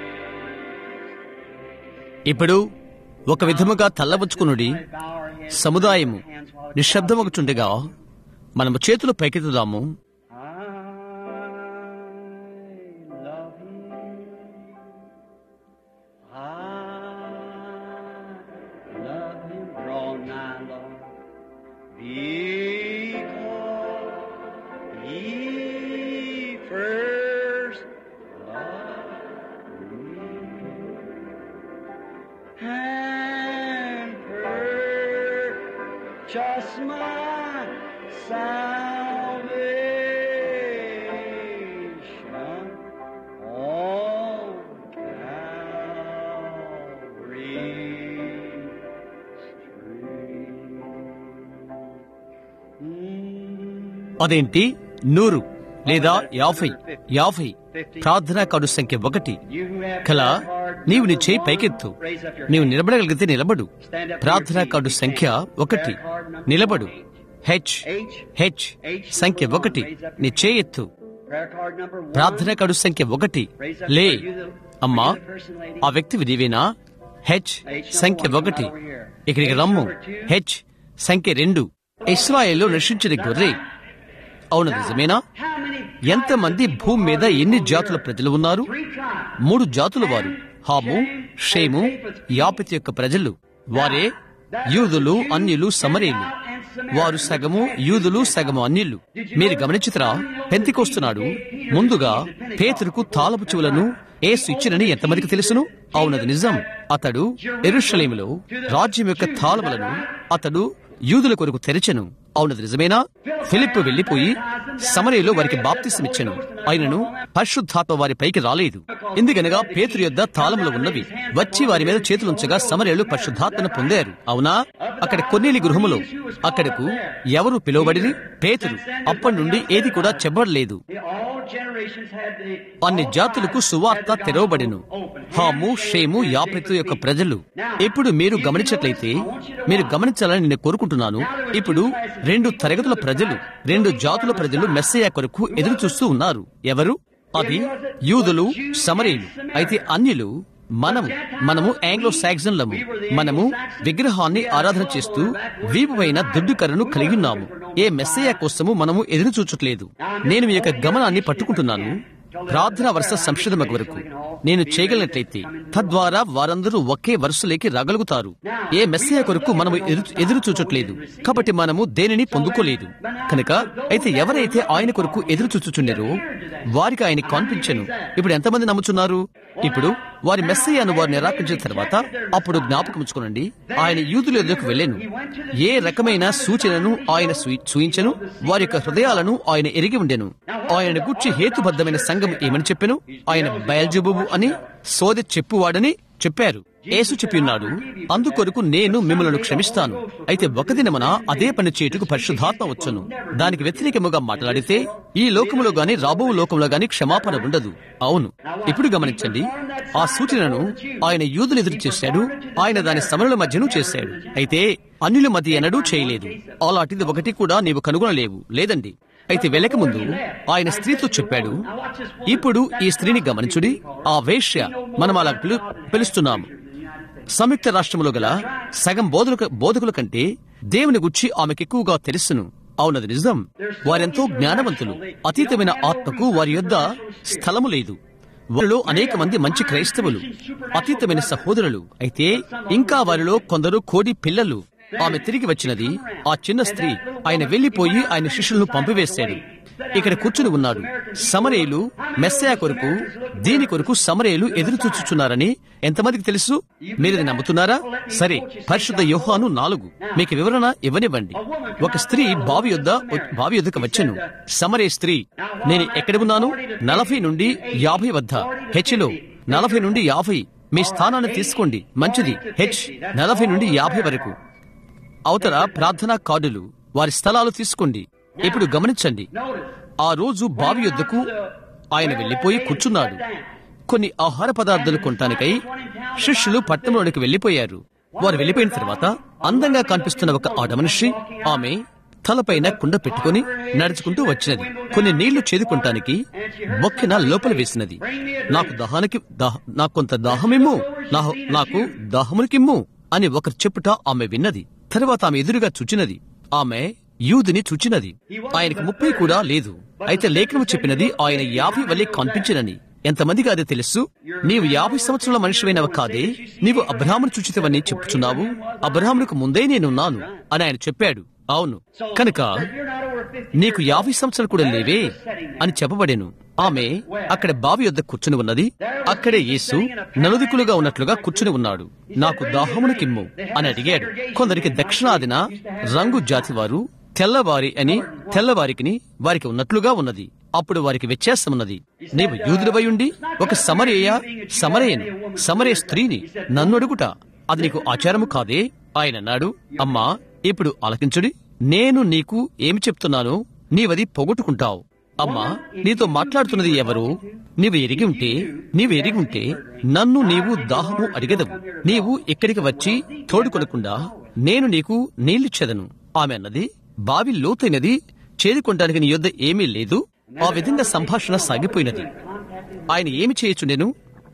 ఇప్పుడు ఒక విధముగా తల్లబుచ్చుకునుడి సముదాయము నిశ్శబ్దమగుచుండగా మనము చేతులు పైకెత్తుదాము I love him. I love him. Draw nigh, Lord. Because he first loved me. my salvation on Calvary's tree. Mm. అదేంటి నూరు లేదా యాభై యాభై ప్రార్థనా కార్డు సంఖ్య ఒకటి You who have కల prayer card నీవు నీ number చేయి one, పైకెత్తు raise up your నీవు hand. నిలబడగలిగితే నిలబడు Stand up to ప్రార్థనా your కార్డు feet. సంఖ్య ఒకటి Prayer card number నిలబడు one. H H. H H సంఖ్య number one. ఒకటి Raise up your నీ చేయెత్తు Prayer card number one. ప్రార్థనా కార్డు సంఖ్య ఒకటి Raise up. లే Are you the- అమ్మా are you the person, lady? ఆ వ్యక్తి నీవేనా హెచ్ H number సంఖ్య one, come ఒకటి over here. ఇక్కడికి H రమ్ము number two. హెచ్ సంఖ్య రెండు ఇస్రాయేల్లో నశించిన గొర్రె అవును నిజమేనా How many ఎంతమంది భూమి మీద ఎన్ని జాతుల ప్రజలు ఉన్నారు Three tribes. మూడు జాతుల వారు హాము షేము యాపిత్ యొక్క ప్రజలు వారే యూదులు అన్యులు సమరేలు వారు సగము యూదులు సగము అన్యులు మీరు గమనించుతరా పెంతికొస్తున్నాడు ముందుగా పేతురుకు తాళపు చెవులను ఏసు ఇచ్చినని ఎంతమందికి తెలుసును అవునది నిజం అతడు ఎరుషలేములో రాజ్యం యొక్క తాళములను అతడు యూదుల కొరకు తెరచెను అవునది నిజమేనా ఫిలిప్ వెళ్లిపోయి సమరయలో వారికి బాప్తిసమిచ్చెను ఆయనను పరిశుద్ధాత్మ వారి పైకి రాలేదు ఎందుకనగా పేతురు యొద్ద తాళములు ఉన్నవి వచ్చి వారి మీద చేతులుంచగా సమరయులు పరిశుద్ధాత్మను పొందారు అవునా అక్కడ కొన్నేలి గృహములో అక్కడకు ఎవరు పిలువబడిని పేతురు అప్పటి నుండి ఏది కూడా చెప్పబడలేదు All generations had the అన్ని జాతులకు సువార్త తెరవబడిను హాము షేము యాపెతు యొక్క ప్రజలు ఇప్పుడు మీరు గమనించట్లయితే మీరు గమనించాలని నేను కోరుకుంటున్నాను ఇప్పుడు రెండు తరగతుల ప్రజలు రెండు జాతుల ప్రజలు మెస్సయ్య కొరకు ఎదురు చూస్తూ ఉన్నారు ఎవరు అది యూదులు సమరీలు అయితే అన్యులు మనము మనము ఆంగ్లో సాక్సన్లము మనము విగ్రహాన్ని ఆరాధన చేస్తూ వీపు పైన దుడ్డు కర్రను కలిగి ఉన్నాము ఏ మెస్సయ్య కోసము మనము ఎదురు చూచట్లేదు నేను మీ యొక్క గమనాన్ని పట్టుకుంటున్నాను ప్రార్థన వరుస సంశోధన వరకు నేను చేయగలిగినట్లయితే తద్వారా వారందరూ ఒకే వరుసలోకి రాగలుగుతారు ఏ మెస్సయ్య కొరకు మనము ఎదురు ఎదురు చూచట్లేదు కాబట్టి మనము దేనిని పొందుకోలేదు కనుక అయితే ఎవరైతే ఆయన కొరకు ఎదురు చూచుచున్నారో వారికి ఆయన కనిపించను ఇప్పుడు ఎంతమంది నమ్ముచున్నారు ఇప్పుడు వారి మెస్సయ్యను వారు నిరాకరించిన తర్వాత అప్పుడు జ్ఞాపకం ఉంచుకోనండి ఆయన యూదుల ఎదురుకు వెళ్ళాను ఏ రకమైన సూచనను ఆయన సూ- చూయించెను వారి యొక్క హృదయాలను ఆయన ఎరిగి ఉండెను ఆయన గుర్చి హేతుబద్ధమైన సంఘం ఏమని చెప్పెను ఆయన బయల్జబుబు అని సోదె చెప్పువాడని చెప్పారు యేసు చెప్పి ఉన్నాడు అందుకొరకు నేను మిమ్మల్ని క్షమిస్తాను అయితే ఒక దినమున అదే పని చేటుకు పరిశుద్ధాత్మ వచ్చును దానికి వ్యతిరేకముగా మాట్లాడితే ఈ లోకములో గాని రాబో లోకంలో గాని క్షమాపణ ఉండదు అవును ఇప్పుడు గమనించండి ఆ సూచనను ఆయన యూదులు ఎదురు చేశాడు ఆయన దాని సమరుల మధ్యను చేశాడు అయితే అన్యుల మధ్య ఎన్నడూ చేయలేదు అలాంటిది ఒకటి కూడా నీవు కనుగొనలేవు లేదండి అయితే వెళ్ళక ముందు ఆయన స్త్రీతో చెప్పాడు ఇప్పుడు ఈ స్త్రీని గమనించుడి ఆ వేశ్య మనం అలా పిలు పిలుస్తున్నాము సంయుక్త రాష్ట్రములో గల సగం బోధకుల బోధకుల కంటే దేవుని గుచ్చి ఆమెకెక్కువగా తెలుసును అవునది నిజం వారెంతో జ్ఞానవంతులు అతీతమైన ఆత్మకు వారి యొద్ద స్థలము లేదు వారిలో అనేక మంది మంచి క్రైస్తవులు అతీతమైన సహోదరులు అయితే ఇంకా వారిలో కొందరు కోడి పిల్లలు ఆమె తిరిగి వచ్చినది ఆ చిన్న స్త్రీ ఆయన వెళ్లిపోయి ఆయన శిష్యులను పంపివేశాడు ఇక్కడ కూర్చుని ఉన్నాడు సమరేలు మెస్సయా కొరకు దీని కొరకు సమరేలు ఎదురు చూచుచున్నారని ఎంతమందికి తెలుసు మీరు ఇది నమ్ముతున్నారా సరే పరిశుద్ధ యోహాను నాలుగు మీకు వివరణ ఇవ్వనివ్వండి ఒక స్త్రీ బావి యొద్ద బావి యొద్దకు వచ్చెను సమరే స్త్రీ నేను ఎక్కడ ఉన్నాను నలభై నుండి యాభై వద్ద హెచ్లో నలభై నుండి యాభై మీ స్థానాన్ని తీసుకోండి మంచిది హెచ్ నలభై నుండి యాభై వరకు అవతల ప్రార్థనా కార్డులు వారి స్థలాలు తీసుకోండి ఇప్పుడు గమనించండి ఆ రోజు బావి యొద్దకు ఆయన వెళ్లిపోయి కూర్చున్నాడు కొన్ని ఆహార పదార్థాలు కొనటానికై శిష్యులు పట్టణంలోనికి వెళ్లిపోయారు వారు వెళ్లిపోయిన తర్వాత అందంగా కనిపిస్తున్న ఒక ఆడ మనిషి ఆమె తలపైన కుండ పెట్టుకుని నడుచుకుంటూ వచ్చినది కొన్ని నీళ్లు చేదుకుంటానికి మొక్కిన లోపల వేసినది నాకు దహానికి దాహ- నాకు కొంత దాహమేమో నా- నాకు దాహమునికిమ్ము అని ఒకరు చెప్పుట ఆమె విన్నది తర్వాత ఆమె ఎదురుగా చుచినది ఆమె యూదుని చుచినది ఆయనకు ముప్పై కూడా లేదు అయితే లేఖనము చెప్పినది ఆయన యాభై వల్లే కనిపించినని ఎంతమందికి అది తెలుసు నీవు యాభై సంవత్సరాల మనిషివైనవ కాదే నీవు అబ్రహామును చూచితవని చెప్పుచున్నావు అబ్రహామునకు ముందే నేనున్నాను అని ఆయన చెప్పాడు అవును కనుక You're not over 50 నీకు యాభై సంవత్సరాలు కూడా లేవే అని చెప్పబడెను ఆమె అక్కడ బావి యొద్ద కూర్చుని ఉన్నది అక్కడే యేసు నలుదికులుగా ఉన్నట్లుగా కూర్చుని ఉన్నాడు నాకు దాహమును కిమ్ము అని అడిగాడు కొందరికి దక్షిణాదిన రంగు జాతి వారు తెల్లవారి అని తెల్లవారికిని వారికి ఉన్నట్లుగా ఉన్నది అప్పుడు వారికి వ్యత్యాసమున్నది నీవు యూదుడివై ఉండి ఒక సమరేయ సమరేయను సమరే స్త్రీని నన్ను అడుగుట అది నీకు ఆచారము కాదే ఆయన అన్నాడు అమ్మా ఇప్పుడు ఆలకించుడి నేను నీకు ఏమి చెప్తున్నానో నీవది పొగొట్టుకుంటావు అమ్మా నీతో మాట్లాడుతున్నది ఎవరు నీవు ఎరిగి ఉంటే నీవు ఎరిగి ఉంటే నన్ను నీవు దాహము అడిగదవు నీవు ఇక్కడికి వచ్చి తోడుకొనకుండా నేను నీకు నీళ్లిచ్చేదను ఆమె అన్నది బావి లోతైనది చేరుకోవడానికి నీ యొద్ద ఏమీ లేదు ఆ విధంగా సంభాషణ సాగిపోయినది ఆయన ఏమి చేయచుండెను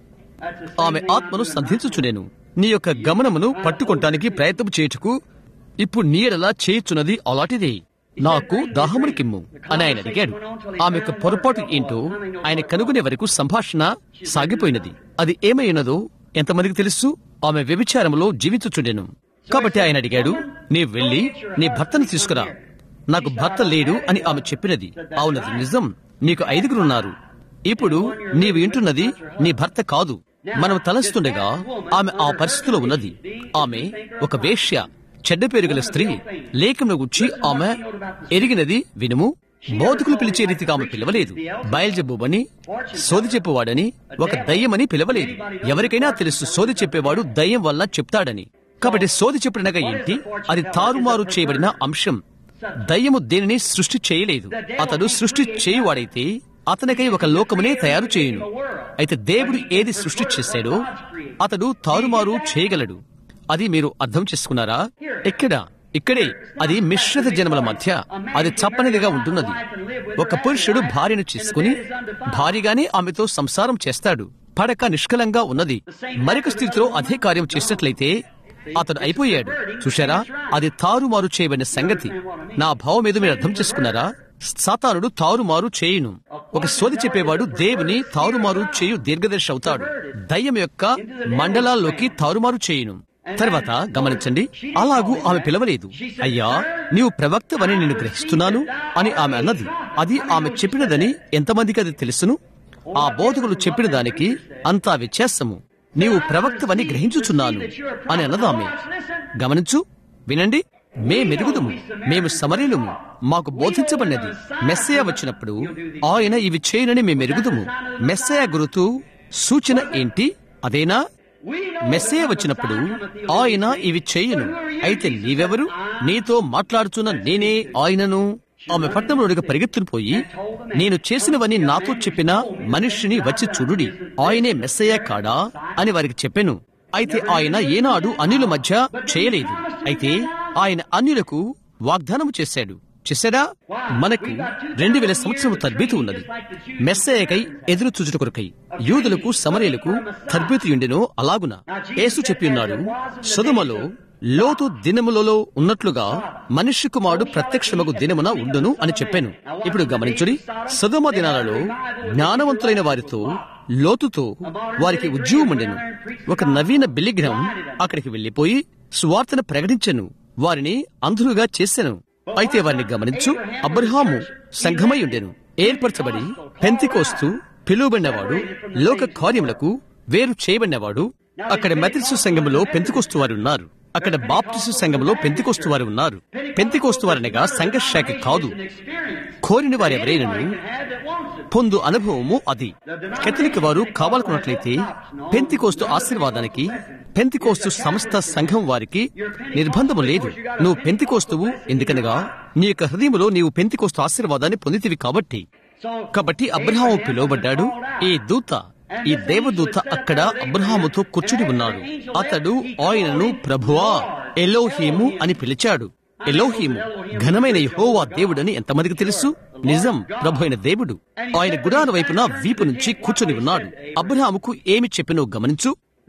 ఆమె ఆత్మను సంధించుచునేను నీ యొక్క గమనమును పట్టుకొనటానికి ప్రయత్నం చేయుటకు ఇప్పుడు నీడలా చేయుచున్నది అలాంటిదే నాకు దాహమునికిమ్ము అని ఆయన అడిగాడు ఆమె యొక్క పొరపాటు ఏంటో ఆయన కనుగొనే వరకు సంభాషణ సాగిపోయినది అది ఏమైనదో ఎంతమందికి తెలుసు ఆమె వ్యభిచారములో జీవించుచుండెను కాబట్టి ఆయన అడిగాడు నీవు వెళ్ళి నీ భర్తను తీసుకురా నాకు భర్త లేడు అని ఆమె చెప్పినది అవునది నిజం నీకు ఐదుగురున్నారు ఇప్పుడు నీవు వింటున్నది నీ భర్త కాదు మనం తలస్తుండగా ఆమె ఆ పరిస్థితిలో ఉన్నది ఆమె ఒక వేశ్య చెడ్డ పేరు గల స్త్రీ లేఖను గుచ్చి ఆమె ఎరిగినది వినుము బౌద్ధకులు పిలిచే రీతిగా ఆమె పిలవలేదు బయల్జబూబని సోది చెప్పేవాడని ఒక దయ్యమని పిలవలేదు ఎవరికైనా తెలుసు సోది చెప్పేవాడు దయ్యం వల్ల చెప్తాడని కాబట్టి సోది చెప్పినగా ఏంటి అది తారుమారు చేయబడిన అంశం దయ్యము దేనిని సృష్టి చేయలేదు అతడు సృష్టి చేయువాడైతే అతనికై ఒక లోకమునే తయారు చేయును అయితే దేవుడు ఏది సృష్టి చేశాడో అతడు తారుమారు చేయగలడు అది మీరు అర్థం చేసుకున్నారా ఎక్కడ ఇక్కడే అది మిశ్రిత జన్మల మధ్య అది చప్పనిదిగా ఉంటున్నది ఒక పురుషుడు భార్యను చేసుకుని భారీగానే ఆమెతో సంసారం చేస్తాడు పడక నిష్కలంగా ఉన్నది మరొక స్థితిలో అదే కార్యం చేసినట్లయితే అతడు అయిపోయాడు చూశారా అది తారుమారు చేయబడిన సంగతి నా భావం ఏదో మీరు అర్థం చేసుకున్నారా సాతానుడు తారుమారు చేయును ఒక సోది చెప్పేవాడు దేవుని తారుమారు చేయు దీర్ఘదర్శి అవుతాడు దయ్యం యొక్క మండలాల్లోకి తారుమారు చేయును తర్వాత గమనించండి అలాగూ ఆమె పిలవలేదు అయ్యా నీవు ప్రవక్తవని నేను గ్రహిస్తున్నాను అని ఆమె అన్నది అది ఆమె చెప్పినదని ఎంతమందికి అది తెలుసును ఆ బోధకులు చెప్పిన దానికి అంతా వ్యత్యాసము నీవు ప్రవక్తవని గ్రహించుచున్నాను అని అన్నదామె గమనించు వినండి మే మెరుగుదము మేము సమరీలము మాకు బోధించబడినది మెస్సయ వచ్చినప్పుడు ఆయన ఇవి చేయనని మేము మెరుగుదము మెస్సయ గురుతు సూచన ఏంటి అదేనా మెస్సయ వచ్చినప్పుడు ఆయన ఇవి చేయను అయితే నీవెవరు నీతో మాట్లాడుచున్న నేనే ఆయనను ఆమె పట్టణంలోనికి పరిగెత్తును పోయి నేను చేసినవని నాతో చెప్పిన మనుష్యుని వచ్చి చూడుడి ఆయనే మెస్సయ్య కాడా అని వారికి చెప్పాను అయితే ఆయన ఏనాడు అన్యుల మధ్య చేయలేదు అయితే ఆయన అన్యులకు వాగ్దానం చేశాడు చేశాడా మనకు రెండు వేల సంవత్సరం తర్బీతు ఉన్నది మెస్సయ్యకై ఎదురు చూచుట కొరకై యూదులకు సమరయులకు తర్బీతు ఉండెనో అలాగున యేసు చెప్పి ఉన్నాడు సుధమలో లోతు దినములలో ఉన్నట్లుగా మనుష్య కుమారుడు ప్రత్యక్షమగు దినమున ఉండును అని చెప్పాను ఇప్పుడు గమనించుడి సుధమ దినాలలో జ్ఞానవంతులైన వారితో లోతుతో వారికి ఉద్యోగం ఉండెను ఒక నవీన బిల్లిగ్రహం అక్కడికి వెళ్లిపోయి సువార్తను ప్రకటించెను వారిని అంధులుగా చేశాను అయితే వారిని గమనించు అబ్రహాము సంఘమై ఉండెను ఏర్పరచబడి పెంతికోస్తూ పిలువబడినవాడు లోక కార్యములకు వేరు చేయబడినవాడు అక్కడ మెథడిస్టు సంఘములో పెంతికోస్తు వారు ఉన్నారు అక్కడ బాప్టిస్టు సంఘములో పెంతికోస్తు వారు ఉన్నారు పెంతికోస్తు వారనగా సంఘ శాఖ కాదు కోరిన వారు ఎవరైనను పొందు అనుభవము అది కెథలిక్ వారు కావాలనుకున్నట్లయితే పెంతికోస్తు ఆశీర్వాదానికి పెంతికోస్తు సంస్థ సంఘం వారికి నిర్బంధము లేదు నువ్వు పెంతికోస్తువు ఎందుకనగా నీ యొక్క హృదయంలో నీవు పెంతికోస్తు ఆశీర్వాదాన్ని పొందితివి కాబట్టి కాబట్టి అబ్రహాము పిలువబడ్డాడు ఈ దూత ఈ దేవదూత అక్కడ అబ్రహాముతో కూర్చుని ఉన్నాడు అతడు ఆయనను ప్రభువా ఎలోహీము అని పిలిచాడు ఎలోహీము ఘనమైన యహోవా దేవుడని ఎంతమందికి తెలుసు నిజం ప్రభు అయిన దేవుడు ఆయన గుడాల వైపున వీపు నుంచి కూర్చుని ఉన్నాడు అబ్రహాముకు ఏమి చెప్పినో గమనించు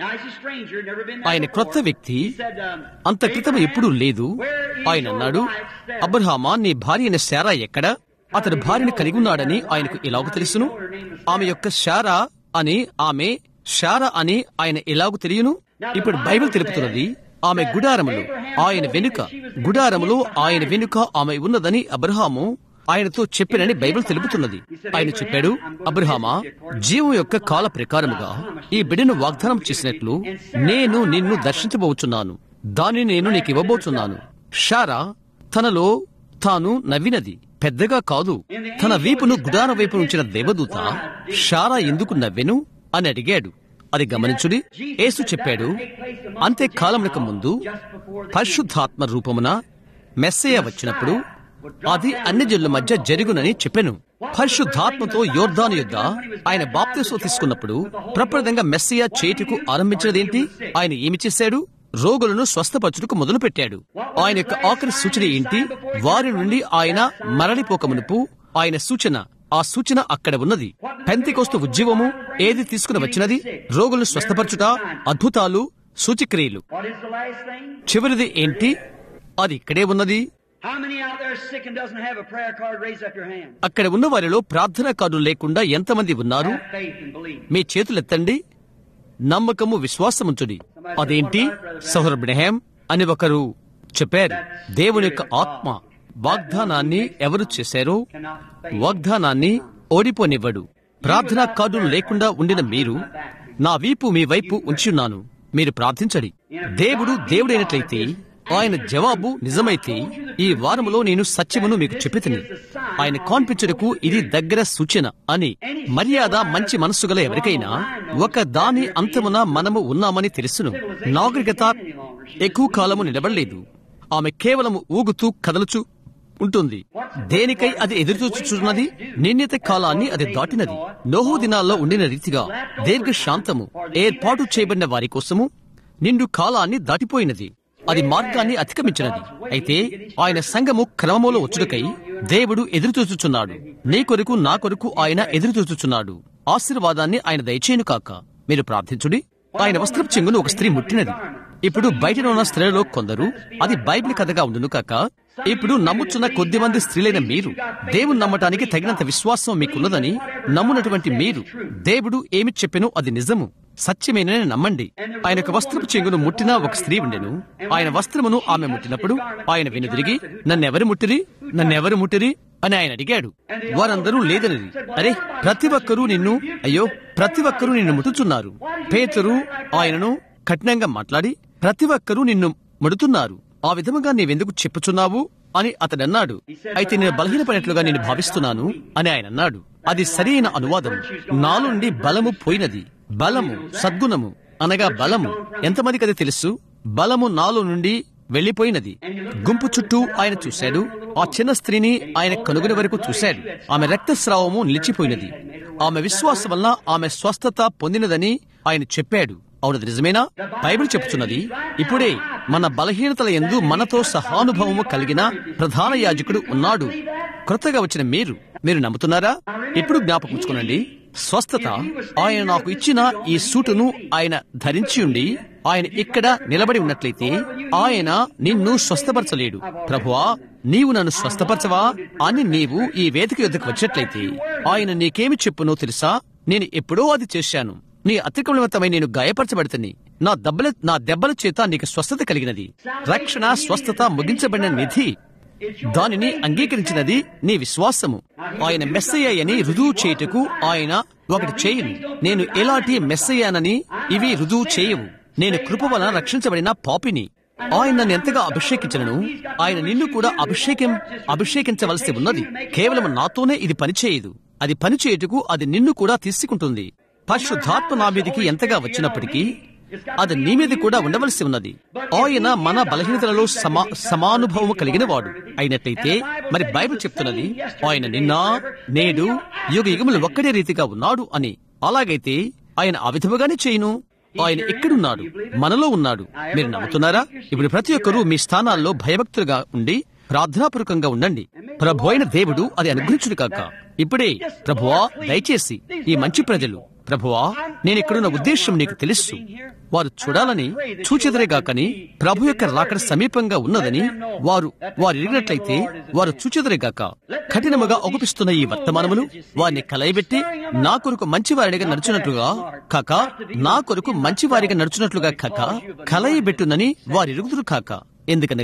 ఆయన క్రొత్త వ్యక్తి అంత క్రితం ఎప్పుడూ లేదు ఆయన అన్నాడు అబ్రహామా నీ భార్య అయిన శారా ఎక్కడ అతడు భార్యను కలిగి ఉన్నాడని ఆయనకు ఎలాగో తెలుసును ఆమె యొక్క శారా అని ఆమె శారా అని ఆయన ఎలాగూ తెలియను ఇప్పుడు బైబిల్ తెలుపుతున్నది ఆమె గుడారములో ఆయన వెనుక గుడారములో ఆయన వెనుక ఆమె ఉన్నదని అబ్రహాము ఆయనతో చెప్పినని బైబిల్ తెలుపుతున్నది ఆయన చెప్పాడు అబ్రహామా జీవం యొక్క కాల ప్రకారముగా ఈ బిడ్డను వాగ్దానం చేసినట్లు నేను నిన్ను దర్శించబోచున్నాను దానిని నేను నీకు ఇవ్వబోతున్నాను షారా తనలో తాను నవ్వినది పెద్దగా కాదు తన వీపును గుడార వైపు ఉంచిన దేవదూత షారా ఎందుకు నవ్వెను అని అడిగాడు అది గమనించుడి యేసు చెప్పాడు అంతే కాలములకు ముందు పరిశుద్ధాత్మ రూపమున మెస్సయ్య వచ్చినప్పుడు అది అన్ని జనుల మధ్య జరుగునని చెప్పెను పరిశుద్ధాత్మతో యోర్ధాను యుద్ధ ఆయన బాప్తిస్వ తీసుకున్నప్పుడు ప్రప్రదంగా మెస్సయ్య చేటుకు ఆరంభించినదేంటి ఆయన ఏమి చేశాడు రోగులను స్వస్థపరచుటకు మొదలు పెట్టాడు ఆయన యొక్క ఆఖరి సూచన ఏంటి వారి నుండి ఆయన మరలిపోకమునుపు ఆయన సూచన ఆ సూచన అక్కడ ఉన్నది పెంతికోస్తు ఉద్యమము ఏది తీసుకుని వచ్చినది రోగులను స్వస్థపరచుట అద్భుతాలు సూచిక్రియలు What is the last thing? చివరిది ఏంటి అది ఇక్కడే ఉన్నది How many out there sick and doesn't have a prayer card? Raise up your hand. అక్కడ ఉన్న వారిలో ప్రార్థనా కార్డు లేకుండా ఎంతమంది ఉన్నారు Have faith and believe. మీ చేతులెత్తండి నమ్మకము విశ్వాసముంచుడి అదేంటి సహోర బ్రహం అని ఒకరు చెప్పారు దేవుని యొక్క ఆత్మ వాగ్దానాన్ని ఎవరు చేశారో వాగ్దానాన్ని ఓడిపోనివ్వడు ప్రార్థనా కార్డులు లేకుండా ఉండిన మీరు నా వీపు మీ వైపు ఉంచున్నాను మీరు ప్రార్థించడి దేవుడు దేవుడైనట్లయితే ఆయన జవాబు నిజమైతే ఈ వారములో నేను సత్యమును మీకు చెప్పితిని ఆయన కాన్పించుటకు ఇది దగ్గర సూచన అని మర్యాద మంచి మనస్సు గల ఎవరికైనా ఒక దాని అంతమున మనము ఉన్నామని తెలుసును నాగరికత ఎక్కువ కాలము నిలబడలేదు ఆమె కేవలము ఊగుతూ కదలుచు ఉంటుంది దేనికై అది ఎదురుచూచుచున్నది నిర్ణీత కాలాన్ని అది దాటినది నోహు దినాల్లో ఉండిన రీతిగా దీర్ఘ శాంతము ఏర్పాటు చేయబడిన వారి కోసము నిండు కాలాన్ని దాటిపోయినది అది మార్గాన్ని అతిక్రమించినది అయితే ఆయన సంఘము క్రమములో వచ్చుటకై దేవుడు ఎదురుచూచుచున్నాడు నీ కొరకు నా కొరకు ఆయన ఎదురుచూచుచున్నాడు ఆశీర్వాదాన్ని ఆయన దయచేయను కాక మీరు ప్రార్థించుడి ఆయన వస్త్రపు చెంగును ఒక స్త్రీ ముట్టినది ఇప్పుడు బయట ఉన్న స్త్రీలలో కొందరు అది బైబిల్ కథగా ఉండును కాక ఇప్పుడు నమ్ముచున్న కొద్ది మంది స్త్రీలైన మీరు దేవుని నమ్మటానికి తగినంత విశ్వాసం మీకున్నదని నమ్మునటువంటి మీరు దేవుడు ఏమి చెప్పెనో అది నిజము సత్యమేనని నమ్మండి ఆయన యొక్క వస్త్రపు చెంగును ముట్టిన ఒక స్త్రీ ఉండెను ఆయన వస్త్రమును ఆమె ముట్టినప్పుడు ఆయన వెనుదిరిగి నన్నెవరు ముట్టిరి నన్నెవరు ముట్టిరి అని ఆయన అడిగాడు వారందరూ లేదనిది అరే ప్రతి ఒక్కరూ నిన్ను అయ్యో ప్రతి ఒక్కరూ నిన్ను ముట్టుచున్నారు పేతురు ఆయనను కఠినంగా మాట్లాడి ప్రతి ఒక్కరూ నిన్ను ముడుతున్నారు ఆ విధముగా నీవెందుకు చెప్పుచున్నావు అని అతడన్నాడు అయితే నేను బలహీనపడినట్లుగా నేను భావిస్తున్నాను అని ఆయన అన్నాడు అది సరైన అనువాదం నాలుండి బలము పోయినది బలము సద్గుణము అనగా బలము ఎంతమందికి అది తెలుసు బలము నాలో నుండి వెళ్లిపోయినది గుంపు చుట్టూ ఆయన చూశాడు ఆ చిన్న స్త్రీని ఆయన కనుగొని వరకు చూశాడు ఆమె రక్తస్రావము నిలిచిపోయినది ఆమె విశ్వాసం వల్ల ఆమె స్వస్థత పొందినదని ఆయన చెప్పాడు అవునది నిజమేనా బైబిల్ చెప్తున్నది ఇప్పుడే మన బలహీనతల ఎందు మనతో సహానుభవము కలిగిన ప్రధాన యాజకుడు ఉన్నాడు క్రొత్తగా వచ్చిన మీరు మీరు నమ్ముతున్నారా ఇప్పుడు జ్ఞాపకుంచుకోనండి స్వస్థత ఆయన నాకు ఇచ్చిన ఈ సూటును ఆయన ధరించి ఉండి ఆయన ఇక్కడ నిలబడి ఉన్నట్లయితే ఆయన నిన్ను స్వస్థపరచలేడు ప్రభువా నీవు నన్ను స్వస్థపరచవా అని నీవు ఈ వేదిక యొద్దకు వచ్చినట్లయితే ఆయన నీకేమి చెప్పునో తెలుసా నేను ఎప్పుడో అది చేశాను నీ అతిక్రమణమై నేను గాయపరచబడితని నా దెబ్బల నా దెబ్బల చేత నీకు స్వస్థత కలిగినది రక్షణ స్వస్థత ముగించబడిన నిధి దానిని అంగీకరించినది నీ విశ్వాసము ఆయన మెస్సయ్యని రుజువు చేయుటకు ఆయన ఒకటి చేయను నేను ఎలాంటి మెస్సయ్యానని ఇవి రుజువు చేయవు నేను కృప వలన రక్షించబడిన పాపిని ఆయన నన్ను ఎంతగా అభిషేకించను ఆయన నిన్ను కూడా అభిషేకం అభిషేకించవలసి ఉన్నది కేవలం నాతోనే ఇది పనిచేయదు అది పనిచేయుటకు అది నిన్ను కూడా తీసుకుంటుంది పరిశుద్ధాత్మ నా మీదికి ఎంతగా వచ్చినప్పటికీ అది నీ మీద కూడా ఉండవలసి ఉన్నది ఆయన మన బలహీనతలలో సమా సమానుభవము కలిగిన వాడు అయినట్లయితే మరి బైబిల్ చెప్తున్నది ఆయన నిన్న నేడు యుగ యుగములు ఒక్కడే రీతిగా ఉన్నాడు అని అలాగైతే ఆయన ఆ విధముగానే చేయను ఆయన ఎక్కడున్నాడు మనలో ఉన్నాడు మీరు నమ్ముతున్నారా ఇప్పుడు ప్రతి ఒక్కరూ మీ స్థానాల్లో భయభక్తులుగా ఉండి ప్రార్థనాపూర్వకంగా ఉండండి ప్రభు అయిన దేవుడు అది అనుగ్రహించుడు కాక ఇప్పుడే ప్రభువా దయచేసి ఈ మంచి ప్రజలు ప్రభువా నేను ఇక్కడున్న ఉద్దేశం నీకు తెలుసు వారు చూడాలని చూచెదరేగాకని ప్రభు యొక్క రాకడ సమీపంగా ఉన్నదని వారు వారు ఎరిగినట్లయితే వారు చూచెదరేగాక కఠినముగా ఒగుపిస్తున్న ఈ వర్తమానములు వారిని కలయబెట్టి నా కొరకు మంచివారిగా నడుచున్నట్లుగా కాక నా కొరకు మంచివారిగా నడుచున్నట్లుగా కాక కలయబెట్టునని వారు ఎరుగుదురు కాక ఎందుకనగా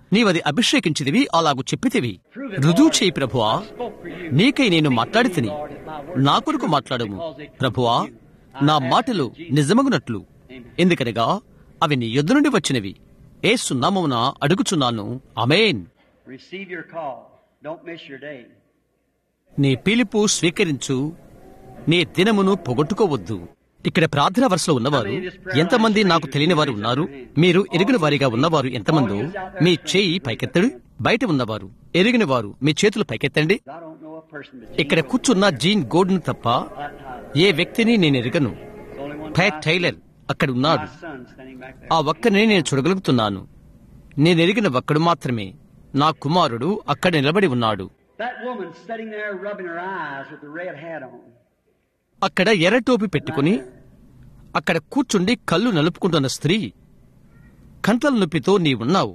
నీవది అభిషేకించిదివి అలాగు చెప్పితివి రుజువు చేయి ప్రభువా నీకై నేను మాట్లాడి తిని నా కొరకు మాట్లాడము ప్రభువా నా మాటలు నిజమగునట్లు ఎందుకనగా అవి నీ యొద్ద నుండి వచ్చినవి ఏ సున్నామమున అడుగుచున్నాను అమేన్ Receive your call. Don't miss your day. నీ పిలుపు స్వీకరించు నీ దినమును పొగొట్టుకోవద్దు ఇక్కడ ప్రార్థన వరుసలో ఉన్నవారు ఎంతమంది నాకు తెలియని వారు ఉన్నారు మీరు ఎరిగిన వారిగా ఉన్నవారు ఎంతమందో మీ చేయి పైకెత్తడు బయట ఉన్నవారు ఎరిగిన వారు మీ చేతులు పైకెత్తండి I don't know a person but ఇక్కడ కూర్చున్న జీన్ గోడ్ను తప్ప ఏ వ్యక్తిని నేను ఎరగను There's only one Pat Tyler అక్కడ ఉన్నాడు my son standing back there. ఆ ఒక్కనే నేను చూడగలుగుతున్నాను నేను ఎరిగిన ఒక్కడు మాత్రమే నా కుమారుడు అక్కడ నిలబడి ఉన్నాడు That woman sitting there rubbing her eyes with the red hat on. అక్కడ ఎర్ర టోపీ పెట్టుకుని అక్కడ కూర్చుండి కళ్ళు నలుపుకుంటున్న స్త్రీ కంట్ల నొప్పితో నీవున్నావు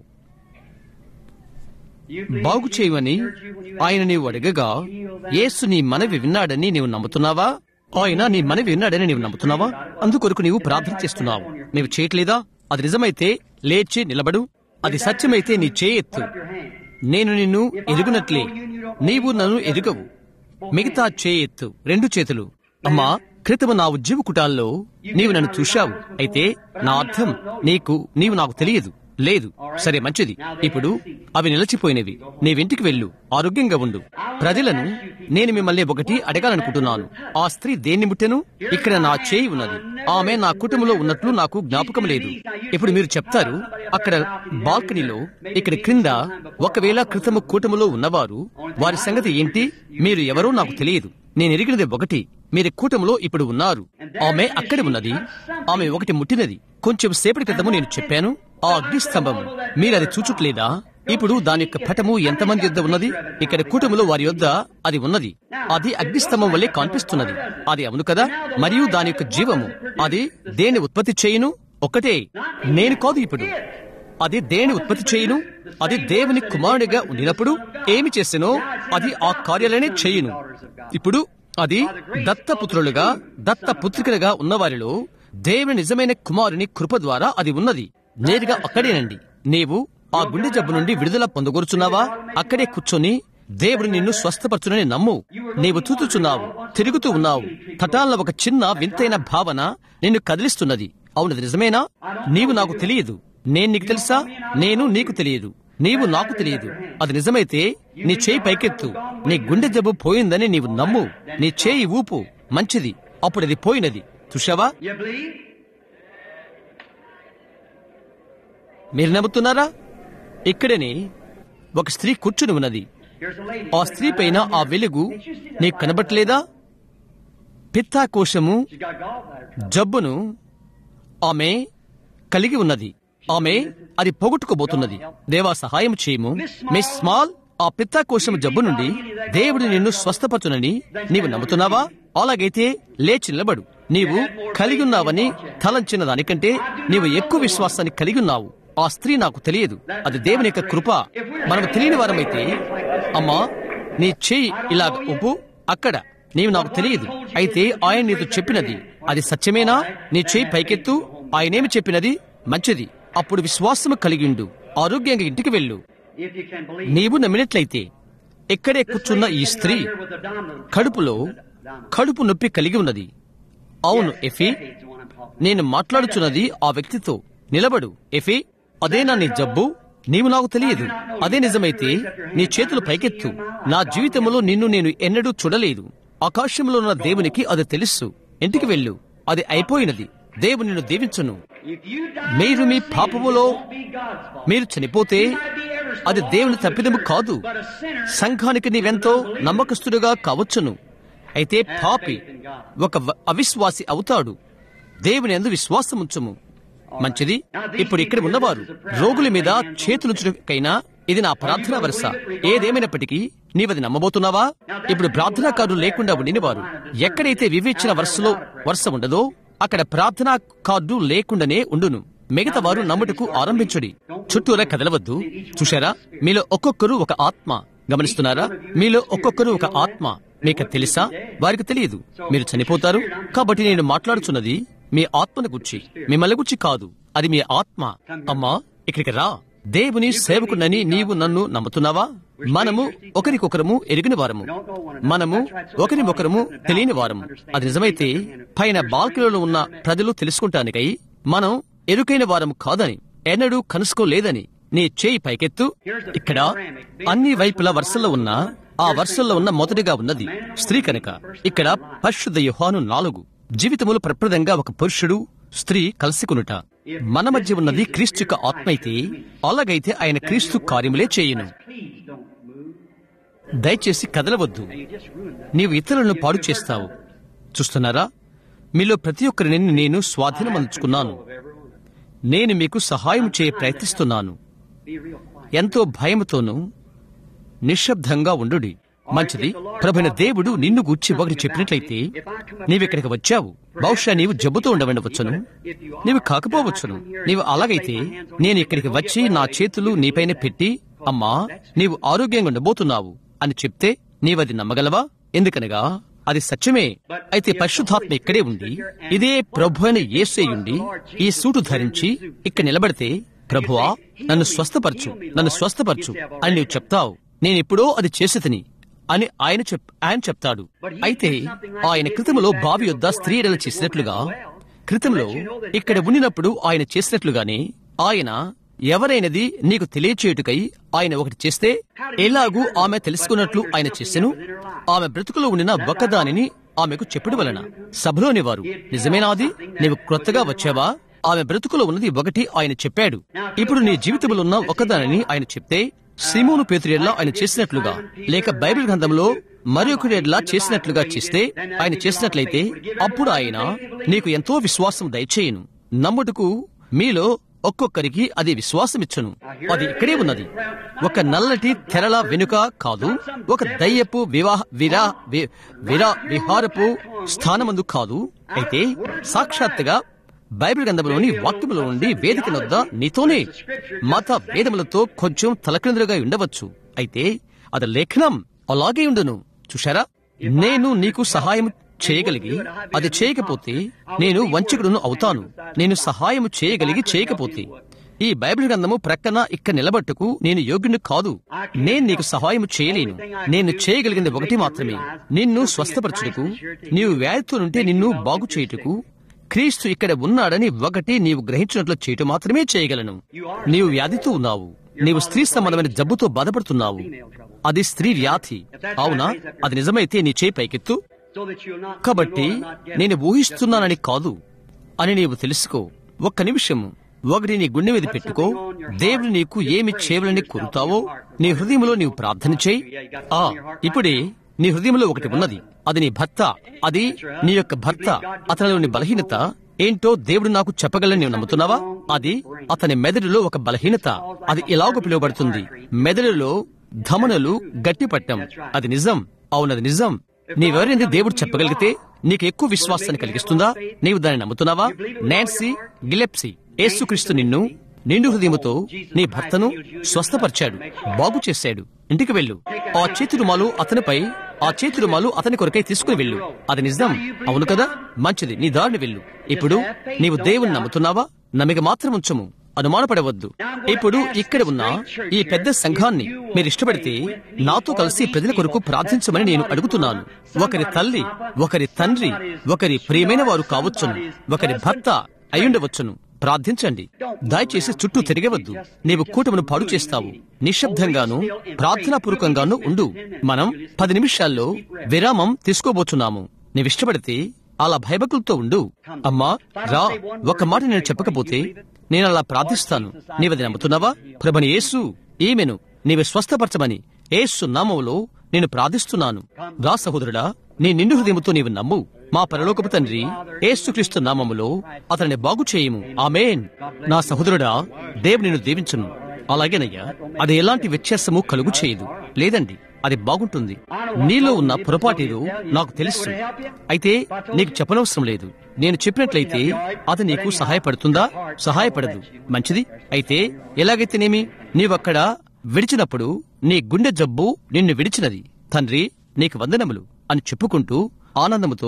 You believe బాగు he చేయమని cured you when you ఆయన asked నీవు him to అడగగా heal that? యేసు నీ మనవి విన్నాడని నీవు నమ్ముతున్నావా ఆయన నీ మనవి విన్నాడని నీవు నమ్ముతున్నావా అందుకొరకు నీవు ప్రార్థన చేస్తున్నావు నీవు చేయట్లేదా అది నిజమైతే లేచి నిలబడు అది సత్యమైతే నీ చేయెత్తు Up your hand. నేను నిన్ను ఎరుగునట్లే నీవు నన్ను ఎరుగవు మిగతా చేయెత్తు రెండు చేతులు అమ్మా క్రితము నా ఉద్యోగ కుటాల్లో నీవు నన్ను చూశావు అయితే నా అర్థం నీకు నీవు నాకు తెలియదు లేదు సరే మంచిది ఇప్పుడు అవి నిలిచిపోయినవి నీవింటికి వెళ్ళు ఆరోగ్యంగా ఉండు ప్రజలను నేను మిమ్మల్ని ఒకటి అడగాలనుకుంటున్నాను ఆ స్త్రీ దేన్ని ముట్టెను ఇక్కడ నా చేయి ఉన్నది ఆమె నా కుటుంబంలో ఉన్నట్లు నాకు జ్ఞాపకం లేదు ఇప్పుడు మీరు చెప్తారు అక్కడ బాల్కనీలో ఇక్కడ క్రింద ఒకవేళ క్రితము కూటములో ఉన్నవారు వారి సంగతి ఏంటి మీరు ఎవరో నాకు తెలియదు నేను ఎరిగినది ఒకటి మీరు కూటములో ఇప్పుడు ఉన్నారు ఆమె అక్కడే ఉన్నది ఆమె ఒకటి ముట్టినది కొంచెం సేపటి క్రితము నేను చెప్పాను ఆ అగ్నిస్తంభము మీరు అది చూచుట్లేదా ఇప్పుడు దాని యొక్క పటము ఎంతమంది యొద్ద ఉన్నది ఇక్కడ కూటములో వారి యొద్ద అది ఉన్నది అది అగ్నిస్తంభం వల్లే కనిపిస్తున్నది అది అవును కదా మరియు దాని యొక్క జీవము అది దేని ఉత్పత్తి చేయును ఒక్కటే నేను కాదు ఇప్పుడు అది దేని ఉత్పత్తి చేయును అది దేవుని కుమారుడిగా ఉండినప్పుడు ఏమి చేసెనో అది ఆ కార్యాలనే చేయును ఇప్పుడు అది దత్తపుత్రులుగా దత్తపుత్రికలుగా ఉన్నవారిలో దేవుని నిజమైన కుమారుని కృప ద్వారా అది ఉన్నది నేరుగా అక్కడేనండి నీవు ఆ గుండె జబ్బు నుండి విడుదల పొందగోరుచున్నావా అక్కడే కూర్చొని దేవుడు నిన్ను స్వస్థపరచునని నమ్ము నీవు చూచుచున్నావు తిరుగుతూ ఉన్నావు తటాల ఒక చిన్న వింతైన భావన నిన్ను కదిలిస్తున్నది అవునది నిజమేనా నీవు నాకు తెలియదు నేను నీకు తెలుసా నేను నీకు తెలియదు నీవు నాకు తెలియదు అది నిజమైతే నీ చేయి పైకెత్తు నీ గుండె జబ్బు పోయిందని నీవు నమ్ము నీ చేయి ఊపు మంచిది అప్పుడు అది పోయినది చూశావా You believe? మీరు నమ్ముతున్నారా ఇక్కడనే ఒక స్త్రీ కూర్చుని ఉన్నది Here's a lady. ఆ స్త్రీ పైన ఆ వెలుగు నీకు కనబట్లేదా పిత్తాకోశము She's got gallbladder. జబ్బును ఆమె కలిగి ఉన్నది ఆమె అది పోగొట్టుకోబోతున్నది దేవా సహాయం చేయము మిస్ స్మాల్ ఆ పిత్తాకోశము జబ్బు నుండి దేవుడు నిన్ను స్వస్థపరచునని నీవు నమ్ముతున్నావా అలాగైతే లేచి నిలబడు నీవు కలిగి ఉన్నావని తలంచిన దానికంటే నీవు ఎక్కువ విశ్వాసాన్ని కలిగి ఉన్నావు ఆ స్త్రీ నాకు తెలియదు అది దేవుని యొక్క కృప మనము తెలియని వారమైతే అమ్మా నీ చేయి ఇలాగ ఉప్పు అక్కడ నీవు నాకు తెలియదు అయితే ఆయన నీతో చెప్పినది అది సత్యమేనా నీ చేయి పైకెత్తు ఆయనేమి చెప్పినది మంచిది అప్పుడు విశ్వాసము కలిగిండు ఆరోగ్యంగా ఇంటికి వెళ్ళు If you can believe. నీవు నమ్మినట్లయితే ఇక్కడే కూర్చున్న ఈ స్త్రీ Here with abdominal. కడుపులో కడుపు నొప్పి కలిగి ఉన్నది అవును FE He's the one I'm talking నేను మాట్లాడుచున్నది ఆ వ్యక్తితో నిలబడు ఎఫీ అదేనా నీ జబ్బు నీవు నాకు తెలియదు అదే నిజమైతే నీ చేతులు పైకెత్తు నా జీవితంలో నిన్ను నేను ఎన్నడూ చూడలేదు ఆకాశంలో ఉన్న దేవునికి అది తెలుసు ఇంటికి వెళ్ళు అది అయిపోయినది దేవుడు నిన్ను దీవించును If you die మీరు మీ in sin, పాపములో it won't be God's fault. మీరు చనిపోతే అది దేవుని తప్పిదము కాదు But a sinner సంఘానికి నీవెంతో నమ్మకస్తుడుగా కావచ్చును అయితే పాపి ఒక వ- అవిశ్వాసి అవుతాడు దేవుని ఎందు విశ్వాసముంచుము మంచిది ఇప్పుడు ఇక్కడ ఉన్నవారు రోగుల మీద చేతులుంచుకైనా ఇది నా ప్రార్థన వరుస ఏదేమైనప్పటికీ నీవది నమ్మబోతున్నావా ఇప్పుడు ప్రార్థనాకారులు లేకుండా ఉండినవారు ఎక్కడైతే వివేచన వరుసలో వరుస ఉండదో అక్కడ ప్రార్థనా కార్డు లేకుండానే ఉండును మిగతా వారు నమ్ముటకు ఆరంభించుడి చుట్టూరా కదలవద్దు చూశారా మీలో ఒక్కొక్కరు ఒక ఆత్మ గమనిస్తున్నారా మీలో ఒక్కొక్కరు ఒక ఆత్మ మీకు తెలుసా వారికి తెలియదు మీరు చనిపోతారు కాబట్టి నేను మాట్లాడుచున్నది మీ ఆత్మను గుచ్చి మిమ్మల్ని గుచ్చి కాదు అది మీ ఆత్మ అమ్మా ఇక్కడికి రా దేవుని సేవకునని నీవు నన్ను నమ్ముతున్నావా మనము ఒకరికొకరము ఎరిగిన వారము మనము ఒకరినొకరము తెలియని వారము అది నిజమైతే పైన బాల్కనీలో ఉన్న ప్రజలు తెలుసుకుంటానికై మనం ఎరుకైన వారము కాదని ఎన్నడూ కనుసుకోలేదని నీ చేయి పైకెత్తు ఇక్కడ అన్ని వైపుల వరుసల్లో ఉన్న ఆ వరుసల్లో ఉన్న మొదటిగా ఉన్నది స్త్రీ కనుక ఇక్కడ పరిశుద్ధ యుహాను నాలుగు జీవితములు ప్రప్రదంగా ఒక పురుషుడు స్త్రీ కలిసికొనుట మన మధ్య ఉన్నది క్రీస్తు యొక్క ఆత్మ అయితే అలాగైతే ఆయన క్రీస్తు కార్యములే చేయును Please don't move. దయచేసి కదలవద్దు You just ruined that. నీవు ఇతరులను పాడు చేస్తావు చూస్తున్నారా మీలో ప్రతి ఒక్కరిని నేను స్వాధీనమంచుకున్నాను Of everyone. నేను మీకు సహాయం చేయ ప్రయత్నిస్తున్నాను Be real quiet. ఎంతో భయముతోనూ నిశ్శబ్దంగా ఉండుడి మంచిది ప్రభున దేవుడు నిన్ను గూర్చి ఒకటి చెప్పినట్లయితే నీవిక్కడికి వచ్చావు బహుశా నీవు జబ్బుతో ఉండవచ్చును నీవు కాకపోవచ్చును నీవు అలాగైతే నేను ఇక్కడికి వచ్చి నా చేతులు నీపైన పెట్టి అమ్మా నీవు ఆరోగ్యంగా ఉండబోతున్నావు అని చెప్తే నీవది నమ్మగలవా ఎందుకనగా అది సత్యమే అయితే పరిశుద్ధాత్మ ఇక్కడే ఉండి ఇదే ప్రభు అయిన యేసయ్యుండి ఈ సూటు ధరించి ఇక్కడ నిలబడితే ప్రభువా నన్ను స్వస్థపరచు నన్ను స్వస్థపరచు అని నీవు చెప్తావు నేనిప్పుడో అది చేసేతని అని ఆయన చెప్ ఆయన చెప్తాడు అయితే ఆయన క్రితములో బావి యొద్ద స్త్రీ ఎడల చేసినట్లుగా క్రితంలో ఇక్కడ ఉండినప్పుడు ఆయన చేసినట్లుగానే ఆయన ఎవరైనది నీకు తెలియచేయుటకై ఆయన ఒకటి చేస్తే ఎలాగూ ఆమె తెలుసుకున్నట్లు ఆయన చేసెను ఆమె బ్రతుకులో ఉండిన ఒక్కదానిని ఆమెకు చెప్పుడు వలన సభలోని వారు నిజమేనాది నీవు క్రొత్తగా వచ్చావా ఆమె బ్రతుకులో ఉన్నది ఒకటి ఆయన చెప్పాడు ఇప్పుడు నీ జీవితంలో ఉన్న ఒకదానిని ఆయన చెప్తే సిమోను పేతురియల్లా ఆయన చేసినట్లుగా లేక బైబిల్ గ్రంథంలో మరొకరిలా చేసినట్లుగా చేస్తే ఆయన చేసినట్లయితే అప్పుడు ఆయన నీకు ఎంతో విశ్వాసం దయచేయను నమ్ముటకు మీలో ఒక్కొక్కరికి అది విశ్వాసమిచ్చును అది ఇక్కడే ఉన్నది ఒక నల్లటి తెరల వెనుక కాదు ఒక దయ్యపు వివాహ విరా వి- విరా విహారపు స్థానమందు కాదు అయితే సాక్షాత్తుగా బైబిల్ గ్రంథంలోని వాక్యముల నుండి వేదిక నొద్ద నీతోనే మత వేదములతో కొంచెం తలక్రిందులుగా ఉండవచ్చు అయితే అది లేఖనం అలాగే ఉండును చూశారా నేను నీకు సహాయం చేయగలిగి అది చేయకపోతే నేను వంచకుడును అవుతాను నేను సహాయం చేయగలిగి చేయకపోతే ఈ బైబిల్ గ్రంథము ప్రక్కన ఇక్కడ నిలబట్టుకు నేను యోగ్యుని కాదు నేను నీకు సహాయం చేయలేను నేను చేయగలిగింది ఒకటి మాత్రమే నిన్ను స్వస్థపరచుటకు నీవు వ్యాధితో నుంటే నిన్ను బాగు చేయుటకు క్రీస్తు ఇక్కడ ఉన్నాడని ఒకటి నీవు గ్రహించినట్లు చేయటం మాత్రమే చేయగలను నీవు వ్యాధితో ఉన్నావు నీవు స్త్రీ సంబంధమైన జబ్బుతో బాధపడుతున్నావు అది స్త్రీ వ్యాధి అవునా అది నిజమైతే నీ చేయి పైకెత్తు So that you'll not. కాబట్టి you know, not get నేను ఊహిస్తున్నానని కాదు అని నీవు తెలుసుకో ఒక్క నిమిషం ఒకటి నీ గుండె మీద పెట్టుకో దేవుడు నీకు ఏమి చేయవాలని కోరుతావో నీ హృదయంలో నీవు ప్రార్థన చేయి ఆ ఇప్పుడే నీ హృదయంలో ఒకటి ఉన్నది అది నీ భర్త అది నీ యొక్క భర్త అతనిలోని బలహీనత ఏంటో దేవుడు నాకు చెప్పగలని నీవు నమ్ముతున్నావా అది అతని మెదడులో ఒక బలహీనత అది ఎలాగో పిలువబడుతుంది మెదడులో ధమనులు గట్టిపట్టం అది నిజం అవునది నిజం నీవెవరైంది దేవుడు చెప్పగలిగితే నీకు ఎక్కువ విశ్వాసాన్ని కలిగిస్తుందా నీవు దాన్ని నమ్ముతున్నావా నాన్సీ గిలెప్సీ యేసుక్రీస్తు నిన్ను నిండు హృదయముతో నీ భర్తను స్వస్థపరిచాడు బాగు చేశాడు ఇంటికి వెళ్ళు ఆ చేతి రుమాలు అతనిపై ఆ చేతి రుమాలు అతని కొరకై తీసుకుని వెళ్ళు అది నిజం అవును కదా మంచిది నీ దారిని వెళ్ళు ఇప్పుడు నీవు దేవుని నమ్ముతున్నావా నమ్మిక మాత్రం ఉంచము అనుమానపడవద్దు ఇప్పుడు ఇక్కడ ఉన్న ఈ పెద్ద సంఘాన్ని మీరు ఇష్టపడితే నాతో కలిసి ప్రజల కొరకు ప్రార్థించమని నేను అడుగుతున్నాను ఒకరి తల్లి ఒకరి తండ్రి ఒకరి ప్రియమైన వారు కావచ్చును ఒకరి భర్త అయ్యుండవచ్చును ప్రార్థించండి దయచేసి చుట్టూ తిరగవద్దు నీవు కూటమును పాడు చేస్తావు నిశ్శబ్దంగాను ప్రార్థనాపూర్వకంగాను ఉండు మనం పది నిమిషాల్లో విరామం తీసుకోబోతున్నాము నీవిష్టపడితే అలా భయభక్తులతో ఉండు అమ్మా రా ఒక మాట నేను చెప్పకపోతే నేను అలా ప్రార్థిస్తాను నీవది నమ్ముతున్నావా ప్రభని యేసు ఈమెను నీవు స్వస్థపరచమని యేసు నామములో నేను ప్రార్థిస్తున్నాను రా సహోదరుడా నీ నిండు హృదయముతో నీవు నమ్ము మా పరలోకపు తండ్రి యేసుక్రీస్తు నామములో అతనిని బాగు చేయము ఆమేన్ నా సహోదరుడా దేవుని నిన్ను దీవించును అలాగేనయ్యా అది ఎలాంటి వ్యత్యాసము కలుగు చేయదు లేదండి అది బాగుంటుంది నీలో ఉన్న పొరపాటేదో నాకు తెలుసు అయితే నీకు చెప్పనవసరం లేదు నేను చెప్పినట్లయితే అది నీకు సహాయపడుతుందా సహాయపడదు మంచిది అయితే ఎలాగైతేనేమి నీవక్కడ విడిచినప్పుడు నీ గుండె జబ్బు నిన్ను విడిచినది తండ్రి నీకు వందనములు అని చెప్పుకుంటూ ఆనందముతో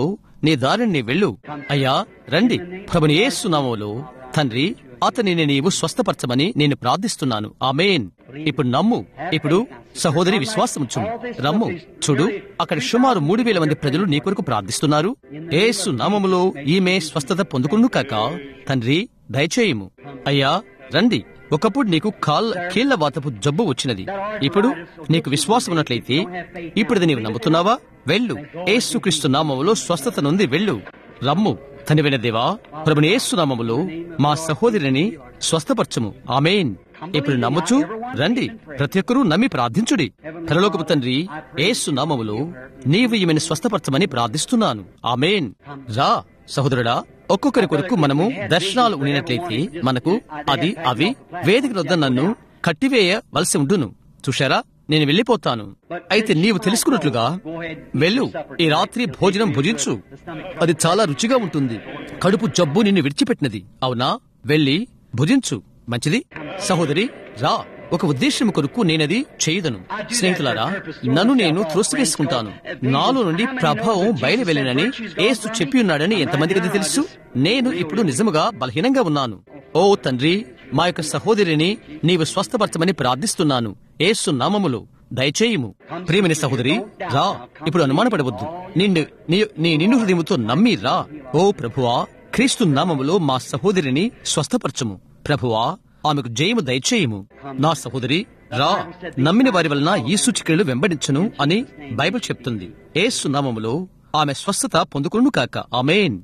నీ దారిని నీ వెళ్ళు అయ్యా రండి ప్రభుని యేసునామములో తండ్రి అతనిని నీవు స్వస్థపరచమని నేను ప్రార్థిస్తున్నాను ఆమెన్ ఇప్పుడు నమ్ము ఇప్పుడు సహోదరి విశ్వాసం ఉంచుము రమ్ము చూడు అక్కడ సుమారు మూడు వేల మంది ప్రజలు నీ కొరకు ప్రార్థిస్తున్నారు ఏసు నామములో ఈమె స్వస్థత పొందుకును కాక తండ్రి దయచేయము అయ్యా రండి ఒకప్పుడు నీకు కాళ్ళ కీళ్ల వాతపు జబ్బు వచ్చినది ఇప్పుడు నీకు విశ్వాసం ఉన్నట్లయితే ఇప్పుడు ఇది నీవు నమ్ముతున్నావా వెళ్ళు ఏసుక్రీస్తు నామములో స్వస్థత నుండి వెళ్ళు రమ్ము తండ్రి దేవా ప్రభుని యేసు నామములో మా సహోదరిని స్వస్థపరచము ఆమెన్ ఇప్పుడు నమ్ముచు రండి ప్రతి ఒక్కరూ నమ్మి ప్రార్థించుడి పరలోకపు తండ్రి ఏసు నామములో నీవు ఈమెను స్వస్థపరచమని ప్రార్థిస్తున్నాను ఆమెన్ రా సహోదరుడా ఒక్కొక్కరి కొరకు మనము దర్శనాలు ఉండినట్లయితే మనకు అది అవి వేదిక వద్ద నన్ను కట్టివేయవలసి ఉండును చూశారా నేను వెళ్ళిపోతాను అయితే నీవు తెలుసుకున్నట్లుగా వెళ్ళు ఈ రాత్రి భోజనం భుజించు అది చాలా రుచిగా ఉంటుంది కడుపు జబ్బు నిన్ను విడిచిపెట్టినది అవునా వెళ్ళి భుజించు మంచిది సహోదరి రా ఒక ఉద్దేశం కొరకు నేనది చేయదను స్నేహితులారా నన్ను నేను త్రోసివేసుకుంటాను నాలో నుండి ప్రభావం బయలు వెళ్ళనని ఏసు చెప్పి ఉన్నాడని ఎంతమందికి అది తెలుసు నేను ఇప్పుడు నిజముగా బలహీనంగా ఉన్నాను ఓ తండ్రి మా యొక్క సహోదరిని నీవు స్వస్థపరచమని ప్రార్థిస్తున్నాను ఏసు నామములో దయచేయము ప్రియమని సహోదరి రా ఇప్పుడు అనుమానపడవద్దు నిన్ను నీ- నీ నిన్ను హృదయముతో నమ్మి రా ఓ ప్రభువా క్రీస్తు నామములో మా సహోదరిని స్వస్థపరచము ప్రభువా ఆమెకు జయము దయచేయము నా సహోదరి రా నమ్మిన వారి వలన ఈ సూచికలు వెంబడించను అని బైబిల్ చెప్తుంది ఏసు నామములో ఆమె స్వస్థత పొందుకును కాక ఆమెన్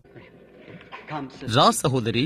రా సహోదరి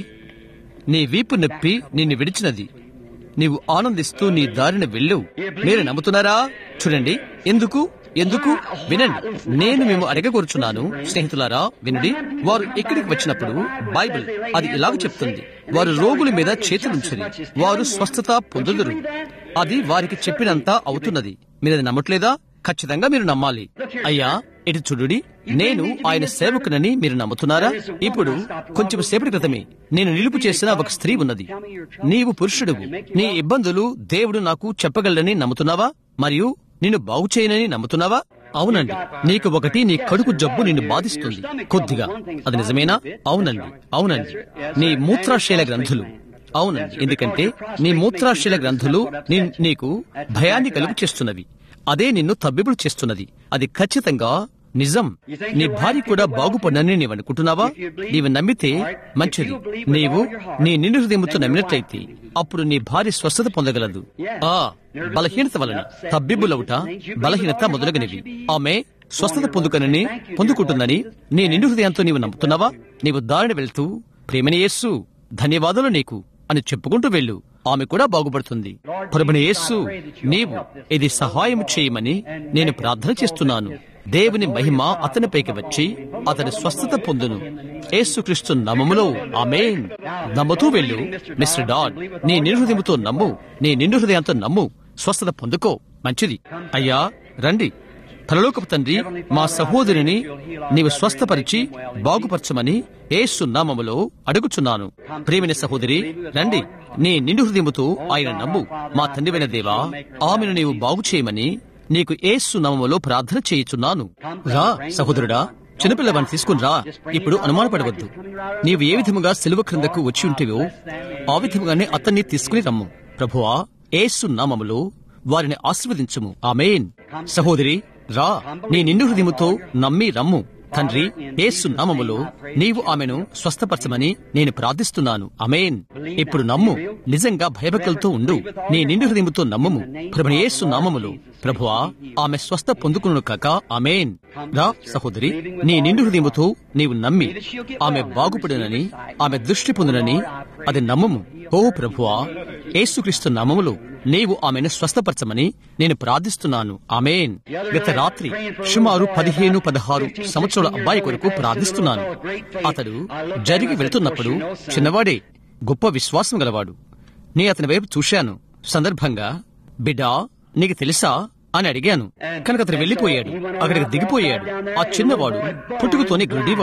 నీ వీపు నొప్పి నిన్ను విడిచినది నీవు ఆనందిస్తూ నీ దారిన వెళ్ళు మీరు నమ్ముతున్నారా చూడండి ఎందుకు ఎందుకు వినండి నేను మేము అడగకూర్చున్నాను స్నేహితులారా వినండి వారు ఇక్కడికి వచ్చినప్పుడు బైబిల్ అది ఇలాగ చెప్తుంది వారు రోగుల మీద చేతులుంచని వారు స్వస్థత పొందుదురు అది వారికి చెప్పినంత అవుతున్నది మీరు అది నమ్మట్లేదా ఖచ్చితంగా మీరు నమ్మాలి అయ్యా ఇటు చూడుడి నేను ఆయన సేవకునని మీరు నమ్ముతున్నారా ఇప్పుడు కొంచెం సేపటి క్రితమే నేను నిలుపు చేసిన ఒక స్త్రీ ఉన్నది నీవు పురుషుడువు నీ ఇబ్బందులు దేవుడు నాకు చెప్పగలడని నమ్ముతున్నావా మరియు నిన్ను బాగు చేయనని నమ్ముతున్నావా అవునండి నీకు ఒకటి నీ కడుపు జబ్బు నిన్ను బాధిస్తుంది కొద్దిగా అది నిజమేనా అవునండి అవునండి నీ మూత్రాశైల గ్రంథులు అవునండి ఎందుకంటే నీ మూత్రాశైల గ్రంథులు నీ- నీకు భయాన్ని కలుగు చేస్తున్నవి అదే నిన్ను తబ్బిబులు చేస్తున్నది అది ఖచ్చితంగా నిజం నీ భార్య కూడా బాగుపడనని నీవు అనుకుంటున్నావా నీవు నమ్మితే మంచిది నీవు నీ నిండు హృదయముతో నమ్మినట్లయితే అప్పుడు నీ భార్య స్వస్థత పొందగలదు ఆ బలహీనత వలన తబ్బిబ్బులవుట బలహీనత మొదలగనివి ఆమె స్వస్థత పొందుకనని పొందుకుంటుందని నీ నిండు హృదయంతో నీవు నమ్ముతున్నావా నీవు దారిని వెళ్తూ ప్రేమని యేస్సు ధన్యవాదాలు నీకు అని చెప్పుకుంటూ వెళ్ళు ఆమె కూడా బాగుపడుతుంది ప్రభుని యేస్సు నీవు ఇది సహాయం చేయమని నేను ప్రార్థన చేస్తున్నాను దేవుని మహిమ అతనిపైకి వచ్చి అతని స్వస్థత పొందును యేసుక్రీస్తు నామములో ఆమేన్ నమ్ముతూ వెళ్ళు మిస్టర్ డాడ్ నీ నిండు హృదయంతో నమ్ము నీ నిండు హృదయంతో నమ్ము స్వస్థత పొందుకో మంచిది అయ్యా రండి పరలోకపు తండ్రి మా సహోదరిని నీవు స్వస్థపరిచి బాగుపరచమని ఏసు నామములో అడుగుచున్నాను ప్రేమిన సహోదరి రండి నీ నిండు హృదయముతో ఆయన నమ్ము మా తండ్రివైన దేవా ఆమెను నీవు బాగు చేయమని నీకు ఏసు నామములో ప్రార్థన చేయుచున్నాను రా సహోదరుడా చిన్నపిల్లవాడిని తీసుకుని రా ఇప్పుడు అనుమానపడవద్దు నీవు ఏ విధముగా సిలువ క్రిందకు వచ్చి ఉంటేవో ఆ విధముగానే అతన్ని తీసుకుని రమ్ము ప్రభువా ఏసు నామములో వారిని ఆశీర్వదించుము ఆమెన్ సహోదరి రా నీ నిండు హృదయముతో నమ్మి రమ్ము తండ్రి యేసు నామములో నీవు ఆమెను స్వస్థపరచమని నేను ప్రార్థిస్తున్నాను అమేన్ ఇప్పుడు నమ్ము నిజంగా భయభక్తులతో ఉండు నీ నిండు హృదయముతో నమ్ముము ప్రభుని యేసు నామములో ప్రభువా ఆమె స్వస్థ పొందుకును కాక అమేన్ రా సహోదరి నీ నిండు హృదయముతో నీవు నమ్మి ఆమె బాగుపడునని ఆమె దృష్టి పొందునని అది నమ్ముము ఓ ప్రభువా యేసుక్రీస్తు నామములో నీవు ఆమెను స్వస్థపరచమని నేను ప్రార్థిస్తున్నాను ఆమెన్ గత రాత్రి సుమారు పదిహేను పదహారు సంవత్సరాల అబ్బాయి కొరకు ప్రార్థిస్తున్నాను అతడు జరిగి వెళుతున్నప్పుడు చిన్నవాడే గొప్ప విశ్వాసం గలవాడు నీ అతని వైపు చూశాను సందర్భంగా బిడ్డా నీకు తెలుసా అని అడిగాను కనుక అతను వెళ్లిపోయాడు అక్కడికి దిగిపోయాడు ఆ చిన్నవాడు పుట్టుకతోనే గుడ్డివాడు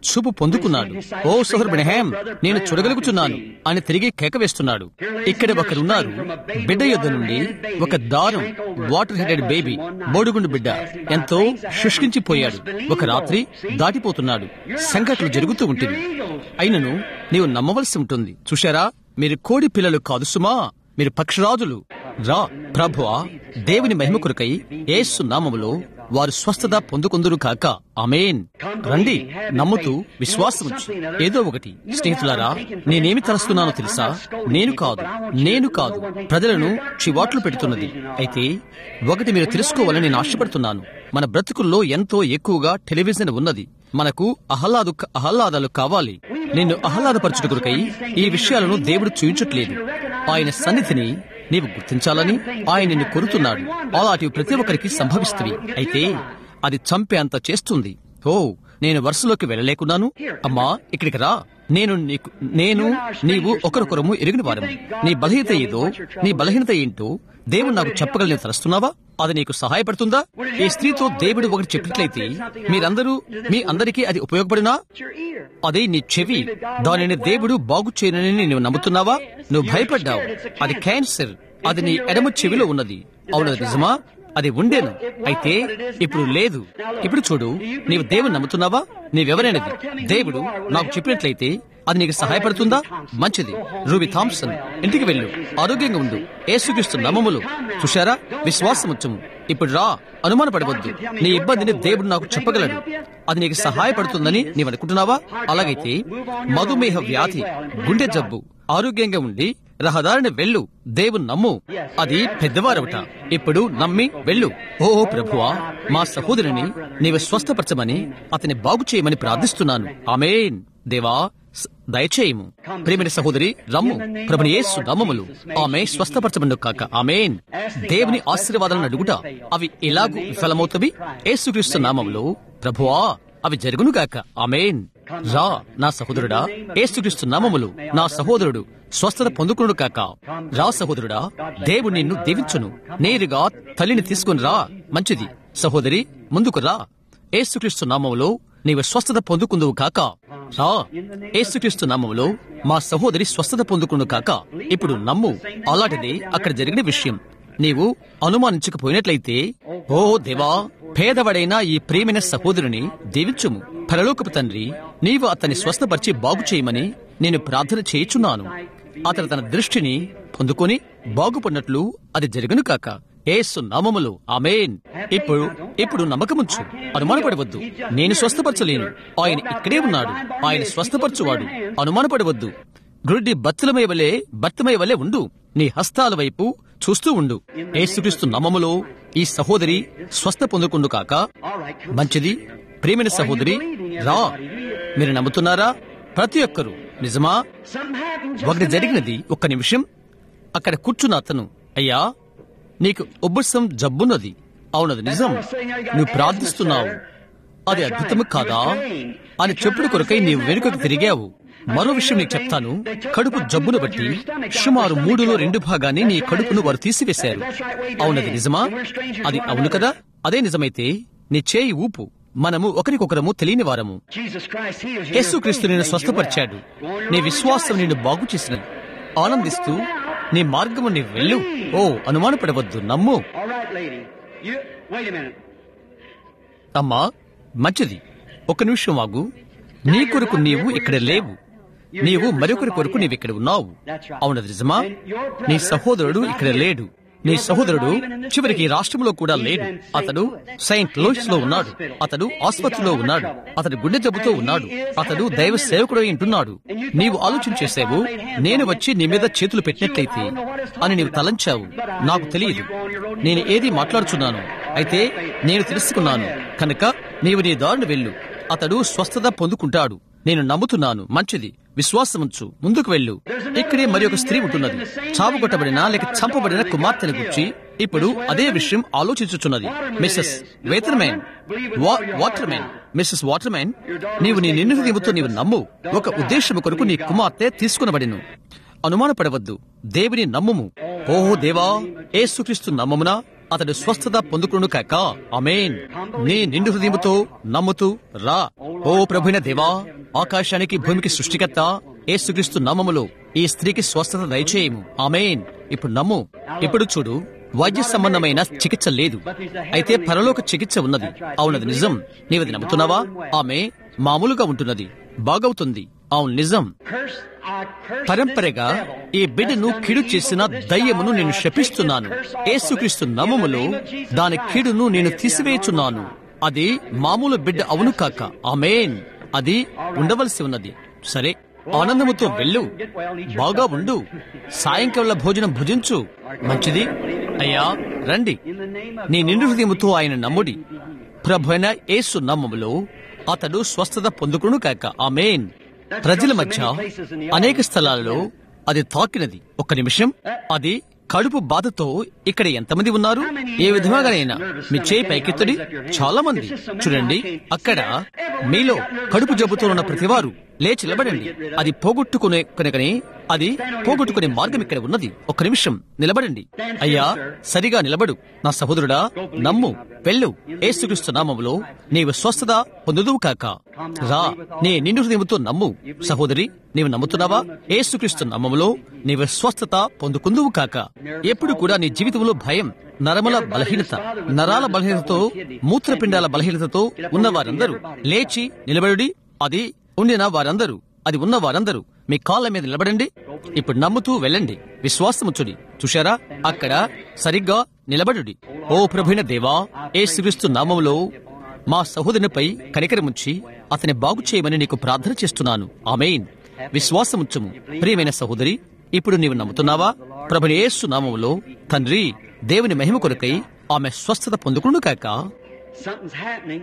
చూపు పొందుకున్నాడు ఓ సోదరు బ్రహ్యాం నేను చూడగలుగుతున్నాను అని తిరిగి కేక వేస్తున్నాడు ఇక్కడ ఒకరున్నారు బిడ్డ యొద్ద నుండి ఒక దారం వాటర్ హెడెడ్ బేబీ బోడుగుండు బిడ్డ ఎంతో శుష్కించిపోయాడు ఒక రాత్రి దాటిపోతున్నాడు సంఘటనలు జరుగుతూ ఉంటుంది అయినను నీవు నమ్మవలసి ఉంటుంది చూశారా మీరు కోడి పిల్లలు కాదు సుమా మీరు పక్షరాజులు రా ప్రభువా దేవుని మహిమ కొరకై యేసు నామములో వారు స్వస్థత పొందుకుందురు కాక అమేన్ రండి నమ్ముతూ విశ్వాసం ఉంచు. ఏదో ఒకటి స్నేహితులారా నేనేమి తలస్తున్నానో తెలుసా నేను కాదు నేను కాదు ప్రజలను చివాట్లు పెడుతున్నది అయితే ఒకటి మీరు తెలుసుకోవాలని నేను ఆశపడుతున్నాను మన బ్రతుకుల్లో ఎంతో ఎక్కువగా టెలివిజన్ ఉన్నది మనకు ఆహ్లాదు ఆహ్లాదాలు కావాలి నిన్ను ఆహ్లాదపరచుట కొరకై ఈ విషయాలను దేవుడు చూయించట్లేదు ఆయన సన్నిధిని నీవు గుర్తించాలని ఆయన నిన్ను కోరుతున్నాడు అలాంటివి ప్రతి ఒక్కరికి సంభవిస్తవి అయితే అది చంపే అంత చేస్తుంది ఓ నేను వరుసలోకి వెళ్ళలేకున్నాను అమ్మా ఇక్కడికి రా నేను నీకు నేను నీవు ఒకరొకరము ఎరిగిన వారము నీ బలహీనత ఏదో నీ బలహీనత ఏంటో దేవుడు నాకు చెప్పగలని తలుస్తున్నావా అది నీకు సహాయపడుతుందా ఈ స్త్రీతో దేవుడు ఒకటి చెప్పినట్లయితే మీరందరూ మీ అందరికీ అది ఉపయోగపడినా అదే నీ చెవి దానిని దేవుడు బాగు చేయనని నువ్వు నమ్ముతున్నావా నువ్వు భయపడ్డావు అది క్యాన్సర్ అది నీ ఎడమ చెవిలో ఉన్నది అవును అది నిజమా అది ఉండేను అయితే ఇప్పుడు లేదు ఇప్పుడు చూడు నీవు దేవుని నమ్ముతున్నావా నీవెవరైనది దేవుడు నాకు చెప్పినట్లయితే అది నీకు సహాయపడుతుందా మంచిది రూబీ థామ్సన్ ఇంటికి వెళ్ళు ఆరోగ్యంగా ఉండు ఏసుక్రీస్తు నమ్మములు చూశారా విశ్వాసముచ్చము ఇప్పుడు రా అనుమానపడవద్దు నీ ఇబ్బందిని దేవుడు నాకు చెప్పగలడు అది నీకు సహాయపడుతుందని నీవు అనుకుంటున్నావా అలాగైతే మధుమేహ వ్యాధి గుండె జబ్బు ఆరోగ్యంగా ఉండి రహదారిని వెళ్ళు దేవుని నమ్ము అది పెద్దవారవుట ఇప్పుడు నమ్మి వెళ్ళు ఓ ప్రభువా మా సహోదరుని నీవు స్వస్థపరచమని అతని బాగు చేయమని ప్రార్థిస్తున్నాను ఆమేన్ దేవా స- దయచేయము ప్రేమిని సహోదరి రమ్ము ప్రభుని యేసు నమ్మములు ఆమె స్వస్థపరచబడు కాక ఆమేన్ దేవుని ఆశీర్వాదాలను అడుగుట అవి ఎలాగూ విఫలమవుతవి యేసుక్రీస్తు నామములో ప్రభువా అవి జరుగునుగాక ఆమేన్ రా నా సహోదరుడా ఏసుక్రీస్తు నామములు నా సహోదరుడు స్వస్థత పొందుకును కాక రా సహోదరుడా దేవుడు నిన్ను దీవించును నేరుగా తల్లిని తీసుకుని రా మంచిది సహోదరి ముందుకు రా ఏసుక్రీస్తు నామములో నీవు స్వస్థత పొందుకుందువు కాక రా ఏసుక్రీస్తు నామములో మా సహోదరి స్వస్థత పొందుకును కాక ఇప్పుడు నమ్ము అలాంటిది అక్కడ జరిగిన విషయం నీవు అనుమానించకపోయినట్లయితే ఓ దేవా పేదవాడైన ఈ ప్రేమైన సహోదరుని దీవించుము పరలోకపు తండ్రి నీవు అతన్ని స్వస్థపరిచి బాగు చేయమని నేను ప్రార్థన చేయుచున్నాను అతను తన దృష్టిని పొందుకొని బాగుపడినట్లు అది జరగను కాక ఏసు నామములు ఆమేన్ ఇప్పుడు ఇప్పుడు నమ్మకముంచు అనుమానపడవద్దు నేను స్వస్థపరచలేను ఆయన ఇక్కడే ఉన్నాడు ఆయన స్వస్థపరచువాడు అనుమానపడవద్దు గుడ్డి బత్తలమై వలె బత్తమై వలె ఉండు నీ హస్తాల వైపు చూస్తూ ఉండు ఏసుక్రీస్తు నామములో ఈ సహోదరి స్వస్థ పొందుకుండు కాక మంచిది ప్రేమైన సహోదరి రా మీరు నమ్ముతున్నారా ప్రతి ఒక్కరూ నిజమా ఒకటి జరిగినది ఒక్క నిమిషం అక్కడ కూర్చున్న అతను అయ్యా నీకు ఉబ్బసం జబ్బున్నది అవునది నిజం నువ్వు ప్రార్థిస్తున్నావు అది అద్భుతము కాదా అని చెప్పుడు కొరకై నీవు వెనుకకు తిరిగావు మరో విషయం నీకు చెప్తాను కడుపు జబ్బును బట్టి సుమారు మూడులో రెండు భాగాన్ని నీ కడుపును వారు తీసివేశారు అవునది నిజమా అది అవును కదా అదే నిజమైతే నీ చేయి ఊపు మనము ఒకరికొకరము తెలియని వారము యేసుక్రీస్తు నిన్ను స్వస్థపరిచాడు నీ విశ్వాసం నిన్ను బాగు చేసినది ఆనందిస్తూ నీ మార్గము నీ వెళ్ళు ఓ అనుమానపడవద్దు నమ్ము All right, lady. You wait a minute. అమ్మా మంచిది ఒక నిమిషం ఆగు నీ కొరకు నీవు ఇక్కడ లేవు నీవు మరొకరి కొరకు నీవు ఇక్కడ ఉన్నావు అవునది నిజమా నీ సహోదరుడు ఇక్కడ లేడు నీ సహోదరుడు చివరికి ఈ రాష్ట్రంలో కూడా లేడు అతడు సెయింట్ లూయిస్ లో ఉన్నాడు అతడు ఆసుపత్రిలో ఉన్నాడు అతడు గుండె జబ్బుతో ఉన్నాడు అతడు దైవ సేవకుడు ఉంటున్నాడు నీవు ఆలోచన చేసావు నేను వచ్చి నీ మీద చేతులు పెట్టినట్లయితే అని నీవు తలంచావు నాకు తెలియదు నేను ఏది మాట్లాడుచున్నాను అయితే నేను తెలుసుకున్నాను కనుక నీవు నీ దారిని వెళ్ళు అతడు స్వస్థత పొందుకుంటాడు నేను నమ్ముతున్నాను మంచిది విశ్వాసముంచు ముందుకు వెళ్ళు ఇక్కడే మరి ఒక స్త్రీ ఉంటున్నది చావు కొట్టబడిన లేక చంపబడిన కుమార్తెను గురించి ఇప్పుడు అదే విషయం ఆలోచించుచున్నది Mrs Wetherman Waterman Mrs Waterman నీవు నీ నిన్ను నిమిత్తో నీవు నమ్ము ఒక ఉద్దేశము కొరకు నీ కుమార్తె తీసుకునబడిను అనుమానపడవద్దు దేవుని నమ్ముము ఓహో దేవా ఏసుక్రీస్తు నమ్మమునా అతడు స్వస్థత పొందుకును కాక అమేన్ నీ నిండు హృదయముతో నమ్ముతూ రా ఓ ప్రభుైన దేవా ఆకాశానికి భూమికి సృష్టికర్త ఏసుక్రీస్తు నామములో ఈ స్త్రీకి స్వస్థత దయచేయము ఆమెన్ ఇప్పుడు నమ్ము ఇప్పుడు చూడు వైద్య సంబంధమైన చికిత్స లేదు అయితే పరలోక చికిత్స ఉన్నది అవునది నిజం నీవది నమ్ముతున్నావా ఆమె మామూలుగా ఉంటున్నది బాగవుతుంది అవును నిజం Curse, I curse పరంపరగా ఈ బిడ్డను కీడు చేసిన దయ్యమును నేను శపిస్తున్నాను యేసుక్రీస్తు నామములో దాని కీడును నేను తీసివేయుచున్నాను అది మామూలు బిడ్డ అవును కాక ఆమేన్ అది ఉండవలసి ఉన్నది సరే ఆనందముతో వెళ్ళు బాగా ఉండు సాయంకాల భోజనం భుజించు మంచిది అయ్యా రండి నీ నిండు హృదయముతో ఆయన నమ్ముడి ప్రభైన యేసు నామములో అతడు స్వస్థత పొందుకును కాక ఆమేన్ ప్రజల మధ్య అనేక స్థలాలలో అది తాకినది ఒక్క నిమిషం అది కడుపు బాధతో ఇక్కడ ఎంతమంది ఉన్నారు ఏ విధంగానైనా మీ చేయి పైకెత్తుడి చాలా మంది చూడండి అక్కడ మీలో కడుపు జబ్బుతో ఉన్న ప్రతివారు లేచి నిలబడండి అది పోగొట్టుకునే కనుకనే అది పోగొట్టుకునే మార్గం ఇక్కడ ఉన్నది ఒక్క నిమిషం నిలబడండి అయ్యా సరిగా నిలబడు నా సహోదరుడా నమ్ము వెళ్ళు ఏసుక్రీస్తు నామములో నీవు స్వస్థత పొందుదువు కాక రా నీ నిండు హృదయముతో నమ్ము సహోదరి నీవు నమ్ముతున్నావా ఏసుక్రీస్తు నామములో నీవు స్వస్థత పొందుకుందువు కాక ఎప్పుడు కూడా నీ జీవితంలో భయం నరముల బలహీనత నరాల బలహీనతతో మూత్రపిండాల బలహీనతతో ఉన్న వారందరూ లేచి నిలబడి అది ఉండిన వారందరూ అది ఉన్న వారందరూ మీ కాళ్ళ మీద నిలబడండి ఇప్పుడు నమ్ముతూ వెళ్ళండి విశ్వాసముచ్చుడి చూశారా అక్కడ సరిగ్గా నిలబడుడి ఓ ప్రభుైన దేవా ఏ శ్రీస్తు నామములో మా సహోదరునిపై కనికరముంచి అతని బాగు చేయమని నీకు ప్రార్థన చేస్తున్నాను ఆమెయిన్ విశ్వాసముచ్చము ప్రియమైన సహోదరి ఇప్పుడు నీవు నమ్ముతున్నావా ప్రభుని యేసు నామములో తండ్రి దేవుని మహిమ కొరకై ఆమె స్వస్థత పొందుకును కాక Something's happening.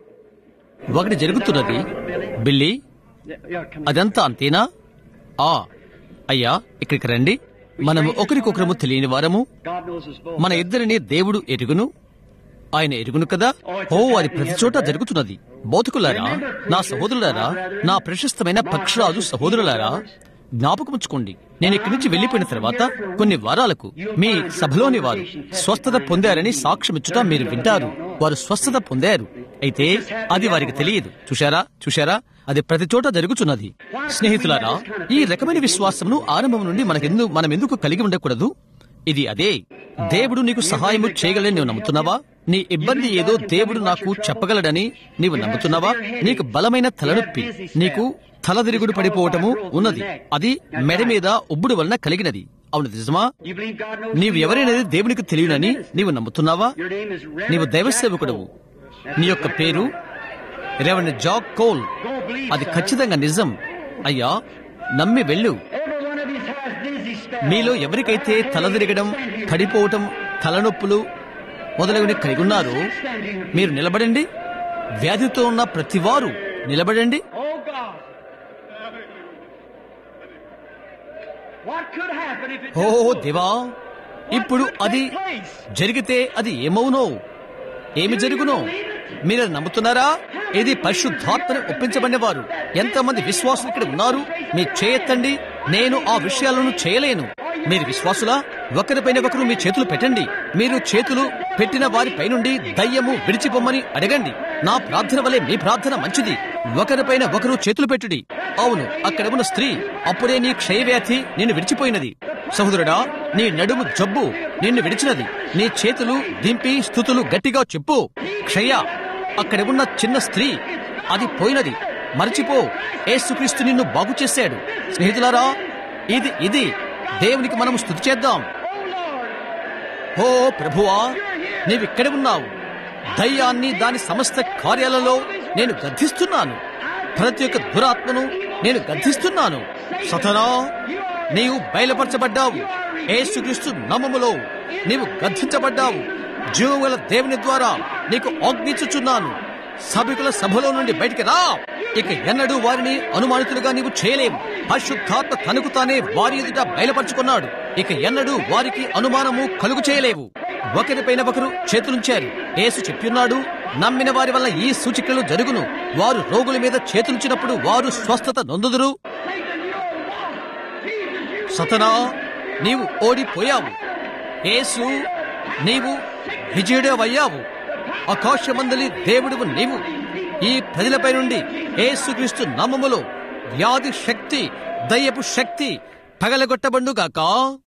ఒకటి జరుగుతున్నది బిల్లి Yeah, come అదంతా అంతేనా ఆ అయ్యా ఇక్కడికి రండి మనము ఒకరికొకరము తెలియని వారము God knows us both. మన ఇద్దరిని దేవుడు ఎరుగును ఆయన ఎరుగును కదా ఓ అది ప్రతి చోట జరుగుతున్నది బౌతికులారా నా సహోదరులారా నా ప్రశస్తమైన పక్షరాజు సహోదరులారా జ్ఞాపకముంచుకోండి నేను ఇక్కడి నుంచి వెళ్లిపోయిన తర్వాత కొన్ని వారాలకు మీ సభలోని వారు స్వస్థత పొందారని సాక్ష్యమిచ్చుట మీరు వింటారు వారు స్వస్థత పొందారు అయితే అది వారికి తెలియదు చూశారా చూశారా అది ప్రతి చోట జరుగుతున్నది స్నేహితులారా ఈ రకమైన విశ్వాసమును ఆరంభం నుండి మనకెందు మనం ఎందుకు కలిగి ఉండకూడదు ఇది అదే దేవుడు నీకు సహాయము చేయగలని నీవు నమ్ముతున్నావా నీ ఇబ్బంది ఏదో దేవుడు నాకు చెప్పగలడని నీవు నమ్ముతున్నావా నీకు బలమైన తలనొప్పి నీకు తలదిరుగుడు పడిపోవటము ఉన్నది అది మెడ మీద ఉబ్బుడు వలన కలిగినది అవును నిజమా You believe God knows నీవు who you ఎవరైనది are? దేవునికి తెలియనని నీవు నమ్ముతున్నావా Your name is Reverend నీవు దైవ Jack సేవకుడవు Cole. నీ యొక్క పేరు reverend Jack Cole Go believe, అది sir. ఖచ్చితంగా నిజం అయ్యా నమ్మి వెళ్ళు Every one of these has dizzy spells. మీలో ఎవరికైతే తలదిరగడం పడిపోవటం తలనొప్పులు మొదలగుని కలిగి ఉన్నారో మీరు నిలబడండి వ్యాధితో ఉన్న ప్రతివారు నిలబడండి Oh God. What could happen if it oh just moved? దేవా ఇప్పుడు అది జరిగితే అది ఏమవునో ఏమి జరుగునో మీరు అది నమ్ముతున్నారా ఇది పరిశుద్ధాత్మని ఒప్పించబడినవారు ఎంతమంది విశ్వాసులు ఇక్కడ ఉన్నారు మీ చేయెత్తండి నేను ఆ విషయాలను చేయలేను మీరు విశ్వాసులా ఒకరిపైన ఒకరు మీ చేతులు పెట్టండి మీరు చేతులు పెట్టిన వారిపై నుండి దయ్యము విడిచిపోమ్మని అడగండి నా ప్రార్థన వలె మీ ప్రార్థన మంచిది ఒకరిపైన ఒకరు చేతులు పెట్టుడి అవును అక్కడ ఉన్న స్త్రీ అప్పుడే నీ క్షయవ్యాధి నిన్ను విడిచిపోయినది సహోదరుడా నీ నడుము జబ్బు నిన్ను విడిచినది నీ చేతులు దింపి స్థుతులు గట్టిగా చెప్పు క్షయ అక్కడ ఉన్న చిన్న స్త్రీ అది పోయినది మరచిపో ఏసుక్రీస్తు నిన్ను బాగు చేశాడు స్నేహితులారా ఇది ఇది దేవునికి మనం స్థుతి చేద్దాం ఓ ప్రభువా నీవిక్కడ ఉన్నావు దయ్యాన్ని దాని సమస్త కార్యాలలో నేను గద్దిస్తున్నాను ప్రతి ఒక్క దురాత్మను నేను గద్దిస్తున్నాను సతనా నీవు బయలుపరచబడ్డావు ఏసుక్రీస్తు నామములో నీవు గద్దించబడ్డావు జీవముల దేవుని ద్వారా నీకు ఆజ్ఞించుచున్నాను సభికుల సభలో నుండి బయటికి రా ఇక ఎన్నడూ వారిని అనుమానితులుగా నీవు చేయలేవు పరిశుద్ధాత్మ తనకు తానే వారి ఎదుట బయలుపరుచుకున్నాడు ఇక ఎన్నడూ వారికి అనుమానము కలుగు చేయలేవు ఒకరిపైన ఒకరు చేతులుంచారు యేసు చెప్పిన్నాడు నమ్మిన వారి వల్ల ఈ సూచికలు జరుగును వారు రోగుల మీద చేతులుంచినప్పుడు వారు స్వస్థత నొందుదురు సతనా నీవు ఓడిపోయావు యేసు నీవు విజయుడవయ్యావు ఆకాశమందలి దేవుడువు నీవు ఈ ప్రజలపై నుండి యేసుక్రీస్తు నామములో వ్యాధి శక్తి దయ్యపు శక్తి పగలగొట్టబండుగాక